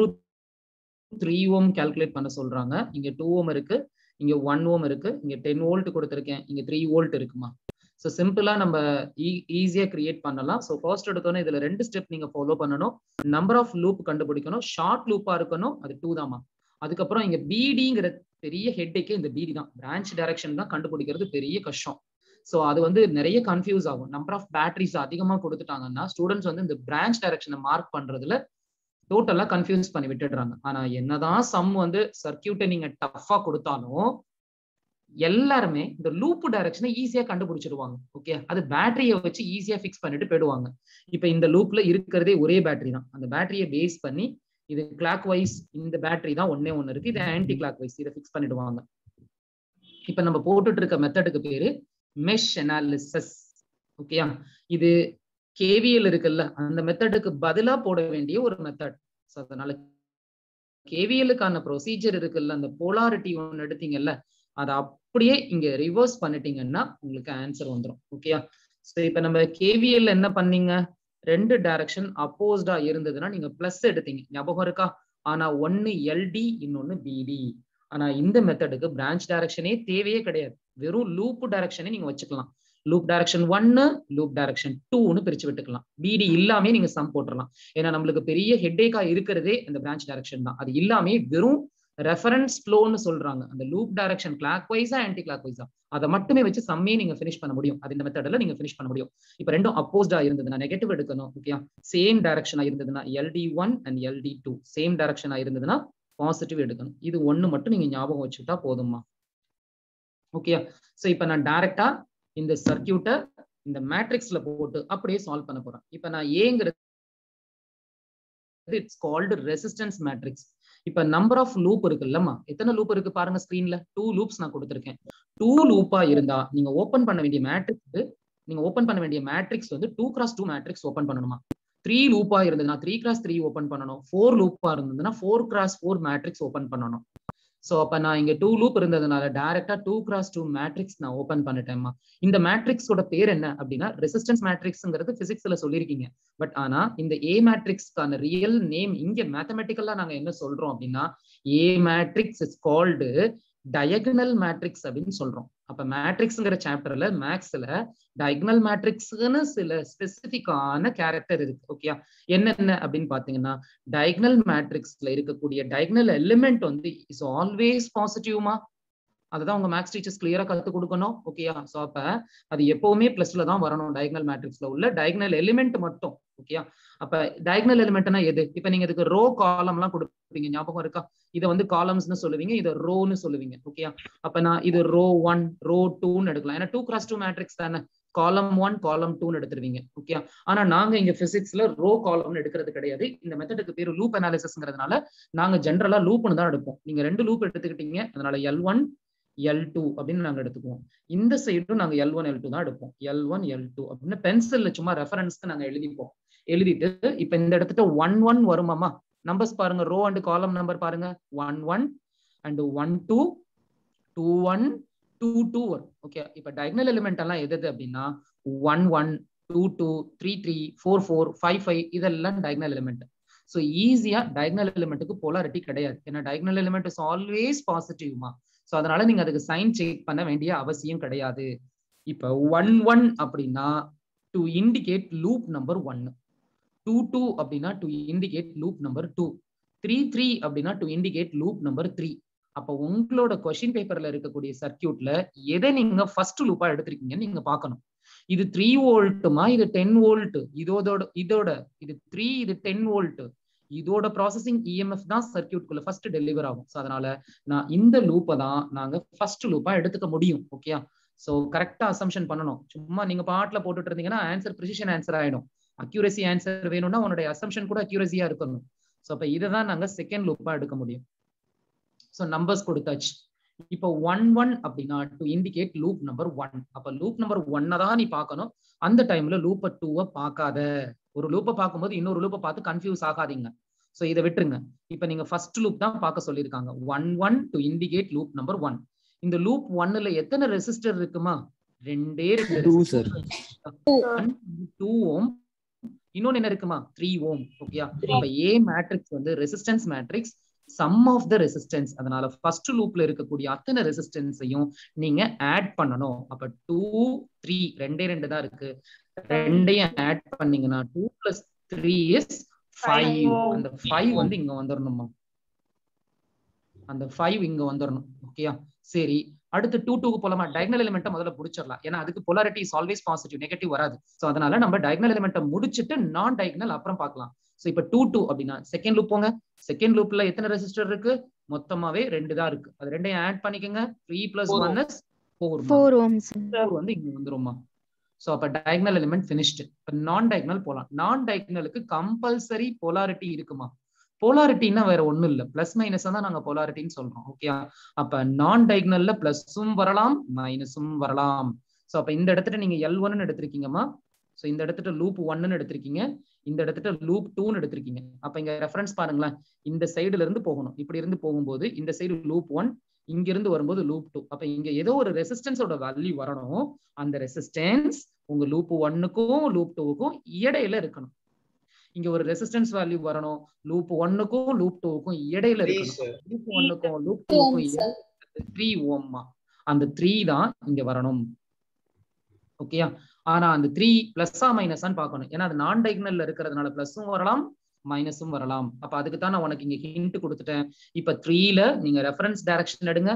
three ohm calculate பண்ண சொல்றாங்க இங்க டூ ஓம் இருக்கு இங்க ஒன் ஓம் இருக்கு இங்க டென் வோல்ட் கொடுத்துருக்கேன் இங்க த்ரீ வோல்ட் இருக்குமா ஸோ சிம்பிளா நம்ம ஈஸியா கிரியேட் பண்ணலாம் ஸோ ஃபர்ஸ்ட் எடுத்தோன்னே இதுல ரெண்டு ஸ்டெப் நீங்க ஃபாலோ பண்ணணும் நம்பர் ஆஃப் லூப் கண்டுபிடிக்கணும் ஷார்ட் லூப்பா இருக்கணும் அது டூ தாமா அதுக்கப்புறம் இங்க பிடிங்கிற பெரிய ஹெட்டேக்கே இந்த பிடி தான் பிரான்ச் டைரக்ஷன் தான் கண்டுபிடிக்கிறது பெரிய கஷ்டம் ஸோ அது வந்து நிறைய கன்ஃபியூஸ் ஆகும் நம்பர் ஆஃப் பேட்டரிஸ் அதிகமாக கொடுத்துட்டாங்கன்னா ஸ்டூடெண்ட்ஸ் வந்து இந்த பிரான்ச் டைரக்ஷனை மார்க் பண்றதுல டோட்டலா கன்ஃபியூஸ் பண்ணி விட்டுடுறாங்க ஆனா என்னதான் சம் வந்து சர்க்கியூட்டை நீங்க டஃபா கொடுத்தாலும் எல்லாருமே இந்த லூப் டைரக்ஷனை ஈஸியா கண்டுபிடிச்சிடுவாங்க ஓகே அது பேட்டரியை வச்சு ஈஸியா ஃபிக்ஸ் பண்ணிட்டு போயிடுவாங்க இப்ப இந்த லூப்ல இருக்கிறதே ஒரே பேட்டரி தான் அந்த பேட்டரியை பேஸ் பண்ணி இது கிளாக் வைஸ் இந்த பேட்டரி தான் ஒன்னே ஒன்னு இருக்கு இது ஆன்டி கிளாக் வைஸ் இதை ஃபிக்ஸ் பண்ணிடுவாங்க இப்ப நம்ம போட்டுட்டு இருக்க மெத்தடுக்கு பேரு மெஷ் அனாலிசிஸ் ஓகேயா இது கேவிஎல் இருக்குல்ல அந்த மெத்தடுக்கு பதிலா போட வேண்டிய ஒரு மெத்தட் ஸோ அதனால கேவிஎலுக்கான ப்ரொசீஜர் இருக்குல்ல அந்த போலாரிட்டி ஒன்று எடுத்தீங்கல்ல அதை அப்படியே இங்க ரிவர்ஸ் பண்ணிட்டீங்கன்னா உங்களுக்கு ஆன்சர் வந்துடும் ஓகேயா ஸோ இப்போ நம்ம கேவிஎல் என்ன பண்ணீங்க ரெண்டு டைரக்ஷன் அப்போஸ்டா இருந்ததுன்னா நீங்க பிளஸ் எடுத்தீங்க ஞாபகம் இருக்கா ஆனா ஒன்னு எல்டி இன்னொன்னு பிடி ஆனா இந்த மெத்தடுக்கு பிரான்ச் டைரக்ஷனே தேவையே கிடையாது வெறும் லூப் டைரக்ஷனே நீங்க வச்சுக்கலாம் loop direction one loop direction டூன்னு பிரிச்சு விட்டுக்கலாம் பிடி இல்லாமே நீங்க சம் போட்டுடலாம் ஏன்னா நம்மளுக்கு பெரிய ஹெட்டேக்கா இருக்கிறதே இந்த பிரான்ச் டைரக்ஷன் தான் அது இல்லாமே வெறும் ரெஃபரன்ஸ் ஃப்ளோன்னு சொல்றாங்க அந்த லூப் டைரக்ஷன் கிளாக் வைஸா ஆன்டி கிளாக் வைஸா அதை மட்டுமே வச்சு சம்மே நீங்க ஃபினிஷ் பண்ண முடியும் அது இந்த மெத்தட்ல நீங்க ஃபினிஷ் பண்ண முடியும் இப்போ ரெண்டும் அப்போஸ்டா இருந்ததுன்னா நெகட்டிவ் எடுக்கணும் ஓகே சேம் டைரக்ஷனா இருந்ததுன்னா LD one and LD two same டைரக்ஷனா இருந்ததுன்னா பாசிட்டிவ் எடுக்கணும் இது ஒண்ணு மட்டும் நீங்க ஞாபகம் வச்சுக்கிட்டா போதுமா ஓகே ஸோ இப்போ நான் டைரக்டா இந்த சர்க்கியூட்டை இந்த மேட்ரிக்ஸ்ல போட்டு அப்படியே சால்வ் பண்ண போறேன் இப்போ நான் ஏங்கிறது இட்ஸ் கால்டு ரெசிஸ்டன்ஸ் மேட்ரிக்ஸ் இப்ப நம்பர் ஆஃப் லூப் இருக்குல்லம்மா எத்தனை லூப் இருக்கு பாருங்க ஸ்கிரீன்ல டூ லூப்ஸ் நான் கொடுத்துருக்கேன் டூ லூப்பா இருந்தா நீங்க ஓபன் பண்ண வேண்டிய மேட்ரிக்ஸ் நீங்க ஓபன் பண்ண வேண்டிய மேட்ரிக்ஸ் வந்து two cross two matrix open பண்ணணுமா த்ரீ லூப்பா இருந்ததுன்னா த்ரீ கிராஸ் த்ரீ ஓபன் பண்ணணும் ஃபோர் லூப்பா இருந்ததுன்னா four cross four matrix open பண்ணணும் ஸோ அப்ப நான் இங்க டூ லூப் இருந்ததுனால டைரக்டா டூ கிராஸ் டூ மேட்ரிக்ஸ் நான் ஓபன் பண்ணிட்டேன்மா இந்த மேட்ரிக்ஸோட பேர் என்ன அப்படின்னா ரெசிஸ்டன்ஸ் மேட்ரிக்ஸ்ங்கிறது பிசிக்ஸ்ல சொல்லியிருக்கீங்க பட் ஆனா இந்த ஏ மேட்ரிக்ஸ்க்கான ரியல் நேம் இங்க மேத்தமெட்டிக்கலா நாங்க என்ன சொல்றோம் அப்படின்னா A matrix is called diagonal matrix அப்படின்னு சொல்றோம் அப்ப மேட்ரிக்ஸ்ங்கிற சாப்டர்ல மேக்ஸ்ல டயகனல் மேட்ரிக்ஸ்னு சில ஸ்பெசிபிக்கான கேரக்டர் இருக்கு ஓகே என்னென்ன அப்படின்னு பாத்தீங்கன்னா டயகனல் மேட்ரிக்ஸ்ல இருக்கக்கூடிய டயகனல் எலிமெண்ட் வந்து இஸ் ஆல்வேஸ் பாசிட்டிவ்மா அதுதான் உங்க மேக்ஸ் டீச்சர்ஸ் கிளியரா கத்து கொடுக்கணும் ஓகேயா ஸோ அப்ப அது எப்பவுமே பிளஸ்ல தான் வரணும் டயகனல் மேட்ரிக்ஸ்ல உள்ள டயகனல் எலிமெண்ட் மட்டும் ஓகேயா அப்ப டயகனல் எலிமெண்ட்னா எது இப்ப நீங்க இதுக்கு ரோ காலம் எல்லாம் கொடுப்பீங்க ஞாபகம் இருக்கா இதை வந்து காலம்ஸ்னு சொல்லுவீங்க இதை ரோன்னு சொல்லுவீங்க ஓகேயா அப்ப நான் இது ரோ ஒன் ரோ டூன்னு எடுக்கலாம் ஏன்னா டூ கிராஸ் டூ மேட்ரிக்ஸ் தானே காலம் ஒன் காலம் டூன்னு எடுத்துருவீங்க ஓகே ஆனா நாங்க இங்க பிசிக்ஸ்ல ரோ காலம்னு எடுக்கிறது கிடையாது இந்த மெத்தடுக்கு பேரு லூப் அனாலிசிஸ்ங்கிறதுனால நாங்க ஜென்ரலா லூப்னு தான் எடுப்போம் நீங்க ரெண்டு லூப் எடுத்துக்கிட்டீங்க அதனால எல் ஒன் எல் டூ அப்படின்னு நாங்க எடுத்துக்குவோம் இந்த சைடும் நாங்க எல் ஒன் எல் டூ தான் எடுப்போம் எல் ஒன் எல் டூ அப்படின்னு பென்சில்ல சும்மா ரெஃபரன்ஸ்க்கு நாங்க எழுதிப்போம் எழுதிட்டு இப்ப இந்த இடத்துல ஒன் ஒன் வருமாமா நம்பர்ஸ் பாருங்க ரோ அண்ட் காலம் நம்பர் பாருங்க one one and one two two one two two வரும் ஓகே இப்ப டயக்னல் எலிமெண்ட் எல்லாம் எது அப்படின்னா one one two two three three four four five five இதெல்லாம் டயக்னல் எலிமெண்ட் ஸோ ஈஸியா டயக்னல் எலிமெண்ட்டுக்கு போலாரிட்டி கிடையாது ஏன்னா டயக்னல் எலிமெண்ட் இஸ் ஆல்வேஸ் பாசிட்டிவ்மா ஸோ அதனால நீங்க அதுக்கு சைன் செக் பண்ண வேண்டிய அவசியம் கிடையாது இப்ப ஒன் ஒன் அப்படின்னா டு இண்டிகேட் லூப் நம்பர் ஒன்னு டூ டூ அப்படின்னா to indicate loop number two three three அப்படின்னா to indicate loop number three அப்ப உங்களோட கொஸ்டின் பேப்பர்ல இருக்கக்கூடிய சர்க்கியூட்ல எதை நீங்க ஃபர்ஸ்ட் லூப்பா எடுத்திருக்கீங்கன்னு நீங்க பார்க்கணும் இது த்ரீ வோல்ட்டுமா இது டென் வோல்ட் இதோட இதோட இது த்ரீ இது டென் வோல்ட் இதோட ப்ராசஸிங் இஎம்எஃப் தான் சர்க்கியூட்குள்ள ஃபர்ஸ்ட் டெலிவர் ஆகும் ஸோ அதனால நான் இந்த லூப்பை தான் நாங்க ஃபர்ஸ்ட் லூப்பா எடுத்துக்க முடியும் ஓகேயா ஸோ கரெக்டா அசம்ஷன் பண்ணணும் சும்மா நீங்க பாட்டில் போட்டுட்டு இருந்தீங்கன்னா ஆன்சர் ப்ரிசிஷன் ஆன்சர் ஆயிடும் அக்யூரசி ஆன்சர் வேணும்னா உன்னுடைய அசம்ஷன் கூட அக்யூரஸியா இருக்கணும் ஸோ அப்ப இதை தான் நாங்க செகண்ட் லூப்பா எடுக்க முடியும் ஸோ நம்பர்ஸ் கொடுத்தாச்சு இப்போ ஒன் ஒன் அப்படின்னா to indicate loop number one அப்ப லூப் நம்பர் ஒன்னை தான் நீ பார்க்கணும் அந்த டைம்ல லூப்ப டூவை பார்க்காத ஒரு லூப்பை பார்க்கும்போது இன்னொரு லூப்பை பார்த்து கன்ஃபியூஸ் ஆகாதீங்க ஸோ இதை விட்டுருங்க இப்போ நீங்க ஃபர்ஸ்ட் லூப் தான் பார்க்க சொல்லியிருக்காங்க one one to indicate loop number one இந்த லூப் ஒன்னுல எத்தனை ரெசிஸ்டர் இருக்குமா ரெண்டே ரெண்டு டூ சார் டூ ஓம் இன்னொன்னு என்ன இருக்குமா த்ரீ ஓம் ஓகேயா இப்ப ஏ மேட்ரிக்ஸ் வந்து resistance matrix sum of the resistance அதனால ஃபர்ஸ்ட் லூப்ல இருக்கக்கூடிய அத்தனை ரெசிஸ்டன்ஸையும் நீங்க ஆட் பண்ணணும் அப்ப டூ த்ரீ ரெண்டே ரெண்டு தான் இருக்கு ரெண்டையும் ஆட் பண்ணீங்கன்னா two plus three is five அந்த ஃபைவ் வந்து இங்க வந்துடணுமா அந்த ஃபைவ் இங்க வந்துடணும் ஓகேயா சரி அடுத்து டூ டூக்கு போலாமா டயக்னல் எலிமெண்ட்டை முதல்ல முடிச்சிடலாம் ஏன்னா அதுக்கு polarity is always positive negative வராது ஸோ அதனால நம்ம டயக்னல் எலிமெண்ட்டை முடிச்சிட்டு நான் டயக்னல் அப்புறம் பார்க்கலாம் ஸோ இப்போ டூ டூ அப்படின்னா செகண்ட் லூப் போங்க செகண்ட் லூப்ல எத்தனை ரெசிஸ்டர் இருக்கு மொத்தமாவே ரெண்டு தான் இருக்கு அது ரெண்டையும் ஆட் பண்ணிக்கோங்க three plus Four. One is four four ohms four வந்து இங்க வந்துருமா ஸோ அப்ப டயக்னல் எலிமெண்ட் ஃபினிஷ்டு இப்போ நான் டயக்னல் போலாம் நான் டயக்னலுக்கு கம்பல்சரி polarity இருக்குமா போலாரிட்டின்னா வேற ஒண்ணும் இல்ல பிளஸ் மைனஸ் தான் நாங்க போலாரிட்டின்னு சொல்றோம் ஓகே அப்ப நான் டயக்னல்ல பிளஸும் வரலாம் மைனஸும் வரலாம் ஸோ அப்ப இந்த இடத்துல நீங்க எல் ஒன்னு எடுத்திருக்கீங்கம்மா ஸோ இந்த இடத்துல லூப் ஒன்னு எடுத்திருக்கீங்க இந்த இடத்துல லூப் டூன்னு எடுத்திருக்கீங்க அப்ப இங்க ரெஃபரன்ஸ் பாருங்களேன் இந்த சைடுல இருந்து போகணும் இப்படி இருந்து போகும்போது இந்த சைடு லூப் ஒன் இங்க இருந்து வரும்போது லூப் டூ அப்ப இங்க ஏதோ ஒரு ரெசிஸ்டன்ஸோட வேல்யூ வரணும் அந்த ரெசிஸ்டன்ஸ் உங்க லூப் ஒன்னுக்கும் லூப் டூவுக்கும் இடையில இருக்கணும் இங்க ஒரு ரெசிஸ்டன்ஸ் வேல்யூ வரணும் லூப் ஒன்னுக்கும் லூப் டூவுக்கும் இடையில இருக்கணும் லூப் ஒன்னுக்கும் லூப் டூவுக்கும் த்ரீ ஓம்மா அந்த த்ரீ தான் இங்க வரணும் ஓகேயா ஆனா அந்த த்ரீ பிளஸ்ஸா மைனஸான்னு பார்க்கணும் ஏன்னா அது நான் டைக்னல்ல இருக்கிறதுனால பிளஸும் வரலாம் மைனஸும் வரலாம் அப்ப அதுக்கு தான் நான் உனக்கு இங்க ஹிண்ட் கொடுத்துட்டேன் இப்ப த்ரீல நீங்க ரெஃபரன்ஸ் டைரக்ஷன் எடுங்க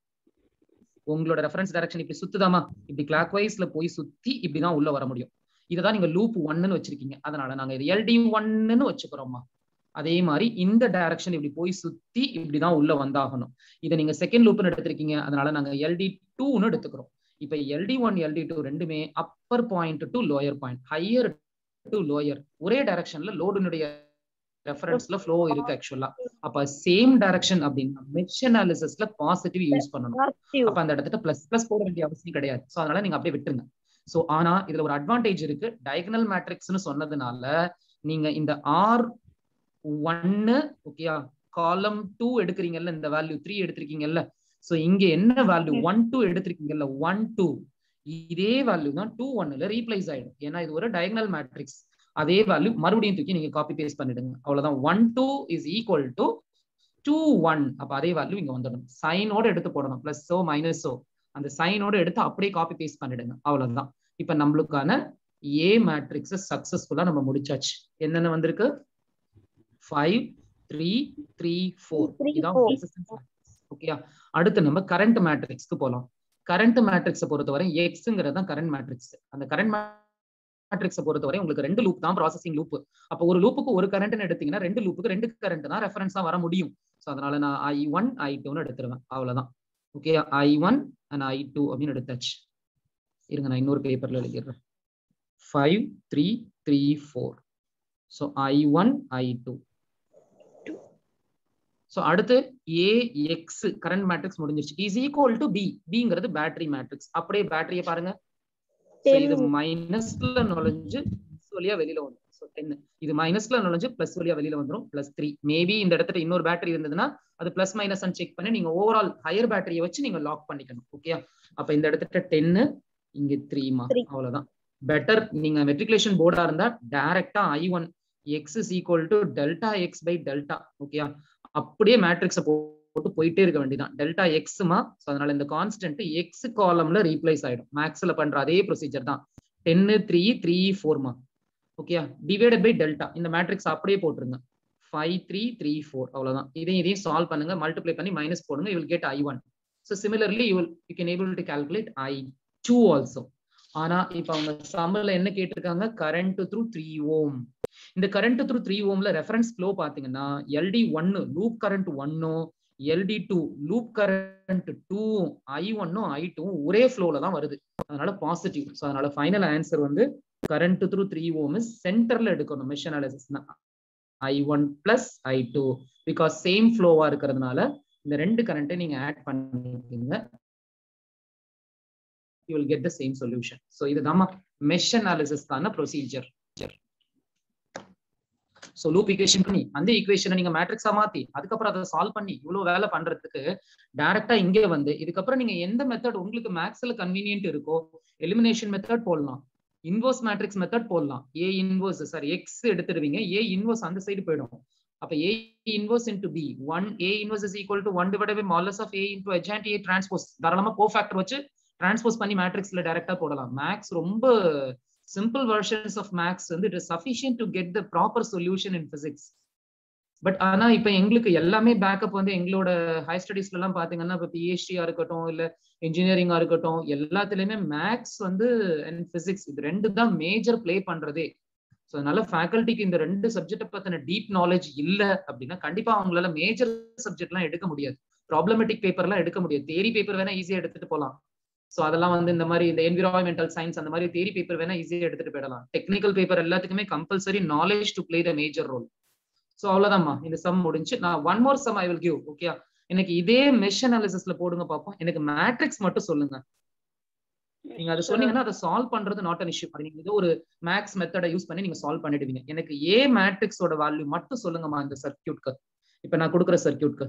உங்களோட ரெஃபரன்ஸ் டைரக்ஷன் இப்படி சுத்துதாமா இப்படி கிளாக் வைஸ்ல போய் சுத்தி இப்படிதான் உள்ள வர முடியும் இதுதான் நீங்க லூப் ஒன்னு வச்சிருக்கீங்க அதனால நாங்க இது எல்டி ஒன்னு வச்சுக்கிறோம்மா அதே மாதிரி இந்த டைரக்ஷன் இப்படி போய் சுத்தி இப்படிதான் உள்ள வந்தாகணும் இதை நீங்க செகண்ட் லூப்னு எடுத்திருக்கீங்க அதனால நாங்க எல்டி டூன்னு எடுத்துக்கிறோம் இப்ப எல்டி ஒன் எல்டி டூ ரெண்டுமே upper point to lower point higher to lower ஒரே டைரக்ஷன்ல லோடுனுடைய ரெஃபரன்ஸ்ல ஃப்ளோ இருக்கு ஆக்சுவலா அப்ப சேம் டைரக்ஷன் அப்படின்னா மெஷ் அனாலிசிஸ்ல பாசிட்டிவ் யூஸ் பண்ணணும் அப்ப அந்த இடத்துல பிளஸ் பிளஸ் போட வேண்டிய அவசியம் கிடையாது சோ அதனால நீங்க அப்படியே விட்டுருங்க சோ ஆனா இதுல ஒரு அட்வான்டேஜ் இருக்கு டயகனல் மேட்ரிக்ஸ்னு சொன்னதுனால நீங்க இந்த ஆர் ஒன்னு ஓகேயா காலம் டூ எடுக்கிறீங்கல்ல இந்த வேல்யூ த்ரீ எடுத்திருக்கீங்கல்ல சோ இங்க என்ன வேல்யூ ஒன் டூ எடுத்திருக்கீங்கல்ல ஒன் டூ இதே வேல்யூ தான் டூ ஒன்னுல ரீப்ளேஸ் ஆயிடும் ஏன்னா இது ஒரு டயகனல் மேட்ரிக்ஸ் அதே வேல்யூ மறுபடியும் தூக்கி நீங்க காப்பி பேஸ்ட் பண்ணிடுங்க அவ்வளவுதான் one two is equal to two one அப்ப அதே வேல்யூ இங்க வந்துடும் சைனோட எடுத்து போடணும் பிளஸோ மைனஸோ அந்த சைனோட எடுத்து அப்படியே காப்பி பேஸ்ட் பண்ணிடுங்க அவ்வளவுதான் இப்ப நம்மளுக்கான ஏ மேட்ரிக்ஸ் சக்சஸ்ஃபுல்லா நம்ம முடிச்சாச்சு என்னென்ன வந்திருக்கு ஃபைவ் த்ரீ த்ரீ ஃபோர் இதான் ஓகேயா அடுத்து நம்ம கரண்ட் மேட்ரிக்ஸ்க்கு போலாம் கரண்ட் மேட்ரிக்ஸை பொறுத்தவரை எக்ஸ்ங்கிறது தான் கரண்ட் மேட்ரிக்ஸ் அந்த கரண்ட் மேட்ரிக்ஸை பொறுத்தவரை உங்களுக்கு ரெண்டு லூப் தான் ப்ராசஸிங் லூப் அப்போ ஒரு லூப்புக்கு ஒரு கரண்ட்னு எடுத்தீங்கன்னா ரெண்டு லூப்புக்கு ரெண்டு கரண்ட் தான் ரெஃபரன்ஸா வர முடியும் ஸோ அதனால நான் ஐ ஒன் ஐ டூன்னு எடுத்துருவேன் அவ்வளவுதான் okay I one and I two அப்படின்னு எடுத்தாச்சு இருங்க நான் இன்னொரு பேப்பர்ல எழுதிடுறேன் five three three four so I one I two so அடுத்து ஏ எக்ஸ் கரண்ட் மேட்ரிக்ஸ் முடிஞ்சிருச்சு இஸ் ஈக்குவல் டு பி பிங்கிறது பேட்டரி மேட்ரிக்ஸ் அப்படியே பேட்டரியை பாருங்க So இது மைனஸ்ல நுழைஞ்சு பிளஸ் வழியா வெளியில வந்துடும் ஸோ டென் இது மைனஸ்ல நுழைஞ்சு பிளஸ் வழியா வெளியில வந்துடும் பிளஸ் த்ரீ மேபி இந்த இடத்துல இன்னொரு பேட்டரி இருந்ததுன்னா அது பிளஸ் மைனஸ் செக் பண்ணி நீங்க ஓவரால் ஹையர் பேட்டரியை வச்சு நீங்க லாக் பண்ணிக்கணும் ஓகே அப்ப இந்த இடத்துல டென்னு இங்க த்ரீமா அவ்வளவுதான் பெட்டர் நீங்க மெட்ரிகுலேஷன் போர்டா இருந்தா டைரக்டா I one X is equal to delta X by delta okay அப்படியே மேட்ரிக்ஸை போட்டு போயிட்டே இருக்க வேண்டியதான் டெல்டா எக்ஸ்மா ஸோ அதனால இந்த கான்ஸ்டன்ட் எக்ஸ் காலம்ல ரீப்ளேஸ் ஆயிடும் மேக்ஸ்ல பண்ற அதே ப்ரொசீஜர் தான் டென்னு த்ரீ த்ரீ ஃபோர்மா ஓகே டிவைடட் பை டெல்டா இந்த மேட்ரிக்ஸ் அப்படியே போட்டுருங்க ஃபைவ் த்ரீ த்ரீ ஃபோர் அவ்வளவுதான் இதையும் இதையும் சால்வ் பண்ணுங்க மல்டிப்ளை பண்ணி மைனஸ் போடுங்க you will get I one so similarly you you can able to calculate I two also ஆனா இப்ப அவங்க சம்மர்ல என்ன கேட்டிருக்காங்க கரண்ட் த்ரூ த்ரீ ஓம் இந்த கரண்ட் த்ரூ த்ரீ ஓம்ல ரெஃபரன்ஸ் ஃப்ளோ பாத்தீங்கன்னா எல்டி ஒன்னு லூப் கரண்ட் ஒன்னும் LD two loop current two I ஒன்னும் ஐ டூ ஒரே ஃப்ளோல தான் வருது அதனால பாசிட்டிவ் ஸோ அதனால ஃபைனல் ஆன்சர் வந்து கரண்ட் த்ரூ த்ரீ ஓம் சென்டர்ல எடுக்கணும் mesh analysis I one plus I two because same ஃப்ளோவா இருக்கிறதுனால இந்த ரெண்டு கரண்ட்டை நீங்க ஆட் பண்ணிருக்கீங்க you will get the same solution so இதுதான் மெஷ் அனாலிசிஸ்க்கான ப்ரொசீஜர் ஸோ லூப் ஈக்குவேஷன் பண்ணி அந்த ஈக்குவேஷனை நீங்க மேட்ரிக்ஸா மாத்தி அதுக்கப்புறம் அதை சால்வ் பண்ணி இவ்வளவு வேலை பண்றதுக்கு டைரக்டா இங்கே வந்து இதுக்கப்புறம் நீங்க எந்த மெத்தட் உங்களுக்கு மேக்ஸ்ல கன்வீனியன்ட் இருக்கோ எலிமினேஷன் மெத்தட் போடலாம் இன்வர்ஸ் மேட்ரிக்ஸ் மெத்தட் போடலாம் ஏ இன்வர்ஸ் சாரி எக்ஸ் எடுத்துருவீங்க ஏ இன்வர்ஸ் அந்த சைடு போயிடும் அப்ப A inverse into B one A inverse is equal to one divide by modulus of A into adjoint A transpose தாராளமா கோ factor வச்சு transpose பண்ணி மேட்ரிக்ஸ்ல டைரக்டா போடலாம் மேக்ஸ் ரொம்ப simple versions of max வந்து it is sufficient to get the proper solution in physics but ஆனா இப்ப எங்களுக்கு எல்லாமே பேக்கப் வந்து எங்களோட ஹை ஸ்டடீஸ்ல எல்லாம் பாத்தீங்கன்னா இப்ப பிஹெச்டியா இருக்கட்டும் இல்ல இன்ஜினியரிங்கா இருக்கட்டும் எல்லாத்துலயுமே மேக்ஸ் வந்து அண்ட் பிசிக்ஸ் இது ரெண்டு தான் மேஜர் ப்ளே பண்றதே ஸோ அதனால ஃபேக்கல்ட்டிக்கு இந்த ரெண்டு சப்ஜெக்டை பத்தின டீப் நாலேஜ் இல்ல அப்படின்னா கண்டிப்பா அவங்களால மேஜர் சப்ஜெக்ட்லாம் எடுக்க முடியாது ப்ராப்ளமேட்டிக் பேப்பர்லாம் எடுக்க முடியாது தேரி பேப்பர் வேணா ஈஸியா எடுத்துட்டு போகலாம் ஸோ அதெல்லாம் வந்து இந்த மாதிரி இந்த என்விரான்மெண்டல் சயின்ஸ் அந்த மாதிரி தேரி பேப்பர் வேணா ஈஸியா எடுத்துட்டு போயிடலாம் டெக்னிக்கல் பேப்பர் எல்லாத்துக்குமே compulsory knowledge to play the major role so அவ்வளவுதான்மா இந்த சம் முடிஞ்சு நான் one more sum I will give okay எனக்கு இதே மெஷ் அனாலிசிஸ்ல போடுங்க பார்ப்போம் எனக்கு மேட்ரிக்ஸ் மட்டும் சொல்லுங்க நீங்க அதை சொன்னீங்கன்னா அதை சால்வ் பண்றது நாட் அன் இஷ்யூ நீங்க ஏதோ ஒரு மேக்ஸ் மெத்தடை யூஸ் பண்ணி நீங்க சால்வ் பண்ணிடுவீங்க எனக்கு ஏ மேட்ரிக்ஸோட வேல்யூ மட்டும் சொல்லுங்கம்மா இந்த சர்க்கியூட்க்கு இப்ப நான் கொடுக்குற சர்க்கியூட்க்கு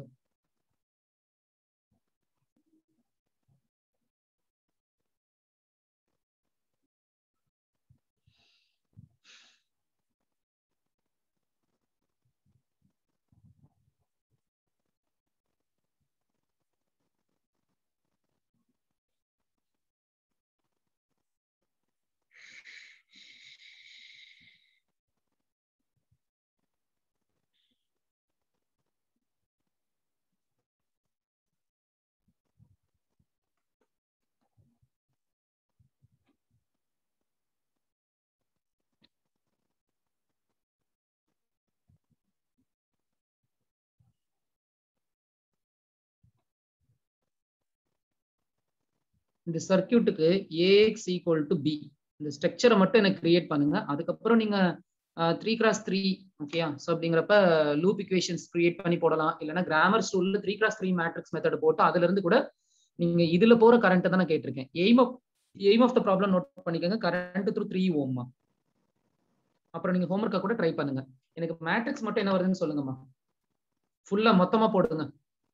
இந்த சர்க்கியூட்டுக்கு ஏஎக்ஸ் ஈக்குவல் டு பி இந்த ஸ்ட்ரக்சரை மட்டும் எனக்கு கிரியேட் பண்ணுங்க அதுக்கப்புறம் நீங்க த்ரீ கிராஸ் த்ரீ ஓகேயா ஸோ அப்படிங்கிறப்ப லூப் இக்குவேஷன்ஸ் கிரியேட் பண்ணி போடலாம் இல்லைன்னா கிராமர் ஸ்டூல்ல three cross three matrix method போட்டு அதுல இருந்து கூட நீங்க இதுல போற கரண்ட் தான் நான் கேட்டிருக்கேன் aim of aim of the problem note பண்ணிக்கோங்க கரண்ட் த்ரூ த்ரீ ஓம்மா அப்புறம் நீங்க ஹோம்ஒர்க்கை கூட ட்ரை பண்ணுங்க எனக்கு மேட்ரிக்ஸ் மட்டும் என்ன வருதுன்னு சொல்லுங்கம்மா ஃபுல்லா மொத்தமா போடுங்க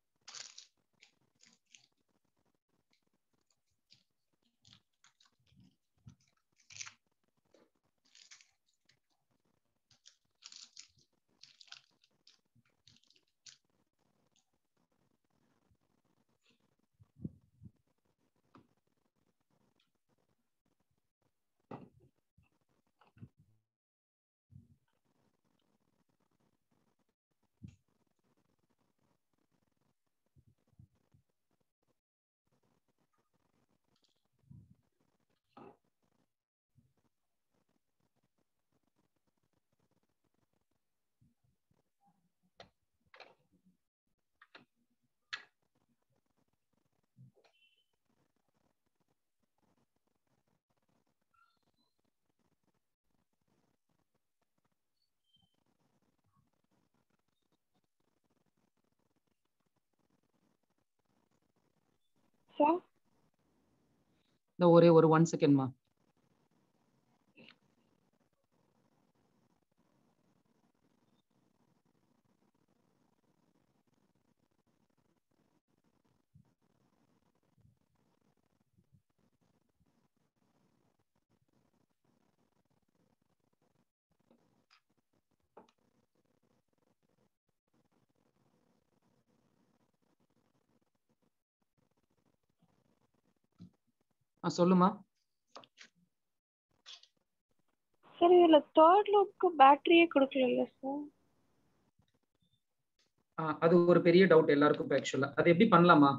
சார் இந்த ஒரே ஒரு ஒன் செகண்ட்மா ஆ சொல்லுமா சார் இதுல தேர்ட் லூப்க்கு பேட்டரியே கொடுக்கல சார் ஆ, அது ஒரு பெரிய டவுட் எல்லாருக்கும் இப்போ ஆக்சுவலா அது எப்படி பண்ணலாமா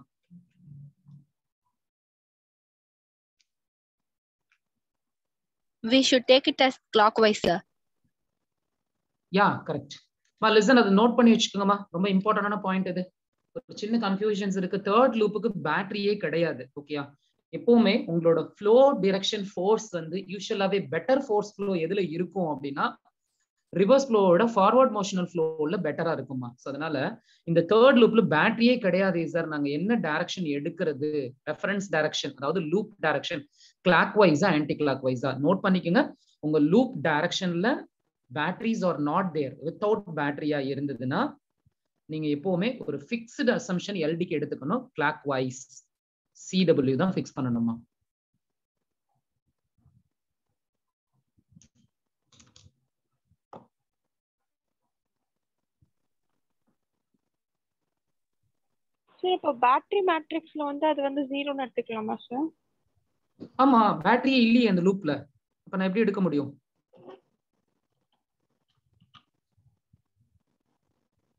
We should take it as clockwise, sir. Yeah correct மா லிசன் அது நோட் பண்ணி வச்சுக்கோங்கம்மா ரொம்ப இம்பார்ட்டன்டான பாயிண்ட் இது ஒரு சின்ன கன்ஃபியூஷன்ஸ் இருக்கு தேர்ட் லூப்புக்கு பேட்டரியே கிடையாது ஓகேயா எப்பவுமே உங்களோட ஃப்ளோ டிரெக்ஷன் ஃபோர்ஸ் வந்து யூஸ்வலாவே பெட்டர் ஃபோர்ஸ் ஃப்ளோ எதுல இருக்கும் அப்படின்னா ரிவர்ஸ் ஃப்ளோவோட ஃபார்வர்ட் மோஷனல் ஃப்ளோல பெட்டரா இருக்குமா ஸோ அதனால இந்த தேர்ட் லூப்ல பேட்டரியே கிடையாது சார் நாங்க என்ன டைரக்ஷன் எடுக்கிறது ரெஃபரன்ஸ் டைரக்ஷன் அதாவது லூப் டைரக்ஷன் கிளாக் வைஸா ஆன்டி கிளாக் வைஸா நோட் பண்ணிக்கோங்க உங்க லூப் டைரக்ஷன்ல batteries are not there without பேட்டரியா இருந்ததுன்னா நீங்க எப்பவுமே ஒரு ஃபிக்ஸ்டு அசம்ஷன் எல்டிக்கு எடுத்துக்கணும் கிளாக் வைஸ் சிடபிள்யூ தான் ஃபிக்ஸ் பண்ணணுமா சார் இப்போ பேட்டரி மேட்ரிக்ஸ்ல வந்து அது வந்து ஜீரோன்னு எடுத்துக்கலாமா சார் ஆமா பேட்டரியே இல்லையே அந்த லூப்ல அப்ப நான் எப்படி எடுக்க முடியும்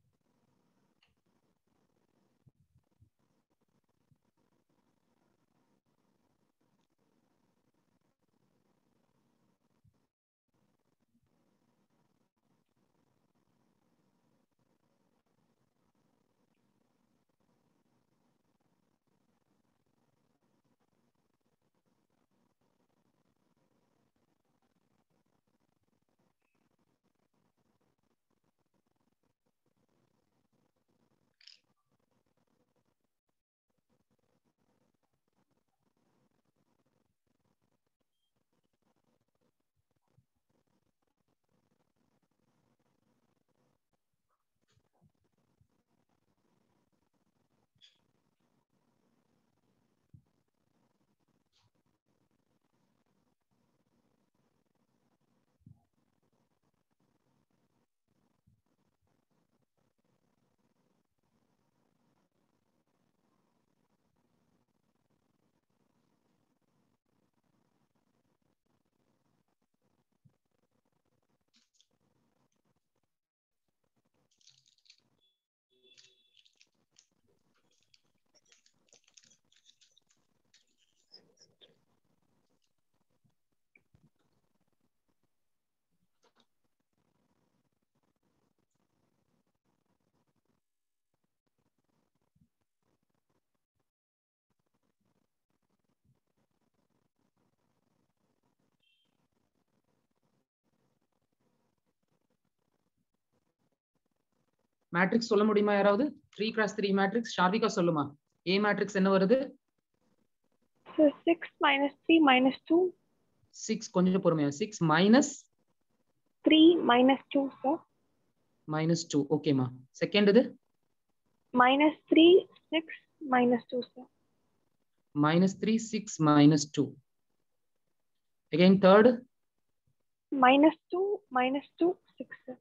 மேட்ரிக்ஸ் சொல்ல முடியுமா யாராவது three cross three matrix Sharvika சொல்லுமா ஏ மேட்ரிக்ஸ் என்ன வருது Sir, 6 minus 3 minus 2, சிக்ஸ் கொஞ்சம் பொறுமையா six minus 3 minus 2, sir. Minus two ஓகேம்மா செகண்ட் இது Minus 3, 6 minus 2, sir. minus 3 6 minus 2 again third Minus 2, minus 2, 6, sir.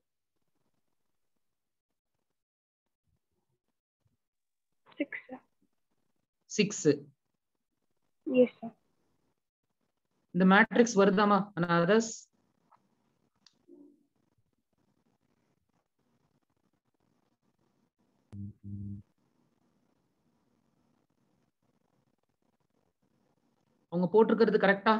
6, sir. 6 Yes, sir. இந்த மேட்ரிக்ஸ் வருதாமா others அவங்க போட்டிருக்கிறது கரெக்டா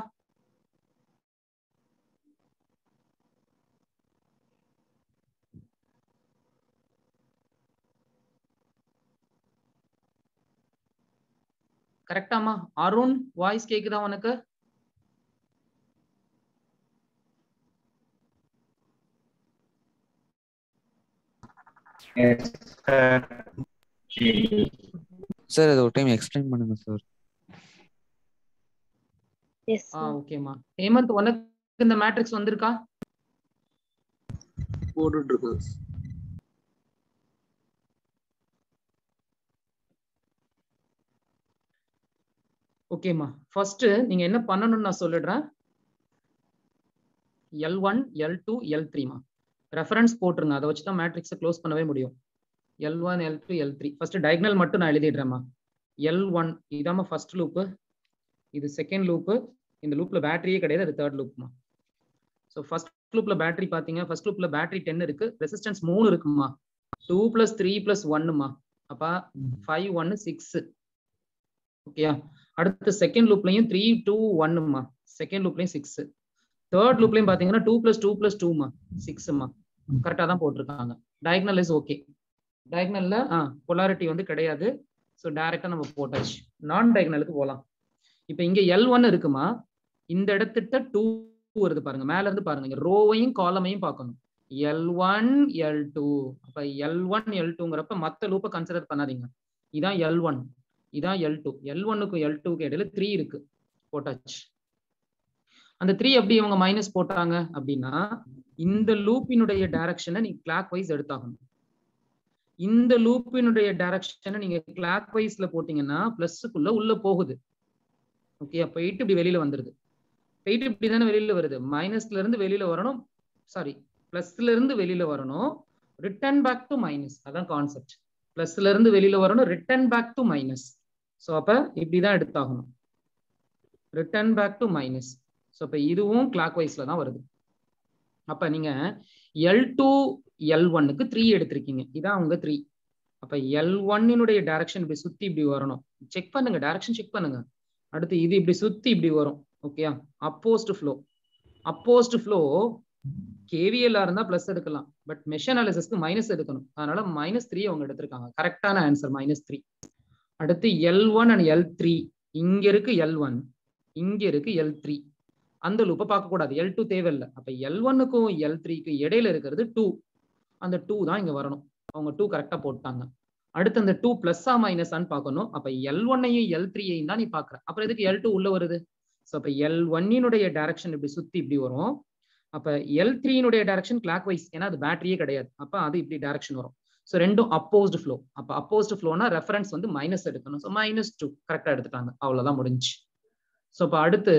கரெக்டாமா அருண் வாய்ஸ் கேக்குதா உனக்கு சார் அது ஒரு டைம் எக்ஸ்பிளைன் பண்ணுங்க சார் எஸ் ஆ ஓகேமா ஹேமந்த் உனக்கு இந்த மேட்ரிக்ஸ் வந்திருக்கா போட்டுட்டு இருக்கு ஓகேம்மா ஃபர்ஸ்ட் நீங்க என்ன பண்ணணும்னு நான் சொல்லிடுறேன் L one L two L த்ரீமா ரெஃபரன்ஸ் போட்டுருங்க அதை வச்சு தான் மேட்ரிக்ஸை க்ளோஸ் பண்ணவே முடியும் L one L two L three first diagonal மட்டும் நான் எழுதிடுறேம்மா எல் ஒன் இதாம்மா ஃபர்ஸ்ட் லூப்பு இது செகண்ட் லூப்பு இந்த லூப்ல பேட்டரியே கிடையாது அது தேர்ட் லூப்மா ஸோ ஃபர்ஸ்ட் லூப்ல பேட்டரி பாத்தீங்க ஃபர்ஸ்ட் லூப்ல பேட்டரி டென் இருக்கு ரெசிஸ்டன்ஸ் மூணு இருக்குமா டூ பிளஸ் த்ரீ பிளஸ் ஒன்னுமா அப்பா ஃபைவ் ஒன்னு சிக்ஸ் ஓகேயா அடுத்து செகண்ட் லூப்லயும் த்ரீ டூ ஒன்னுமா செகண்ட் லூப்லயும் சிக்ஸ் தேர்ட் லூப்லயும் பாத்தீங்கன்னா டூ பிளஸ் டூ பிளஸ் டூமா சிக்ஸ்மா கரெக்டா தான் போட்டிருக்காங்க டயக்னல் இஸ் ஓகே டயக்னல்ல ஆ பொலாரிட்டி வந்து கிடையாது ஸோ டைரக்டா நம்ம போட்டாச்சு நான் டயக்னலுக்கு போகலாம் இப்போ இங்க எல் ஒன் இருக்குமா இந்த இடத்துட்ட டூ வருது பாருங்க மேல இருந்து பாருங்க இங்க ரோவையும் காலமையும் பார்க்கணும் எல் ஒன் எல் டூ அப்ப எல் ஒன் எல் டூங்கிறப்ப மத்த லூப்பை கன்சிடர் பண்ணாதீங்க இதான் எல் ஒன் இதான் எல் டூ எல் ஒன்னுக்கும் எல் டூக்கு இடையில த்ரீ இருக்கு போட்டாச்சு அந்த த்ரீ எப்படி இவங்க மைனஸ் போட்டாங்க அப்படின்னா இந்த லூப்பினுடைய டைரக்ஷனை நீங்க கிளாக் வைஸ் எடுத்தாகணும் இந்த லூப்பினுடைய டைரக்ஷனை நீங்க கிளாக் வைஸ்ல போட்டீங்கன்னா பிளஸ்க்குள்ள உள்ள போகுது ஓகே போயிட்டு இப்படி வெளியில வந்துருது போயிட்டு இப்படி தானே வெளியில வருது மைனஸ்ல இருந்து வெளியில வரணும் சாரி பிளஸ்ல இருந்து வெளியில வரணும் ரிட்டர்ன் பேக் டு மைனஸ் அதான் கான்செப்ட் பிளஸ்ல இருந்து வெளியில வரணும் return back to minus so அப்ப இப்படிதான் எடுத்தாகணும் return back to minus so அப்ப இதுவும் கிளாக் வைஸ்ல தான் வருது அப்ப நீங்க எல் டூ எல் ஒன்னுக்கு த்ரீ எடுத்திருக்கீங்க இதான் உங்க த்ரீ அப்ப எல் ஒன்னினுடைய டைரக்ஷன் இப்படி சுத்தி இப்படி வரணும் செக் பண்ணுங்க டைரக்ஷன் செக் பண்ணுங்க அடுத்து இது இப்படி சுத்தி இப்படி வரும் ஓகேயா அப்போஸ்ட் ஃப்ளோ அப்போஸ்ட் ஃப்ளோ கேவிஎல்லா இருந்தா பிளஸ் எடுக்கலாம் பட் மெஷ் அனாலிசிஸ்க்கு மைனஸ் எடுக்கணும் அதனால மைனஸ் த்ரீ அவங்க எடுத்திருக்காங்க கரெக்டான ஆன்சர் மைனஸ் த்ரீ அடுத்து L one and L three இங்க இருக்கு எல் ஒன் இங்க இருக்கு எல் த்ரீ அந்த லூப்பை பார்க்க கூடாது எல் டூ தேவையில்லை அப்ப எல் ஒன்னுக்கும் எல் த்ரீக்கும் இடையில இருக்கிறது டூ அந்த டூ தான் இங்க வரணும் அவங்க டூ கரெக்டா போட்டாங்க அடுத்து அந்த டூ பிளஸ்ஸா மைனஸான்னு பார்க்கணும் அப்ப எல் ஒன்னையும் எல் த்ரீயையும் தான் நீ பாக்குற அப்புறம் எதுக்கு எல் டூ உள்ள வருது ஸோ அப்ப எல் ஒன்னினுடைய டைரக்ஷன் இப்படி சுத்தி இப்படி வரும் அப்ப எல் த்ரீனுடைய டைரக்ஷன் கிளாக் வைஸ் ஏன்னா அது பேட்டரியே கிடையாது அப்ப அது இப்படி டைரக்ஷன் வரும் ஸோ ரெண்டும் அப்போஸ்டு ஃப்ளோ அப்ப அப்போஸ்டு ஃப்ளோனா ரெஃபரன்ஸ் வந்து மைனஸ் எடுக்கணும் ஸோ மைனஸ் டூ கரெக்டா எடுத்துட்டாங்க அவ்வளவுதான் முடிஞ்சு ஸோ இப்போ அடுத்து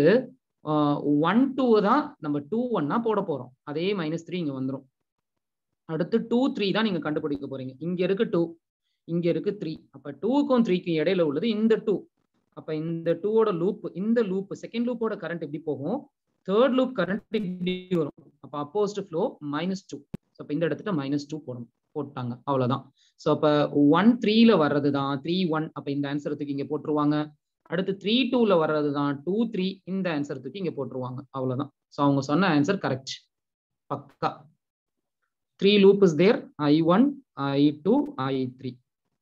ஒன் டூ தான் நம்ம டூ ஒன்னா போட போறோம் அதே மைனஸ் த்ரீ இங்க வந்துடும் அடுத்து டூ த்ரீ தான் நீங்க கண்டுபிடிக்க போறீங்க இங்க இருக்கு டூ இங்க இருக்கு த்ரீ அப்ப டூக்கும் த்ரீக்கும் இடையில உள்ளது இந்த டூ அப்ப இந்த டூவோட லூப் இந்த லூப் செகண்ட் லூப்போட கரண்ட் எப்படி போகும் தேர்ட் லூப் கரண்ட் இப்படி வரும் அப்ப opposed flow minus two so இந்த இடத்துல மைனஸ் டூ போடணும் போட்டாங்க அவ்வளவுதான் ஸோ அப்ப ஒன் த்ரீல வர்றது தான் த்ரீ ஒன் அப்ப இந்த ஆன்சர் தூக்கி இங்க போட்டுருவாங்க அடுத்து த்ரீ டூல வர்றது தான் டூ த்ரீ இந்த ஆன்சர் தூக்கி இங்க போட்டுருவாங்க அவ்வளவுதான் ஸோ அவங்க சொன்ன ஆன்சர் கரெக்ட் பக்கா three loop is there I one I two I three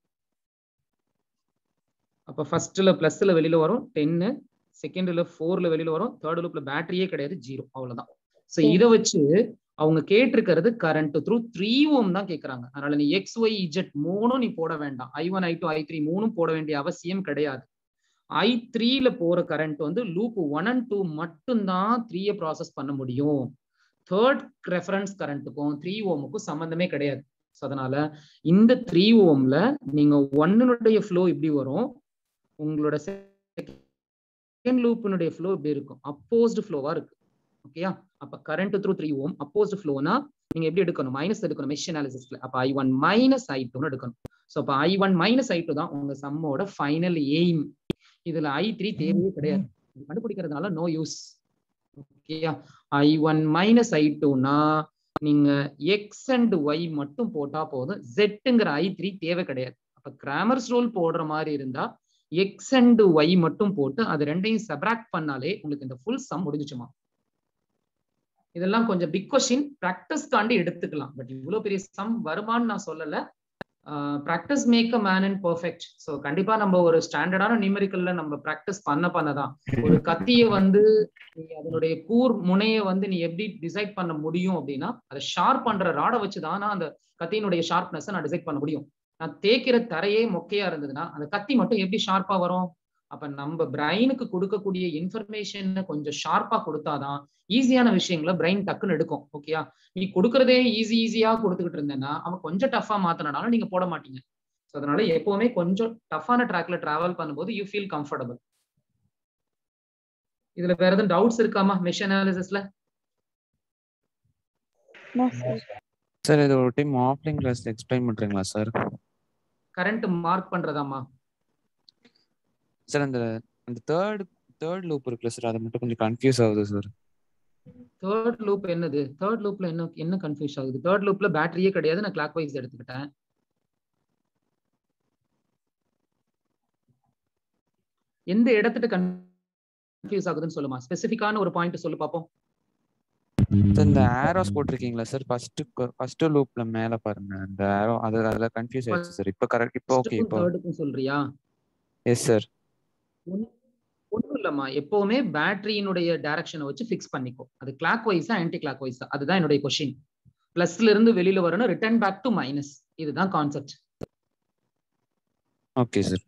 அப்ப ஃபர்ஸ்ட்ல பிளஸ்ல வெளியில வரும் டென்னு செகண்ட்ல ஃபோர்ல வெளியில வரும் தேர்ட் லூப்ல பேட்டரியே கிடையாது ஜீரோ அவ்வளவுதான் ஸோ இதை வச்சு அவங்க கேட்டிருக்கிறது கரண்ட் த்ரூ த்ரீ ஓம் தான் கேட்கறாங்க அதனால நீ எக்ஸ் ஒய் இஜெட் மூணும் நீ போட வேண்டாம் I one I two I three மூணும் போட வேண்டிய அவசியம் கிடையாது ஐ த்ரீல போற கரண்ட் வந்து லூப் ஒன் அண்ட் டூ மட்டும்தான் த்ரீயை ப்ராசஸ் பண்ண முடியும் தேர்ட் ரெஃபரன்ஸ் கரண்ட்டுக்கும் த்ரீ ஓமுக்கும் சம்மந்தமே கிடையாது ஸோ அதனால இந்த த்ரீ ஓம்ல நீங்க ஒன்னுடைய ஃப்ளோ இப்படி வரும் உங்களோட செகண்ட் லூப்பினுடைய ஃப்ளோ இப்படி இருக்கும் அப்போஸ்டு ஃப்ளோவா இருக்கு ஓகேயா அப்ப current through three ohm opposed ஃப்ளோனா நீங்க எப்படி எடுக்கணும் மைனஸ் எடுக்கணும் மெஷ் அனாலிசிஸ்ல அப்ப ஐ ஒன் மைனஸ் ஐ டூன்னு எடுக்கணும் ஸோ அப்ப I one minus I two தான் உங்க சம்மோட ஃபைனல் எய்ம் இதுல ஐ த்ரீ தேவையே கிடையாது இது கண்டுபிடிக்கிறதுனால நோ யூஸ் ஓகேயா ஐ ஒன் மைனஸ் ஐ டூனா நீங்க எக்ஸ் அண்ட் ஒய் மட்டும் போட்டா போதும் ஜெட்டுங்கிற ஐ த்ரீ தேவை கிடையாது அப்ப கிராமர்ஸ் ரூல் போடுற மாதிரி இருந்தா எக்ஸ் அண்ட் ஒய் மட்டும் போட்டு அது ரெண்டையும் சப்ராக்ட் பண்ணாலே உங்களுக்கு இந்த ஃபுல் சம் முடிஞ்சுச்சுமா இதெல்லாம் கொஞ்சம் பிக் கொஸ்டின் ப்ராக்டிஸ்க்காண்டி எடுத்துக்கலாம் பட் இவ்வளவு பெரிய சம் வருமான்னு நான் சொல்லல practice make a man and perfect so கண்டிப்பா நம்ம ஒரு ஸ்டாண்டர்டான நியூமெரிக்கல்ல நம்ம ப்ராக்டிஸ் பண்ண பண்ணதான் ஒரு கத்திய வந்து நீ அதனுடைய கூர் முனைய வந்து நீ எப்படி டிசைட் பண்ண முடியும் அப்படின்னா அதை ஷார்ப் பண்ற ராடை வச்சுதான் நான் அந்த கத்தியினுடைய ஷார்ப்னஸ் நான் டிசைட் பண்ண முடியும் நான் தேய்க்கிற தரையே மொக்கையா இருந்ததுன்னா அந்த கத்தி மட்டும் எப்படி ஷார்ப்பா வரும் அப்ப நம்ம பிரெயினுக்கு கொடுக்கக்கூடிய இன்ஃபர்மேஷன் கொஞ்சம் ஷார்ப்பா கொடுத்தாதான் ஈஸியான விஷயங்களை பிரெயின் டக்குன்னு எடுக்கும் ஓகேயா நீ கொடுக்கறதே ஈஸி ஈஸியா கொடுத்துக்கிட்டு இருந்தேன்னா அவன் கொஞ்சம் டஃபா மாத்தினாலும் நீங்க போட மாட்டீங்க ஸோ அதனால எப்பவுமே கொஞ்சம் டஃப்பான ட்ராக்ல டிராவல் பண்ணும்போது யூ ஃபீல் கம்ஃபர்டபுள் இதுல வேற எதுவும் டவுட்ஸ் இருக்காமா மெஷ் அனாலிசிஸ்ல சார் இது ஒரு டைம் ஆஃப்லைன் கிளாஸ்ல எக்ஸ்பிளைன் பண்றீங்களா சார் கரண்ட் மார்க் பண்றதாமா சார் அந்த அந்த தேர்ட் தேர்ட் லூப் இருக்குல்ல சார் அது மட்டும் கொஞ்சம் கன்ஃபியூஸ் ஆகுது சார் தேர்ட் லூப் என்னது தேர்ட் லூப்ல என்ன என்ன கன்ஃபியூஸ் ஆகுது தேர்ட் லூப்ல பேட்டரியே கிடையாது நான் கிளாக் வைஸ் எடுத்துக்கிட்டேன் எந்த இடத்துட்டு கன்ஃபியூஸ் ஆகுதுன்னு சொல்லுமா ஸ்பெசிஃபிக்கான ஒரு பாயிண்ட் சொல்லு பாப்போம் இந்த ஆரோஸ் போட்டிருக்கீங்களா சார் ஃபர்ஸ்ட் ஃபர்ஸ்ட் லூப்ல மேல பாருங்க அந்த ஆரோ அது அதுல கன்ஃபியூஸ் ஆயிடுச்சு சார் இப்போ கரெக்ட் இப்போ ஓகே இப்போ தேர்டுக்கும் சொல்றியா எஸ் சார் ஒன்றும் இல்லம்மா எப்பவுமே பேட்டரியினுடைய டைரக்ஷனை வச்சு ஃபிக்ஸ் பண்ணிக்கோ அது கிளாக் வைஸா ஆன்டி கிளாக் வைஸா அதுதான் என்னுடைய கொஸ்டின் பிளஸ்ல இருந்து வெளியில வரணும் ரிட்டர்ன் பேக் டு மைனஸ் இதுதான் கான்செப்ட் ஓகே சார்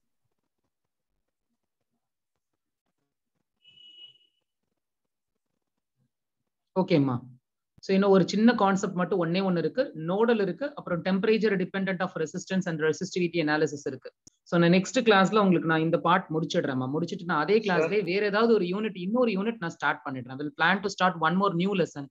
ஓகேம்மா ஸோ இன்னும் ஒரு சின்ன கான்செப்ட் மட்டும் ஒன்னே ஒன்று இருக்கு நோடல் இருக்கு அப்புறம் temperature depend of resistance and resistivity analysis இருக்கு ஸோ நான் நெக்ஸ்ட் கிளாஸ்ல உங்களுக்கு நான் இந்த பார்ட் முடிச்சிடுறேன்மா முடிச்சிட்டு நான் அதே கிளாஸ்லேயே வேற ஏதாவது ஒரு யூனிட் இன்னொரு யூனிட் நான் ஸ்டார்ட் பண்ணிடுறேன் will plan to start one more new lesson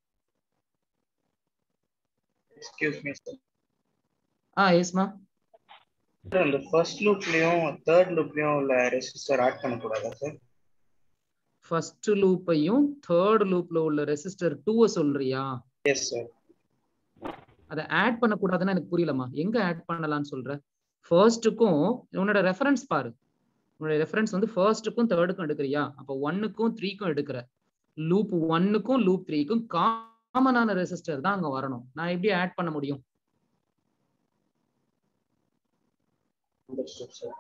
excuse me sir ஆ எஸ்மா சார் இந்த ஃபர்ஸ்ட் லூப்லயும் தேர்ட் லூப்லயும் உள்ள ரெசிஸ்டர் ஆட் பண்ணக்கூடாதா சார் ஃபர்ஸ்ட் லூப்பையும் தேர்ட் லூப்ல உள்ள ரெசிஸ்டர் டூவை சொல்றியா எஸ் சார் அதை ஆட் பண்ணக்கூடாதுன்னு எனக்கு புரியலம்மா எங்க ஆட் பண்ணலாம்னு சொல்ற ஃபர்ஸ்ட்டுக்கும் உன்னோட ரெஃபரன்ஸ் பாரு உன்னோட ரெஃபரன்ஸ் வந்து ஃபர்ஸ்ட்டுக்கும் தேர்டுக்கும் எடுக்கிறியா அப்போ ஒன்னுக்கும் த்ரீக்கும் எடுக்கிற லூப் ஒன்னுக்கும் லூப் த்ரீக்கும் காமனான ரெசிஸ்டர் தான் அங்க வரணும் நான் எப்படி ஆட் பண்ண முடியும் அண்டர்ஸ்டுட் சார்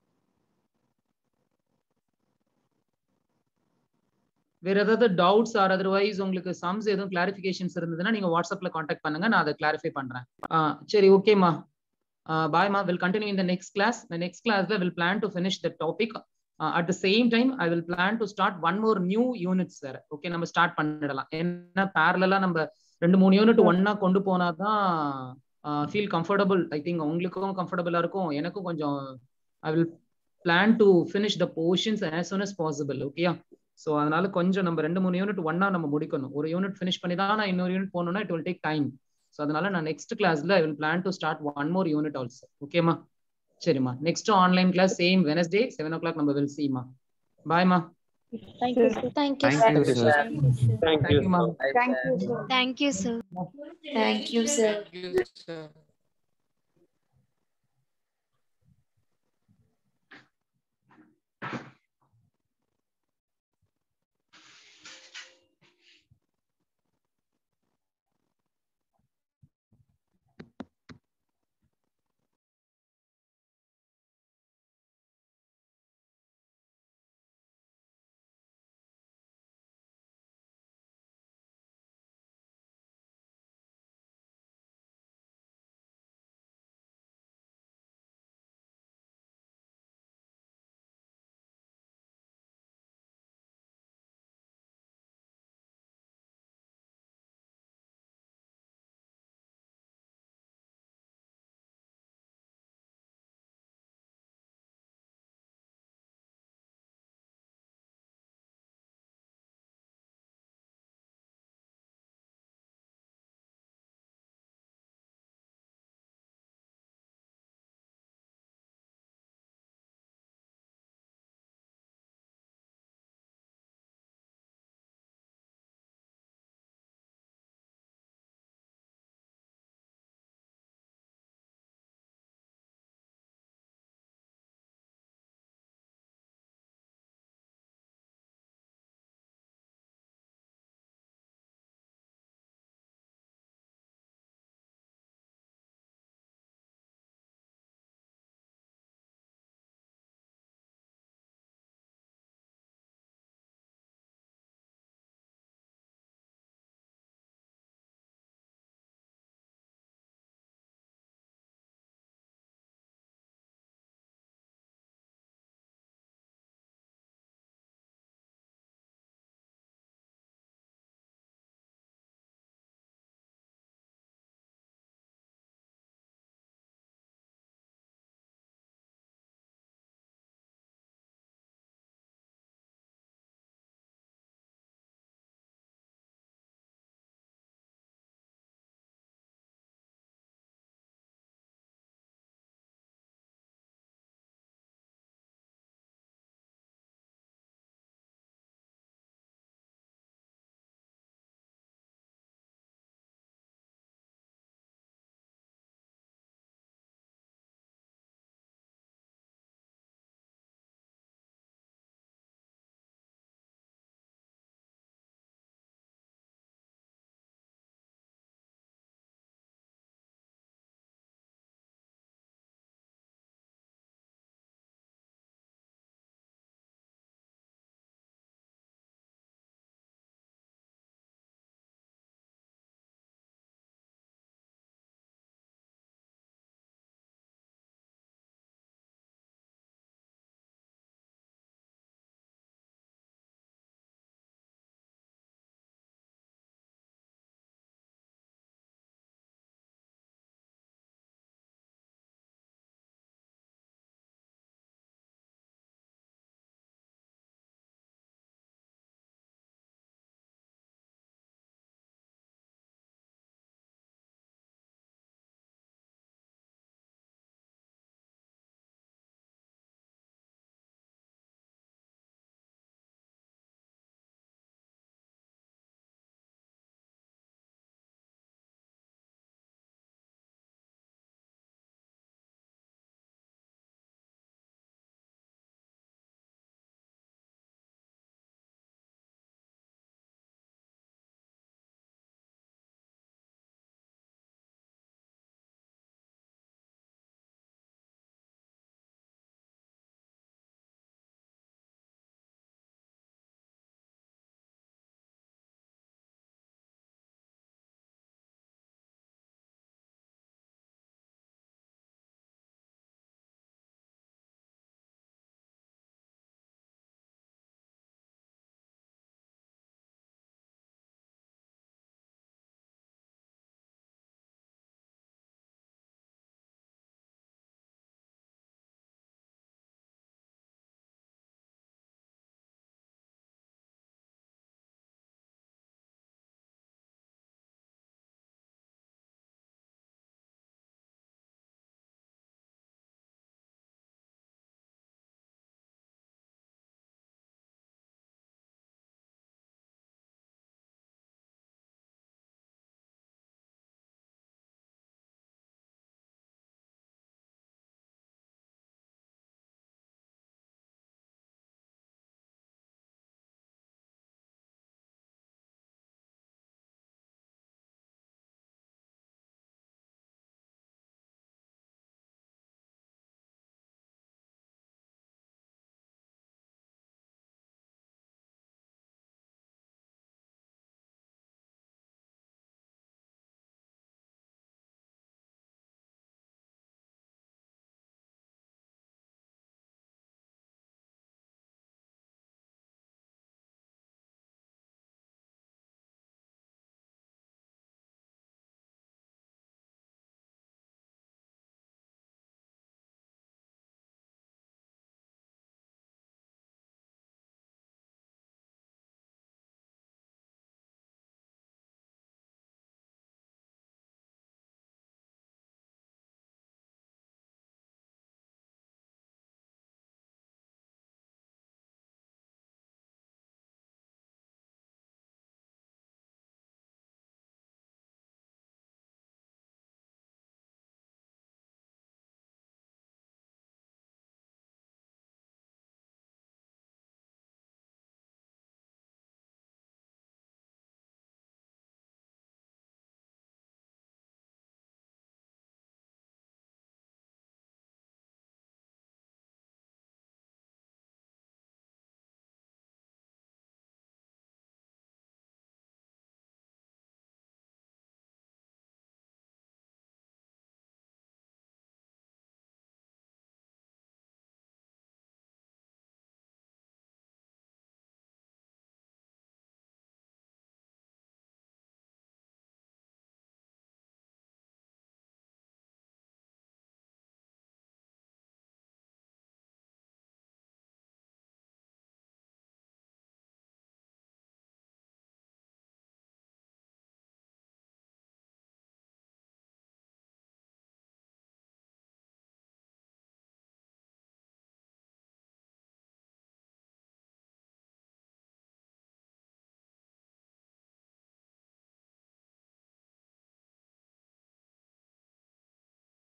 வேற ஏதாவது டவுட்ஸ் ஆர் அதர்வைஸ் உங்களுக்கு சம்ஸ் எதுவும் கிளாரிஃபிகேஷன்ஸ் இருந்ததுன்னா நீங்க வாட்ஸ்அப்ல காண்டாக்ட் பண்ணுங்க நான் அதை கிளாரிஃபை பண்றேன் சரி ஓகேமா பாய்மா வில் கண்டினியூ இந்த நெக்ஸ்ட் கிளாஸ் இந்த நெக்ஸ்ட் கிளாஸ்ல will plan to finish the topic at the same time I will plan to start one more new units sir okay நம்ம ஸ்டார்ட் பண்ணிடலாம் ஏன்னா பேரலா நம்ம ரெண்டு மூணு யூனிட் ஒன்னா கொண்டு போனாதான் ஃபீல் கம்ஃபர்டபுள் ஐ திங்க் உங்களுக்கும் கம்ஃபர்டபுளா இருக்கும் எனக்கும் கொஞ்சம் I will plan to finish the portions as soon as possible ஓகேயா ஸோ அதனால கொஞ்சம் நம்ம ரெண்டு மூணு யூனிட் ஒன்னா நம்ம முடிக்கணும் ஒரு யூனிட் ஃபினிஷ் பண்ணி தான் நான் இன்னொரு யூனிட் போகணும்னா it will take time so அதனால நான் நெக்ஸ்ட் கிளாஸ்ல I will plan to start one more unit also ஓகேமா சரிம்மா next online class same Wednesday seven o'clock நம்ம வில் சீமா பாய்மா Thank you, sir. Thank you, Thank you, sir. sir. தேங்க்யூமா Thank you, sir. Thank you, sir. Thank you, sir.